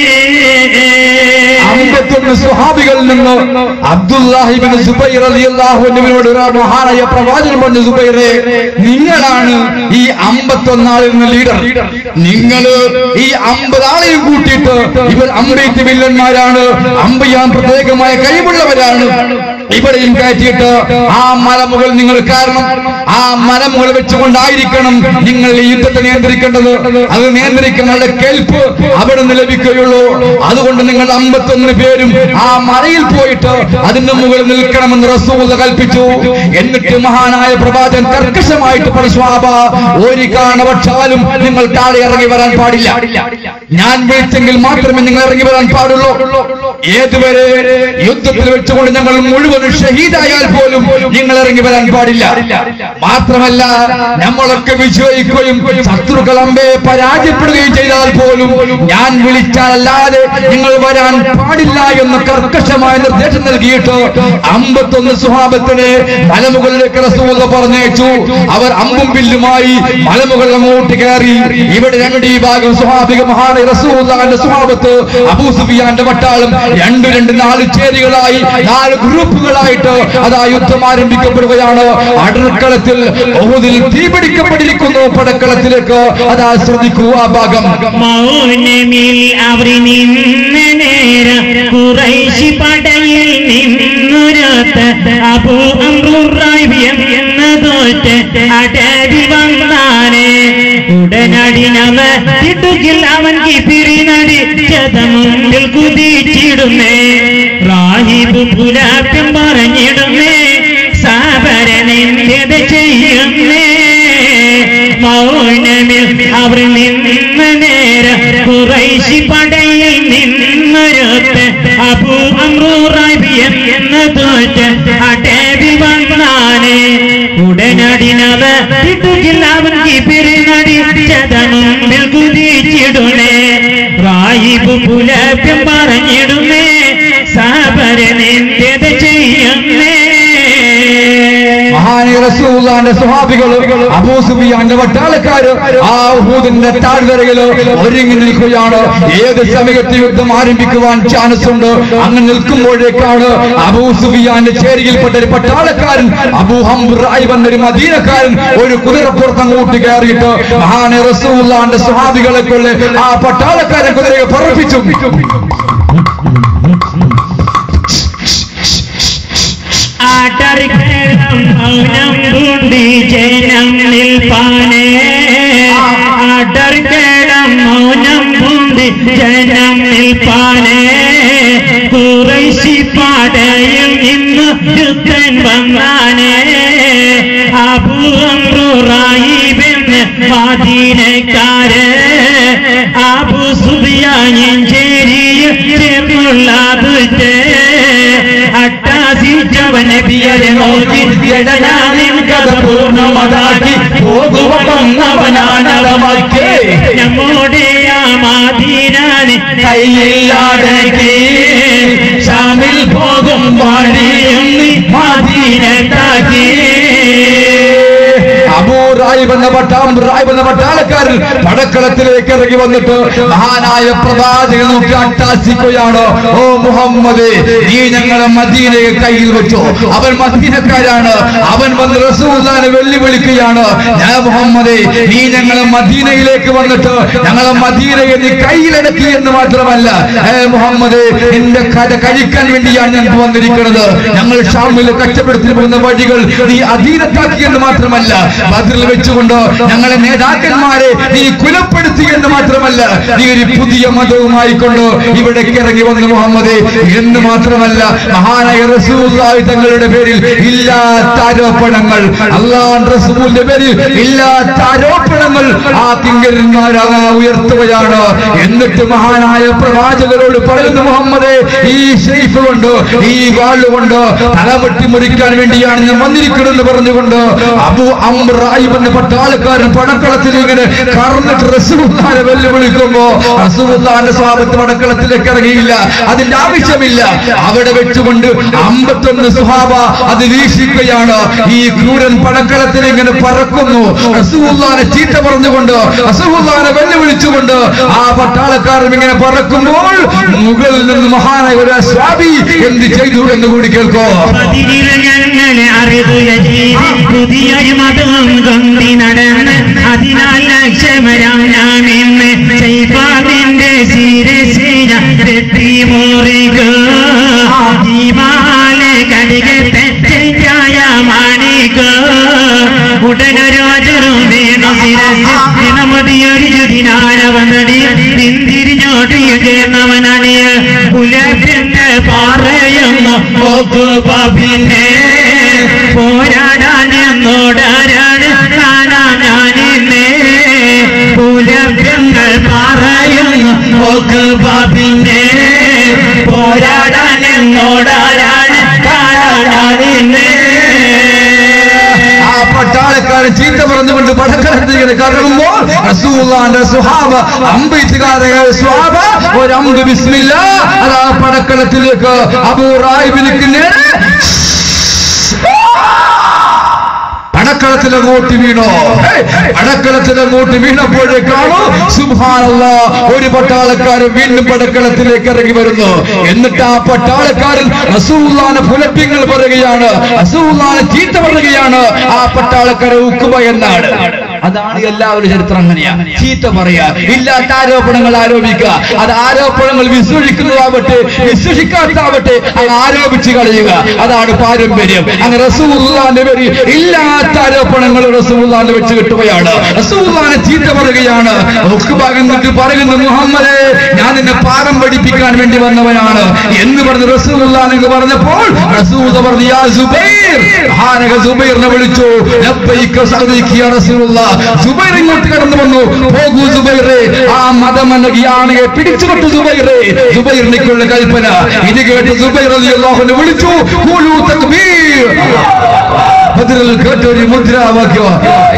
അമ്പത്തൊന്ന് സുഹാബികളിൽ നിന്ന് അബ്ദുല്ലാഹിബിൻ സുബൈർ റളിയല്ലാഹുവിനോട് ഒരു മഹാനായ പ്രവാചകൻ പറഞ്ഞു സുബൈറെ നിങ്ങളാണ് ഈ അമ്പത്തൊന്നാളിൽ നിന്ന് ലീഡർ നിങ്ങൾ ഈ അമ്പത് ആളെയും കൂട്ടിയിട്ട് ഇവർ അമ്പെയ്ത്ത് വില്ലന്മാരാണ് അമ്പയ്യാൻ പ്രത്യേകമായ കഴിവുള്ളവരാണ് ഇവിടെയും കയറ്റിയിട്ട് ആ മലമുകൾ നിങ്ങൾ കാരണം ആ മലമുകൾ വെച്ചുകൊണ്ടായിരിക്കണം നിങ്ങൾ ഈ യുദ്ധത്തെ നിയന്ത്രിക്കേണ്ടത് അത് നിയന്ത്രിക്കാനുള്ള കേൾപ്പ് അവിടെ നിന്ന് ലഭിക്കുകയുള്ളൂ അതുകൊണ്ട് നിങ്ങൾ അമ്പത്തൊന്ന് പേരും ആ മലയിൽ പോയിട്ട് അതിന്റെ മുകളിൽ നിൽക്കണമെന്ന് റസൂല കൽപ്പിച്ചു എന്നിട്ട് മഹാനായ പ്രവാചകൻ കർക്കശമായിട്ട് പരിശ്വാപ ഒരു കാരണവക്ഷാലും നിങ്ങൾ താഴെ ഇറങ്ങി വരാൻ പാടില്ല ഞാൻ വിളിച്ചെങ്കിൽ മാത്രമേ നിങ്ങൾ ഇറങ്ങി വരാൻ പാടുള്ളൂ ഏതുവരെ യുദ്ധത്തിൽ വെച്ചുകൊണ്ട് ഞങ്ങൾ മുഴുവൻ ഷഹീദായാൽ പോലും നിങ്ങൾ ഇറങ്ങി വരാൻ പാടില്ല മാത്രമല്ല നമ്മളൊക്കെ വിജയിക്കുകയും ശത്രുക്കൾ അമ്പെ പരാജയപ്പെടുകയും ചെയ്താൽ പോലും ഞാൻ വിളിച്ചാലല്ലാതെ നിങ്ങൾ വരാൻ പാടില്ല എന്ന് കർക്കശമായ നിർദ്ദേശം നൽകിയിട്ട് അമ്പത്തൊന്ന് സുഹാബത്തിന് മലമുകളിലേക്ക് റസൂല പറഞ്ഞയച്ചു അവർ അമ്പും വില്ലുമായി മലമുകൾ അങ്ങോട്ട് കയറി ഇവിടെ രണ്ട് ഈ ഭാഗം സുഹാബിക മഹാന റസൂലാന്റെ സുഹാബത്ത് അബൂ സുഫിയാന്റെ വട്ടാളം രണ്ട് രണ്ട് നാല് ചേരികളായി നാല് ഗ്രൂപ്പുകൾ ദിവസങ്ങളായിട്ട് അതാ യുദ്ധം ആരംഭിക്കപ്പെടുകയാണ് അടർക്കളത്തിൽ ഒഹുദിൽ തീപിടിക്കപ്പെട്ടിരിക്കുന്നു പടക്കളത്തിലേക്ക് അതാ ശ്രദ്ധിക്കൂ ആ ഭാഗം മൗനമിൽ അവർ നിന്ന് നേര കുറൈശി പടയിൽ നിന്നൊരത്ത് അബു അമ്രുറായി എന്ന തോറ്റ് അടരി വന്നാനെ ഉടനടിനവ തിട്ടുകിൽ അവൻ കിപ്പിരിനടി ചതമുണ്ടിൽ കുതിച്ചിടുന്നേ റാഹിബ് പുലാപ്യം പറഞ്ഞിടുന്നേ സാബരനെന്റത് ചെയ്യുന്നേ മൗനമിൽ അവർ നിന്ന് നേര കുറൈശി പടയിൽ നിന്നൊരൊത്ത് അബു അമ്രൂറായി എന്ന തോറ്റ് അടേവി വന്നാനെ ഉടനടിനവ തിട്ടുകിൽ അവൻ കിപ്പിരിനടി ചതമുമ്പിൽ കുതിച്ചിടുന്നേ റായിബ് പുലപ്യം പറഞ്ഞിടുന്നേ സാബരനെന്റത് ചെയ്യുന്നേ മഹാനി റസൂലുള്ളാന്റെ സ്വഹാബികൾ അബൂ സുഫിയാന്റെ വട്ടാളക്കാര് ആ ഉഹൂദിന്റെ താഴ്വരയില് ഒരുങ്ങി നിൽക്കുകയാണ് ഏത് സമയത്ത് യുദ്ധം ആരംഭിക്കുവാൻ ചാൻസ് ഉണ്ട് അങ്ങനെ നിൽക്കുമ്പോഴേക്കാണ് അബൂ സുഫിയാന്റെ ചേരിയിൽപ്പെട്ട ഒരു പട്ടാളക്കാരൻ അബൂ ഹംറായി വന്നൊരു മദീനക്കാരൻ ഒരു കുതിരപ്പുറത്ത് അങ്ങോട്ട് കയറിയിട്ട് മഹാനി റസൂലുള്ളാന്റെ സ്വഹാബികളെ കൊള്ളെ ആ പട്ടാളക്കാരൻ കുതിരയെ പറപ്പിച്ചു ആട്ടറിക്കേളം മൗനം പൂണ്ടി ജനം നിൽപ്പാനേ ആട്ടറിക്കേളം മൗനം പൂണ്ടി ജനം നിൽപ്പാനേ കുറേശി പാടയിൽ നിന്ന് യുദ്ധൻ വന്നാനേ അബുറായിബെന്ന് മാതീനക്കാര് അബു സുബിയാനിൻ ചേരിയിൽ ചേർന്നുള്ള അട്ടാസിച്ചവനെ പിയരെ നോക്കി എടനാനിൻ കഥ പൂർണ്ണമതാക്കി പോകുവന്നവനാണളമാക്കി നമ്മുടെ ആ മാതീനാന് കയ്യിലാടക്കി ഷാമിൽ പോകും പാടിയും നീ മാതീനത്താക്കി അബൂറായിബ് എന്ന പട്ടാം റായിബ് എന്ന പട്ടാളക്കാരൻ പടക്കളത്തിലേക്ക് ഇറങ്ങി വന്നിട്ട് മഹാനായ പ്രവാചകൻ നോക്കി അട്ടാസിക്കുകയാണ് ഓ മുഹമ്മദ് നീ ഞങ്ങളെ മദീനയെ കയ്യിൽ വെച്ചു അവൻ മദീനക്കാരാണ് അവൻ വന്ന് റസൂല്ലാനെ വെല്ലുവിളിക്കുകയാണ് ഞാൻ മുഹമ്മദേ നീ ഞങ്ങളെ മദീനയിലേക്ക് വന്നിട്ട് ഞങ്ങളെ മദീനയെ നീ കയ്യിലടക്കി എന്ന് മാത്രമല്ല ഏ മുഹമ്മദ് നിന്റെ കഥ കഴിക്കാൻ വേണ്ടിയാണ് ഞാൻ വന്നിരിക്കുന്നത് ഞങ്ങൾ ഷാമിൽ കച്ചപ്പെടുത്തി പോകുന്ന വഴികൾ നീ അധീനത്താക്കി എന്ന് മാത്രമല്ല ബദറിൽ വെച്ചുകൊണ്ട് ഞങ്ങളെ നേതാക്കന്മാരെ നീ കുലപ്പെടുത്തി എന്ന് മാത്രമല്ല നീ ഒരു പുതിയ മതവുമായി കൊണ്ട് ഇവിടേക്ക് ഇറങ്ങി വന്നു മുഹമ്മദ് എന്ന് മാത്രമല്ല മഹാനായ റസൂലുള്ളാഹി തങ്ങളുടെ പേരിൽ ഇല്ലാത്ത ആരോപണങ്ങൾ അള്ളാഹ് റസൂലിന്റെ പേരിൽ ഇല്ലാത്ത ആരോപണങ്ങൾ ആ കിങ്കരന്മാരാ ഉയർത്തുകയാണ് എന്നിട്ട് മഹാനായ പ്രവാചകരോട് പറയുന്നു മുഹമ്മദ് ഈ ഷെയ്ഫ് കൊണ്ട് ഈ വാളുകൊണ്ട് തലവെട്ടി മുറിക്കാൻ വേണ്ടിയാണ് ഞാൻ വന്നിരിക്കുന്നതെന്ന് പറഞ്ഞുകൊണ്ട് അബു അംറായിബ് എന്ന പട്ടാളക്കാരൻ പടക്കളത്തിൽ ഇങ്ങനെ കറന്നിട്ട് റസൂലുള്ളാഹിനെ വെല്ലുവിളിക്കുമ്പോ റസൂലുള്ളാഹിന്റെ സ്വാപത്ത് പടക്കളത്തിലേക്ക് ഇറങ്ങിയില്ല അതിന്റെ ആവശ്യമില്ല അവിടെ വെച്ചുകൊണ്ട് അമ്പത്തൊന്ന് സുഹാബ അത് വീക്ഷിക്കുകയാണ് ഈ ക്രൂരൻ പടക്കളത്തിൽ ഇങ്ങനെ പറക്കുന്നു റസൂലുള്ളാഹിനെ ചീത്ത പറഞ്ഞുകൊണ്ട് റസൂലുള്ളാഹിനെ വെല്ലുവിളിച്ചുകൊണ്ട് ആ പട്ടാളക്കാരൻ ഇങ്ങനെ പറക്കുമ്പോൾ മുകളിൽ നിന്ന് മഹാനായ ഒരു സ്വാമി എന്ത് ചെയ്തു എന്ന് കൂടി കേൾക്കോ പതിരിൽ ഞങ്ങളെ അറിവുക ചെയ്ത് പുതിയൊരു മതം കൊണ്ടി നടന്ന് അതിനാൽ ലക്ഷമരം നാം ഇന്ന് ചെയ്പാതിന്റെ ശിരശിര തെറ്റി മുറികോ ജീവാലെ കടികത്തെ ചെയ്യായ മാണികോ ഉടനൊരു അജറും വീണു ശിരസ് ദിനമതിയൊരു ചുരിനാനവനടി നിന്തിരിഞ്ഞോട്ടിയ ചേർന്നവനണിയ പുലത്തിന്റെ പാറയുന്നു പിന്നെ പോരാടാൻ എന്നോടാരാണ് കാണാൻ ഞാനിന്നേ പുലഭ്യങ്ങൾ പറയുന്നു പിന്നെ പോരാടാൻ എന്നോടാരാണ് കാണാൻ ഞാനിന്നേ ആ പട്ടാളക്കാരൻ ചീത്ത പറഞ്ഞുകൊണ്ട് പടക്കളത്തിൽ ഇങ്ങനെ കറങ്ങുമ്പോൾ റസൂലുള്ളാഹിന്റെ സുഹാബ അമ്പെയ്ത്തുകാരായ സ്വാബ ഒരു അമ്പ് ബിസ്മില്ല അത് ആ പടക്കളത്തിലേക്ക് അബൂ റായിബിലേക്ക് നേരെ പടക്കളത്തിലങ്ങോട്ട് വീണോ ഹേയ്, പടക്കളത്തിലങ്ങോട്ട് വീണപ്പോഴേക്കാണോ സുബാനല്ല ഒരു പട്ടാളക്കാരൻ വീണ്ടും പടക്കളത്തിലേക്ക് ഇറങ്ങി വരുന്നു എന്നിട്ട് ആ പട്ടാളക്കാരൻ റസൂല്ലാനെ പുലപ്പിങ്ങൾ പറയുകയാണ് റസൂല്ലാനെ ചീത്ത പറയുകയാണ് ആ പട്ടാളക്കാരൻ ഉക്കുമ എന്നാണ് അതാണ് എല്ലാവരും ചരിത്രം അങ്ങനെയാ ചീത്ത പറയാ ഇല്ലാത്ത ആരോപണങ്ങൾ ആരോപിക്കുക അത് ആരോപണങ്ങൾ വിശ്വസിക്കുന്നതാവട്ടെ വിശ്വസിക്കാത്താവട്ടെ അങ്ങ് ആരോപിച്ച് കളയുക അതാണ് പാരമ്പര്യം അങ്ങ് റസൂല്ലാന്റെ പേര് ഇല്ലാത്ത ആരോപണങ്ങൾ റസൂല്ലാന്റെ വെച്ച് കിട്ടുകയാണ് റസൂല്ലാനെ ചീത്ത പറയുകയാണ് എന്നിട്ട് പറയുന്നു മുഹമ്മദേ ഞാൻ നിന്നെ പാഠം പഠിപ്പിക്കാൻ വേണ്ടി വന്നവനാണ് എന്ന് പറഞ്ഞ് റസൂല്ലാനെന്ന് പറഞ്ഞപ്പോൾ റസൂൽ പറഞ്ഞു യാ സുബൈർ മഹാനക സുബൈറിനെ വിളിച്ചു ലബ്ബൈക സഅദീക യാ റസൂലുള്ളാഹ് സുബൈർ ഇങ്ങോട്ട് കടന്നു വന്നു പോകൂ സുബൈറെ ആ മതമനകിയാണെ പിടിച്ചുകൊട്ടു സുബൈറെ സുബൈറിനേക്കുള്ള കൽപ്പന ഇത് കേട്ട് സുബൈർ റളിയല്ലാഹുവിനെ വിളിച്ചു ഖൂലു തക്ബീർ ബദറിൽ കേട്ടൊരു മുദ്രാവാക്യം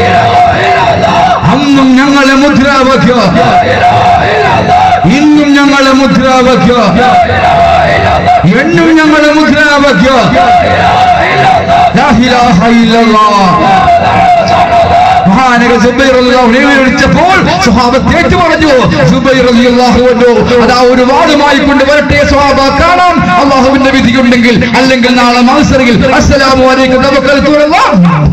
അന്നും ഞങ്ങളെ മുദ്രാവാക്യം ഇന്നും ഞങ്ങളെ മുദ്രാവാക്യം എന്നും ഞങ്ങളെ മുദ്രാവാക്യം ലാ ഇലാഹ ഇല്ലല്ലാഹ് മഹാനക സുബൈർ അള്ളാഹുവിനെ വിളിച്ചപ്പോൾ സ്വഹാബത്ത് ഏറ്റു പറഞ്ഞു സുബൈർ അള്ളാഹു അതാ ഒരു വാദമായി കൊണ്ട് വരട്ടെ സ്വഹാബ കാണാം അള്ളാഹുവിന്റെ വിധിയുണ്ടെങ്കിൽ അല്ലെങ്കിൽ നാളെ മാസറിൽ അസ്സലാമു അലൈക്കും തവക്കൽത്തുള്ള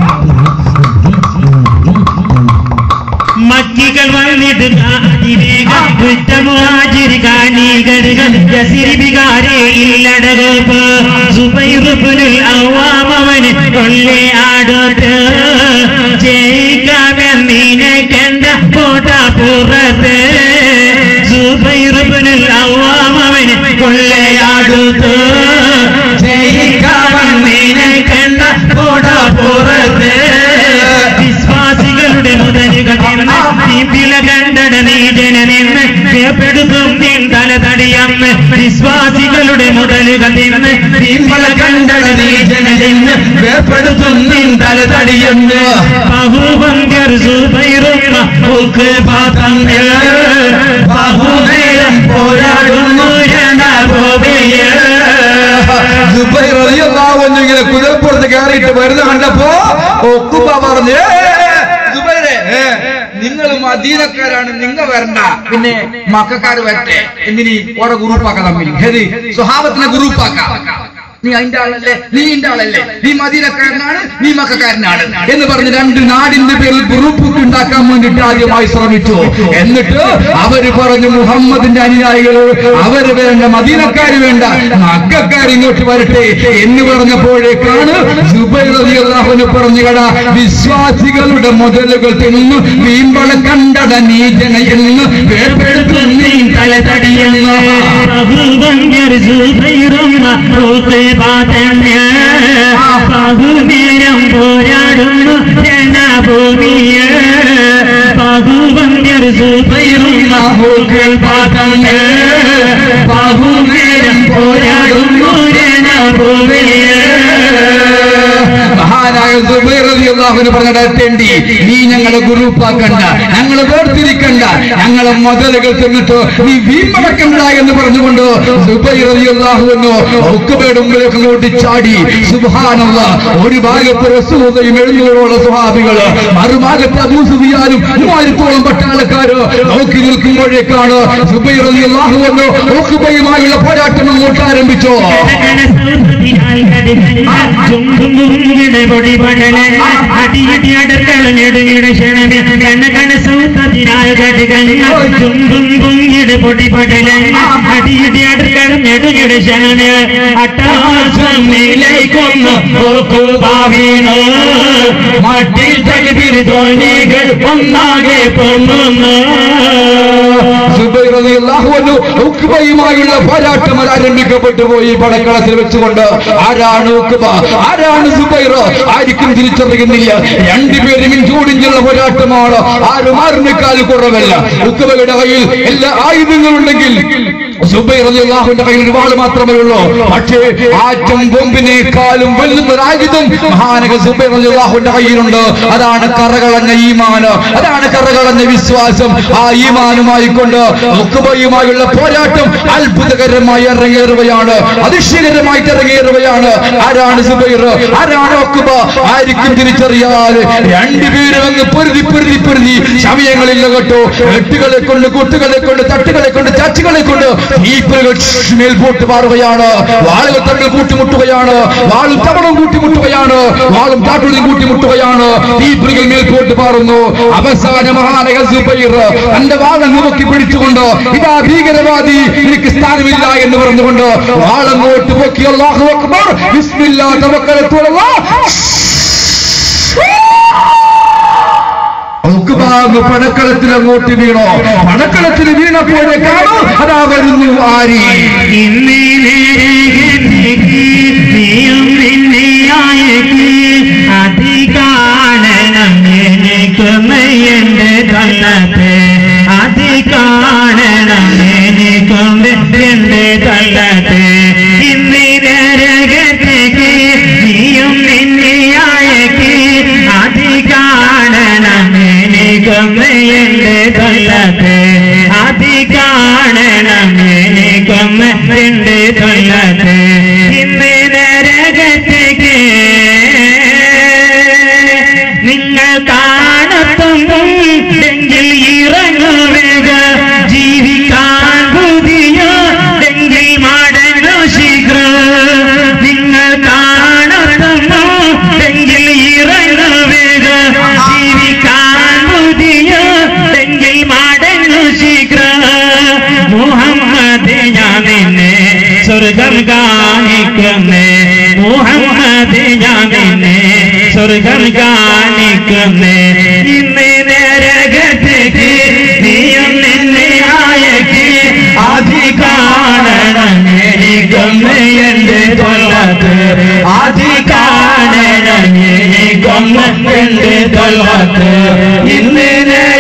മക്കികൾ വന്നിട്ട് അതിവേഗം കുറ്റമുഹാജിർ കാനീകരുകൾ ജസിരിബികാരെ ഇല്ലടകപ്പ് സുബൈറുബുൽ അവാമവന് കൊള്ളെ അടുത്ത് ജയിക്കാമെന്നീനെ കണ്ട കോട്ട പുറത്ത് സുബൈറുബുൽ അവാമവന് കൊള്ളെ അടുത്ത് ജയിക്കാമെന്നീനെ കണ്ട കോട്ട പുറത്ത് വിശ്വാസികളുടെ മുതലുകൾ തീപില കണ്ടട നീജന നിന്ന് ഭയപ്പെടുത്തും നിൻ തല തടിയന്ന് വിശ്വാസികളുടെ മുതലുകൾ നിന്ന് തീപില കണ്ടട നീജന നിന്ന് ഭയപ്പെടുത്തും നിൻ തല തടിയന്ന് ബഹുഭങ്കർ സുബൈറും ഉക്ക് പാത്രങ്ങൾ ബഹുനേരം പോരാടുന്നു രണഭൂമിയിൽ സുബൈർ റളിയല്ലാഹു അൻഹു ഇങ്ങനെ കുതിരപ്പുറത്ത് കയറിയിട്ട് വരുന്ന കണ്ടപ്പോ ഒക്കുബ പറഞ്ഞു സുബൈറെ നിങ്ങൾ മദീനക്കാരാണ് നിങ്ങൾ വരണ്ട പിന്നെ മക്കാര് വരട്ടെ എന്തിനീ ഓരോ ഗ്രൂപ്പാക്കാം തമ്മിൽ ഏത് സ്വഭാവത്തിനെ ഗ്രൂപ്പാക്കാം നീ അതിന്റെ ആളല്ലേ നീ ഇന്റെ ആളല്ലേ നീ മദീനക്കാരനാണ് നീ മക്കാരനാണ് എന്ന് പറഞ്ഞ് രണ്ട് നാടിന്റെ പേരിൽ ഗ്രൂപ്പ് ഉണ്ടാക്കാൻ വേണ്ടിയിട്ട് ആദ്യമായി ശ്രമിച്ചു എന്നിട്ട് അവര് പറഞ്ഞു മുഹമ്മദിന്റെ അനുയായികൾ അവര് വേണ്ട മദീനക്കാര് വേണ്ട മക്കാർ ഇങ്ങോട്ട് വരട്ടെ എന്ന് പറഞ്ഞപ്പോഴേക്കാണ് സുബൈർ റളിയല്ലാഹുവിന് പറഞ്ഞു കട വിശ്വാസികളുടെ മുതലുകൾ തിന്നു വീമ്പള കണ്ടട നീജന എന്ന് വേർപെടുത്തും നീ തല തടിയെന്ന് ബഹുഭംഗർ സുബൈറും മഹ്റൂഖ് പാതന്യ ബഹുനേരം പോരാടുന്നു ജനഭൂമിയ ബഹുഭംഗർ സുബൈറും മഹ്റൂഖ് പാതന്യ ബഹുനേരം പോരാടുന്നു ജനഭൂമിയ മഹാനായ സുബൈർ റളിയല്ലാഹുവിന് പറഞ്ഞിടത്തേണ്ടി നീ ഞങ്ങളെ ഗ്രൂപ്പാക്കണ്ട ഞങ്ങളെ വേർതിരിക്കണ്ട ഞങ്ങളെ മുതലുകൾ തിന്നിട്ട് നീ വീമ്പടക്കണ്ട എന്ന് പറഞ്ഞുകൊണ്ട് സുബൈർ റളിയല്ലാഹുവിനു ഉക്കുബയുടെ മുമ്പിലേക്ക് അങ്ങോട്ട് ചാടി സുബ്ഹാനല്ലാ ഒരു ഭാഗത്ത് റസൂലയും എഴുന്നൂറോളം സ്വഹാബികള് മറുഭാഗത്ത് അബൂ സുഫിയാനും മൂവായിരത്തോളം പട്ടാളക്കാര് നോക്കി നിൽക്കുമ്പോഴേക്കാണ് സുബൈർ റളിയല്ലാഹുവിനു ഉക്കുബയുമായുള്ള പോരാട്ടം അങ്ങോട്ട് ആരംഭിച്ചു അടിയടി അടക്കള നെടുങ്ങിടെ ക്ഷണമേ കണ്ണ കണ സൗത്തതിനാൽ ചുമ്പും പൊങ്ങിട് പൊടിപടല അടിയടി അടക്കള നെടുങ്ങിടെ ക്ഷണമേ അട്ടാസം നീലൈക്കൊന്ന് ഓക്കു ഭാവീനോ മട്ടിൽ തകിതിൽ തോണികൾ ഒന്നാകെ പൊങ്ങുന്നു സുബൈർ റളിയല്ലാഹു അൻഹു ഉഖ്ബയുമായുള്ള പോരാട്ടം അത് ആരംഭിക്കപ്പെട്ടു പോയി പടക്കളത്തിൽ വെച്ചുകൊണ്ട് ആരാണ് ഉഖ്ബ ആരാണ് സുബൈർ ആർക്കും തിരിച്ചറിയുന്നില്ല രണ്ടുപേരും ഇഞ്ചോടിഞ്ചുള്ള പോരാട്ടമാണ് ആരും ആറിനേക്കാൾ കുറവല്ല ഉഖ്ബയുടെ കയ്യിൽ എല്ലാ ആയുധങ്ങളുണ്ടെങ്കിൽ സുബൈർ റളിയല്ലാഹുവിന്റെ കയ്യിൽ ഒരു വാൾ മാത്രമേ ഉള്ളൂ പക്ഷേ ആറ്റം ബോംബിനേക്കാളും വെല്ലുന്ന ഒരു ആയുധം മഹാനക സുബൈർ റളിയല്ലാഹുവിന്റെ കയ്യിലുണ്ട് അതാണ് കറകളഞ്ഞ ഈമാന് അതാണ് കറകളഞ്ഞ വിശ്വാസം ആ ഈമാനുമായി കൊണ്ട് ഉഖബയുമായുള്ള പോരാട്ടം അത്ഭുതകരമായി ഇറങ്ങേറുകയാണ് അതിശയകരമായിട്ട് ഇറങ്ങേറുകയാണ് ആരാണ് സുബൈർ ആരാണ് ഒക്കുബ ആയിരിക്കും തിരിച്ചറിയാതെ രണ്ടുപേരും അങ്ങ് പൊരുതി പൊരുതി പൊരുതി സമയങ്ങളില്ല കേട്ടോ എട്ടുകളെ കൊണ്ട് കൂട്ടുകളെ കൊണ്ട് തട്ടുകളെ കൊണ്ട് ചച്ചുകളെ കൊണ്ട് ഈപ്പലുകൾ മേൽപോട്ട് മാറുകയാണ് വാളുകൾ തമ്മിൽ കൂട്ടിമുട്ടുകയാണ് വാളും തവണവും കൂട്ടിമുട്ടുകയാണ് വാളും താട്ടുകളും കൂട്ടിമുട്ടുകയാണ് ഈപ്പലുകൾ മേൽപോട്ട് മാറുന്നു അവസാന മഹാനക സുബൈർ തന്റെ വാളം നോക്കി പിടിച്ചുകൊണ്ട് ഇതാ ഭീകരവാദി എനിക്ക് സ്ഥാനമില്ല എന്ന് പറഞ്ഞുകൊണ്ട് വാളങ്ങോട്ട് പൊക്കി അല്ലാഹു അക്ബർ ബിസ്മില്ലാ തവക്കലത്തുള്ളല്ലാഹ് ഉക്കുബാങ് പണക്കളത്തിൽ അങ്ങോട്ട് വീണോ പണക്കളത്തിൽ വീണപ്പോഴേക്കാണ് അതാ വരുന്നു ആരി ഇന്നേ നേരേക്ക് നീയും നിന്നെയായേക്ക് അതികാണണം എനിക്കും എന്റെ തള്ളത്തെ അതികാണണം എനിക്കും എന്റെ തള്ളത്തെ ഇന്നേ നേരകത്തേക്ക് നീയും നിന്നെയായേക്ക് അതികാണണം എനിക്കും എന്റെ തള്ളത്തെ അതികാണണം എനിക്കും എന്റെ തള്ളത്തെ ഇന്ന് നരകത്തേക്ക് നിങ്ങൾ കാണത്തുണ്ടെങ്കിൽ ഇറങ്ങുക ജീവിക്കാൻ പുതിയെങ്കിൽ മാടനു ശീഘ്രം നിങ്ങൾ കാണത്തുണ്ടെങ്കിൽ ഇറങ്ങുക ജീവിക്കാൻ പുതിയെങ്കിൽ മാടനു ശീഘ്രം മുഹമ്മദ് ഞാൻ നിന്നെ സ്വർഗം കാണിക്കുന്നേ മുഹമ്മദ് ഞാൻ നിന്നെ സ്വർഗം കാണിക്കുന്നേ ഇന്ന് നരകത്തേക്ക് നീയും നിന്നെ ആയക്ക് അധികാരണം എനിക്കൊന്ന് എന്റെ തൊള്ളത്ത് അധികാരണം എനിക്കൊന്ന് എന്റെ തൊള്ളത്ത് ഇന്ന്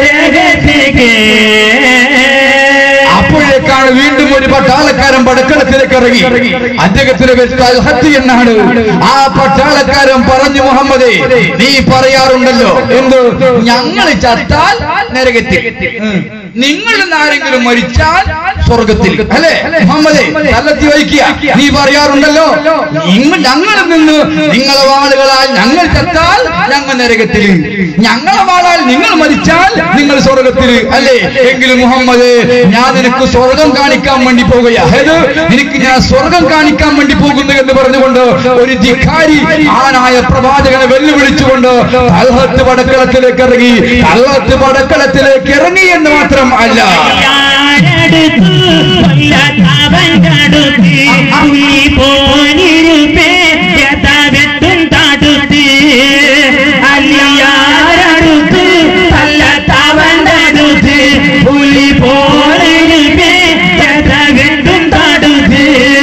നരകത്തേക്ക് അപ്പോഴേക്കാണ് വീണ്ടും ഒരു പട്ടാളക്കാരൻ പടക്കളത്തിലേക്ക് ഇറങ്ങി അദ്ദേഹത്തിന്റെ പേര് തൽഹത്ത് എന്നാണ് ആ പട്ടാളക്കാരൻ പറഞ്ഞു മുഹമ്മദേ നീ പറയാറുണ്ടല്ലോ എന്ത് ഞങ്ങൾ ചത്താൽ നരകത്തിൽ ഉം. നിങ്ങളിൽ നിന്ന് ആരെങ്കിലും മരിച്ചാൽ സ്വർഗത്തിൽ അല്ലേ മുഹമ്മദേ തലത്തി വഹിക്കുക നീ പറയാറുണ്ടല്ലോ നിങ്ങൾ ഞങ്ങളിൽ നിന്ന് നിങ്ങളെ വാളുകളാൽ ഞങ്ങൾ ചത്താൽ ഞങ്ങൾ നരകത്തിൽ ഞങ്ങളെ വാളാൽ നിങ്ങൾ മരിച്ചാൽ നിങ്ങൾ സ്വർഗത്തിൽ അല്ലേ എങ്കിലും മുഹമ്മദ് ഞാൻ നിനക്ക് സ്വർഗം കാണിക്കാൻ വേണ്ടി പോകുകയാ അതായത് നിനക്ക് ഞാൻ സ്വർഗം കാണിക്കാൻ വേണ്ടി പോകുന്നു എന്ന് പറഞ്ഞുകൊണ്ട് ഒരു ധിക്കാരി ആനായ പ്രവാചകനെ വെല്ലുവിളിച്ചുകൊണ്ട് തൽഹത്ത് പടക്കളത്തിലേക്ക് ഇറങ്ങി തൽഹത്ത് പടക്കളത്തിലേക്ക് ഇറങ്ങി എന്ന് മാത്രം അല്ല യാരടുത്തു കൊല്ലത്തവൻ കടുത്തി പുലി പോനിരുപ്പേ യഥവെത്തും തടുത്തി അല്ലിയാരടുത്ത് കൊല്ലത്തവൻ കടുത്തി പുലി പോനിരുപ്പേ യഥവെത്തും തടുത്തി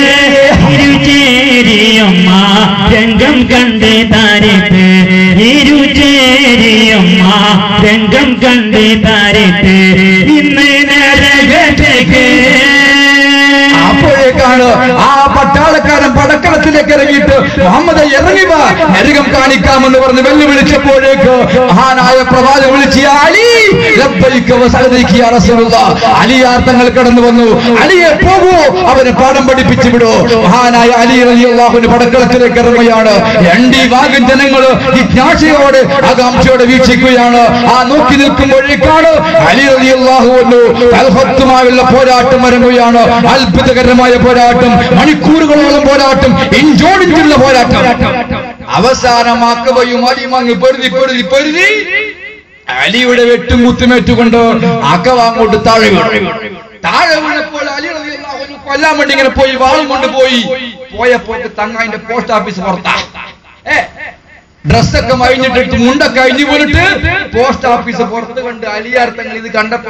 ഇരുചേരിയമ്മ രംഗം കണ്ട് താരത്ത് ഇരുചേരിയമ്മ രംഗം കണ്ട് താരത്ത് ഇന്ന് നരകത്തേക്ക് അപ്പോഴേക്കാണ് ആ പട്ടാളക്കാരൻ പടക്കളത്തിലേക്ക് ഇറങ്ങിയിട്ട് മുഹമ്മദ് ഇറങ്ങി വാ നരകം കാണിക്കാമെന്ന് പറഞ്ഞ് വെല്ലുവിളിച്ചപ്പോഴേക്ക് മഹാനായ പ്രവാചകൻ വിളിച്ച് "യാ അലി ലബ്ബൈക വസഅദൈക യാ റസൂലുള്ളാഹ്." അലിയാർ തങ്ങൾ കടന്നു വന്നു അലിയെ പോകൂ അവനെ പാഠം പഠിപ്പിച്ചു വിടൂ മഹാനായ അലി റളിയല്ലാഹുവിന് പടക്കളത്തിലേക്ക് ഇറങ്ങുകയാണ് രണ്ടീ ഭാഗം ജനങ്ങള് ജിജ്ഞാസയോടെ ആകാംക്ഷയോടെ വീക്ഷിക്കുകയാണ് ആ നോക്കി നിൽക്കുമ്പോഴേക്കാണ് അലി റളിയല്ലാഹു അൻഹു തൽഹത്തുമായുള്ള പോരാട്ടം ഇറങ്ങുകയാണ് അത്ഭുതകരമായ പോരാട്ടം മണിക്കൂറുകളോളം പോരാട്ടം ഇഞ്ചോടിഞ്ചുള്ള പോരാട്ടം അവസാനമാക്കവയും അടിമങ്ങ് പൊരുതി പൊരുതി പൊരുതി അലിയുടെ വെട്ടും കുത്തുമേറ്റുകൊണ്ട് അക്കവ അങ്ങോട്ട് താഴെ വീണു താഴെ വീണപ്പോൾ അലി റളിയല്ലാഹു അൻഹു കൊല്ലാൻ വേണ്ടി ഇങ്ങനെ പോയി വാളും കൊണ്ട് പോയി പോയപ്പോൾ തങ്ങായിന്റെ പോസ്റ്റ് ഓഫീസ് പുറത്താ ഏ ഡ്രസ്സൊക്കെ കഴിഞ്ഞിട്ട് മുണ്ടൊക്കെ കഴിഞ്ഞു പോയിട്ട് പോസ്റ്റ് ഓഫീസ് പുറത്ത് കണ്ട് അലിയാർ തങ്ങൾ ഇത് കണ്ടപ്പോ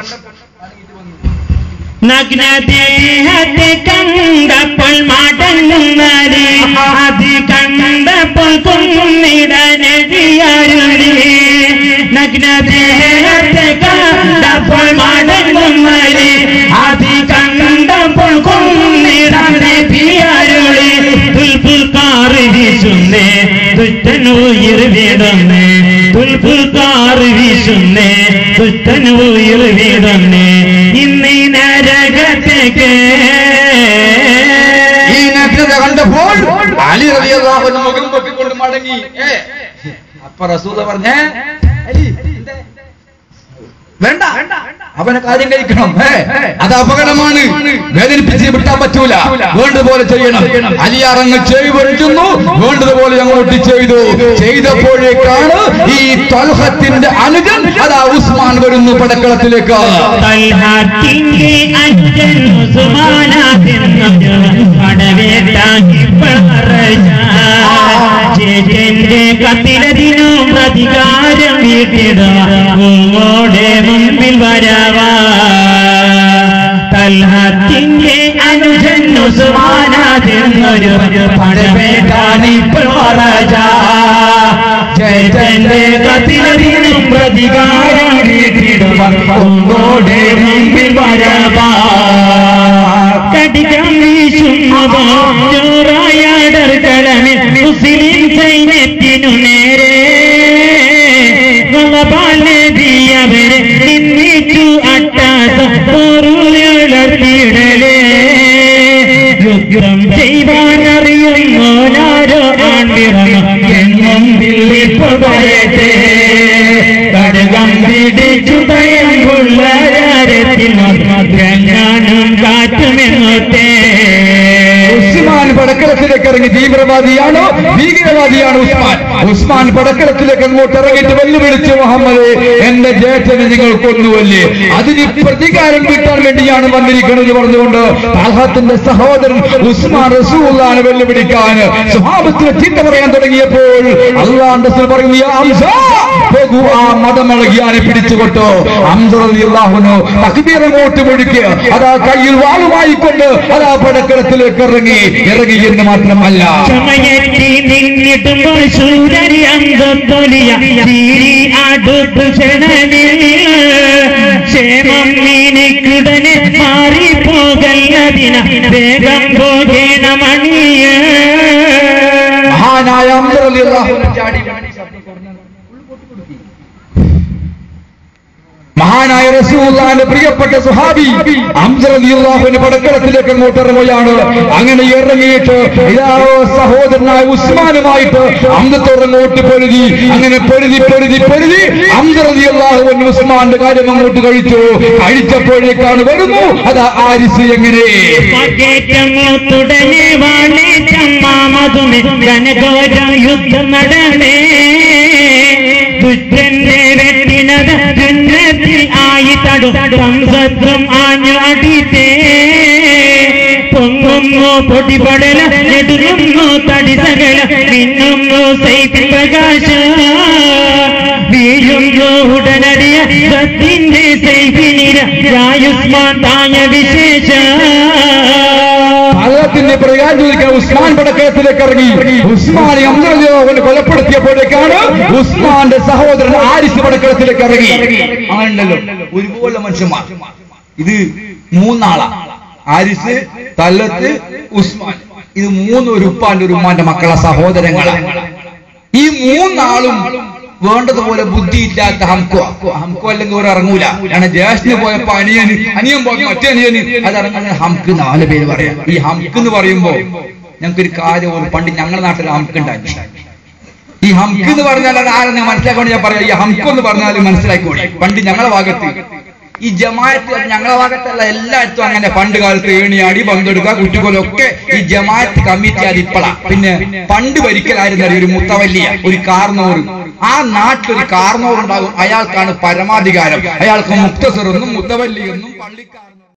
നഗ്നദേഹത്തെ കണ്ടപ്പോൾ മടങ്ങുന്നതി അത് കണ്ടപ്പോൾ കുന്നിടനെതിയരുളി നഗ്നദേഹത്തെ കണ്ടപ്പോൾ മടങ്ങുന്നതി അത് കണ്ടപ്പോൾ ദുഷ്ടനുയിർ വിടുന്നേ തുൽപുൽക്കാർ വീശുന്നേ ദുഷ്ടനുയിർ വിടുന്നേ ഇന്നീ നരകത്തേക്ക് ഈ നഗ്നത കണ്ടപ്പോൾ അലി റളിയല്ലാഹു അൻഹു മുഖം പൊക്കിക്കൊണ്ട് മടങ്ങി ഏ, അപ്പൊ റസൂല പറഞ്ഞേ അലി, എന്തേ? വേണ്ട അവനെ കാര്യം കഴിക്കണം ഏ, അത് അപകടമാണ് വേദനിപ്പിച്ച് വിട്ടാൻ പറ്റൂല വേണ്ടതുപോലെ ചെയ്യണം അലിയാറങ്ങ് ചെവി പൊഴിക്കുന്നു വേണ്ടതുപോലെ അങ്ങോട്ട് ചെയ്തു ചെയ്തപ്പോഴേക്കാണ് ഈ തൽഹത്തിന്റെ അനുജൻ അതാ ഉസ്മാൻ വരുന്നു പടക്കളത്തിലേക്ക് തൽഹാത്തിന്റെ അച്ഛൻ ഉസ്മാനാഥെന്നൊരു പടവേട്ടാക്കി പറഞ്ഞ ചേച്ചന്റെ കത്തിലതിനും പ്രതികാരം വീട്ടിടോടെ മുമ്പിൽ വരവാ തൽഹത്തിന്റെ അനുജൻ ഉസ്മാനാഥെന്നൊരു പടവേട്ടാണിപ്പോൾ പറഞ്ഞ ചേച്ചന്റെ കത്തിലതിനും പ്രതികാരം വീട്ടിടുവോടെ മുമ്പിൽ വരവാ കടികം വീശുന്നതോ ചോറായാടർ കലമിൽ മുസ്ലിം സൈന്യത്തിനു നേരെ നബിയവരെ നിന്നിച്ചു അട്ടാത്ത പൊറുളർത്തിയിടലേ യുദ്ധം ചെയ്വാനറിയുന്നോനാരോ ആണ്ടിറങ്ങും എന്നും ഇപ്പോൾ പറയട്ടെ കടകം പിടിച്ചു തയങ്കുള്ള ഞാനും കാറ്റുമെന്നോട്ടേ ഉസ്മാൻ പടക്കളത്തിലേക്ക് ഇറങ്ങി തീവ്രവാദിയാണോ ഭീകരവാദിയാണോ ഉസ്മാൻ ഉസ്മാൻ പടക്കളത്തിലേക്ക് അങ്ങോട്ട് ഇറങ്ങിയിട്ട് വെല്ലുവിളിച്ചു മുഹമ്മദ് എന്റെ ജ്യേഷ്ഠനെ നിങ്ങൾ കൊന്നുവല്ലേ അതിന് പ്രതികാരം കിട്ടാൻ വേണ്ടിയാണ് വന്നിരിക്കുന്നത് പറഞ്ഞുകൊണ്ട് താഹാത്തിന്റെ സഹോദരൻ ഉസ്മാൻ റസൂലാണ് വെല്ലുവിളിക്കാൻ സ്വഭാവത്തിന് ചീത്ത പറയാൻ തുടങ്ങിയപ്പോൾ അള്ളാന്റെ റസൂൽ പറയുന്നു "യാ ഹംസ, പോകൂ ആ മതമിളകിയാനെ പിടിച്ചുകൊട്ടോ അംസറിയാഹുനു തക്ബീർ അങ്ങോട്ട് മുഴുക്കി അതാ കയ്യിൽ വാളുമായിക്കൊണ്ട് അതാ പടക്കളത്തിലേക്ക് ഇറങ്ങി ഇറങ്ങി എന്ന് മാത്രമല്ല സമയത്തി നിന്നിട്ടുമ്പോൾ സൂര്യരി അന്തത്തൊലിയ ചീരി അടുത്ത് ക്ഷണനിൽ ക്ഷേമം നീനിക്കുടനെ മാറിപ്പോകല്ലതിന വേഗം പോകേണ മണിയ മഹാനായ അംസറിയാഹുനു ചാടി മഹാനായ റസൂല്ലാന്റെ പ്രിയപ്പെട്ട സുഹാബി അംസറിയാഹുവിന്റെ പടക്കളത്തിലേക്ക് അങ്ങോട്ട് ഇറങ്ങുകയാണ് അങ്ങനെ ഇറങ്ങിയിട്ട് ഇതാ സഹോദരനായ ഉസ്മാനുമായിട്ട് അന്തത്തോടങ്ങോട്ട് പൊരുതി അങ്ങനെ പൊരുതി പൊരുതി പൊരുതി അംസറിയാഹുവിൻ ഉസ്മാന്റെ കാര്യം അങ്ങോട്ട് കഴിച്ചു കഴിച്ചപ്പോഴേക്കാണ് വരുന്നു അതാ ആരിസ് എങ്ങനെ മകേറ്റമോ തുടനെ വാണേറ്റം മാമതുമേ ഘനഘോര യുദ്ധം നടനേ ദുഷ്ടന്റെ വെട്ടിനത് ജന്നത്തിൽ ആയി തടു സംസത്വം ആഞ്ഞാടിത്തേ പൊങ്ങുന്നു പൊടിപടല നെടുങ്ങുന്നു തടിസകല മിന്നുന്നു സൈത്തിൽ പ്രകാശ വീഴുന്നു ഉടനടിയ സത്തിന്റെ സൈഫിനിര രായുസ്മാൻ താങ്ങ വിശേഷ ഫലത്തിന്റെ പ്രകാരം ചോദിക്കാൻ ഉസ്മാൻ പടക്കത്തിലേക്ക് ഇറങ്ങി ഉസ്മാനെ അമ്രജോഹനെ കൊലപ്പെടുത്തിയപ്പോഴേക്കാണ് ഉസ്മാന്റെ സഹോദരൻ ആരിസ് പടക്കളത്തിലേക്ക് ഇറങ്ങി അങ്ങനെയുണ്ടല്ലോ ഒരുപോലെ മനുഷ്യന്മാർ ഇത് മൂന്നാളാ ആരിസ് തല്ലത്ത് ഉസ്മാൻ ഇത് മൂന്ന് ഒരു ഉപ്പാന്റെ ഒരു ഉമ്മാന്റെ മക്കളെ സഹോദരങ്ങളാണ് ഈ മൂന്നാളും വേണ്ടതുപോലെ ബുദ്ധിയില്ലാത്ത ഹംകോ ഹംകോ അല്ലെങ്കിൽ ഒരു ഇറങ്ങൂല കാരണം ജ്യേഷ്ഠന് പോയപ്പോ അനിയന് അനിയൻ പോയി മറ്റേ അനിയന് അത് ഇറങ്ങുന്ന ഹംക്ക് നാല് പേര് പറയാം ഈ ഹംക്ക് എന്ന് പറയുമ്പോ ഞങ്ങൾക്കൊരു കാര്യം ഒരു പണ്ട് ഞങ്ങളുടെ നാട്ടിൽ ഹംക്ക് ഉണ്ടായിരുന്നു ഈ ഹംക്ക് എന്ന് പറഞ്ഞാൽ അത് ആരെന്ന് മനസ്സിലാക്കാൻ ഞാൻ പറയാം ഈ ഹംക്ക് എന്ന് പറഞ്ഞാൽ മനസ്സിലാക്കോളി പണ്ട് ഞങ്ങളെ ഭാഗത്ത് ഈ ജമാഅത്ത് ഞങ്ങളെ ഭാഗത്തല്ല എല്ലായിടത്തും അങ്ങനെ പണ്ട് കാലത്ത് ഏണിയാടി പങ്കെടുക്കുക കുട്ടികളൊക്കെ ഈ ജമാഅത്ത് കമ്മിറ്റി അത് ഇപ്പളാ പിന്നെ പണ്ട് ഭരിക്കലായിരുന്ന ഒരു മുത്തവല്ലിയ ഒരു കാർന്നോർ ആ നാട്ടിലൊരു കാർന്നോർ ഉണ്ടാകും അയാൾക്കാണ് പരമാധികാരം അയാൾക്ക് മുക്തസറെന്നും മുത്തവല്ലി എന്നും പള്ളിക്കാർ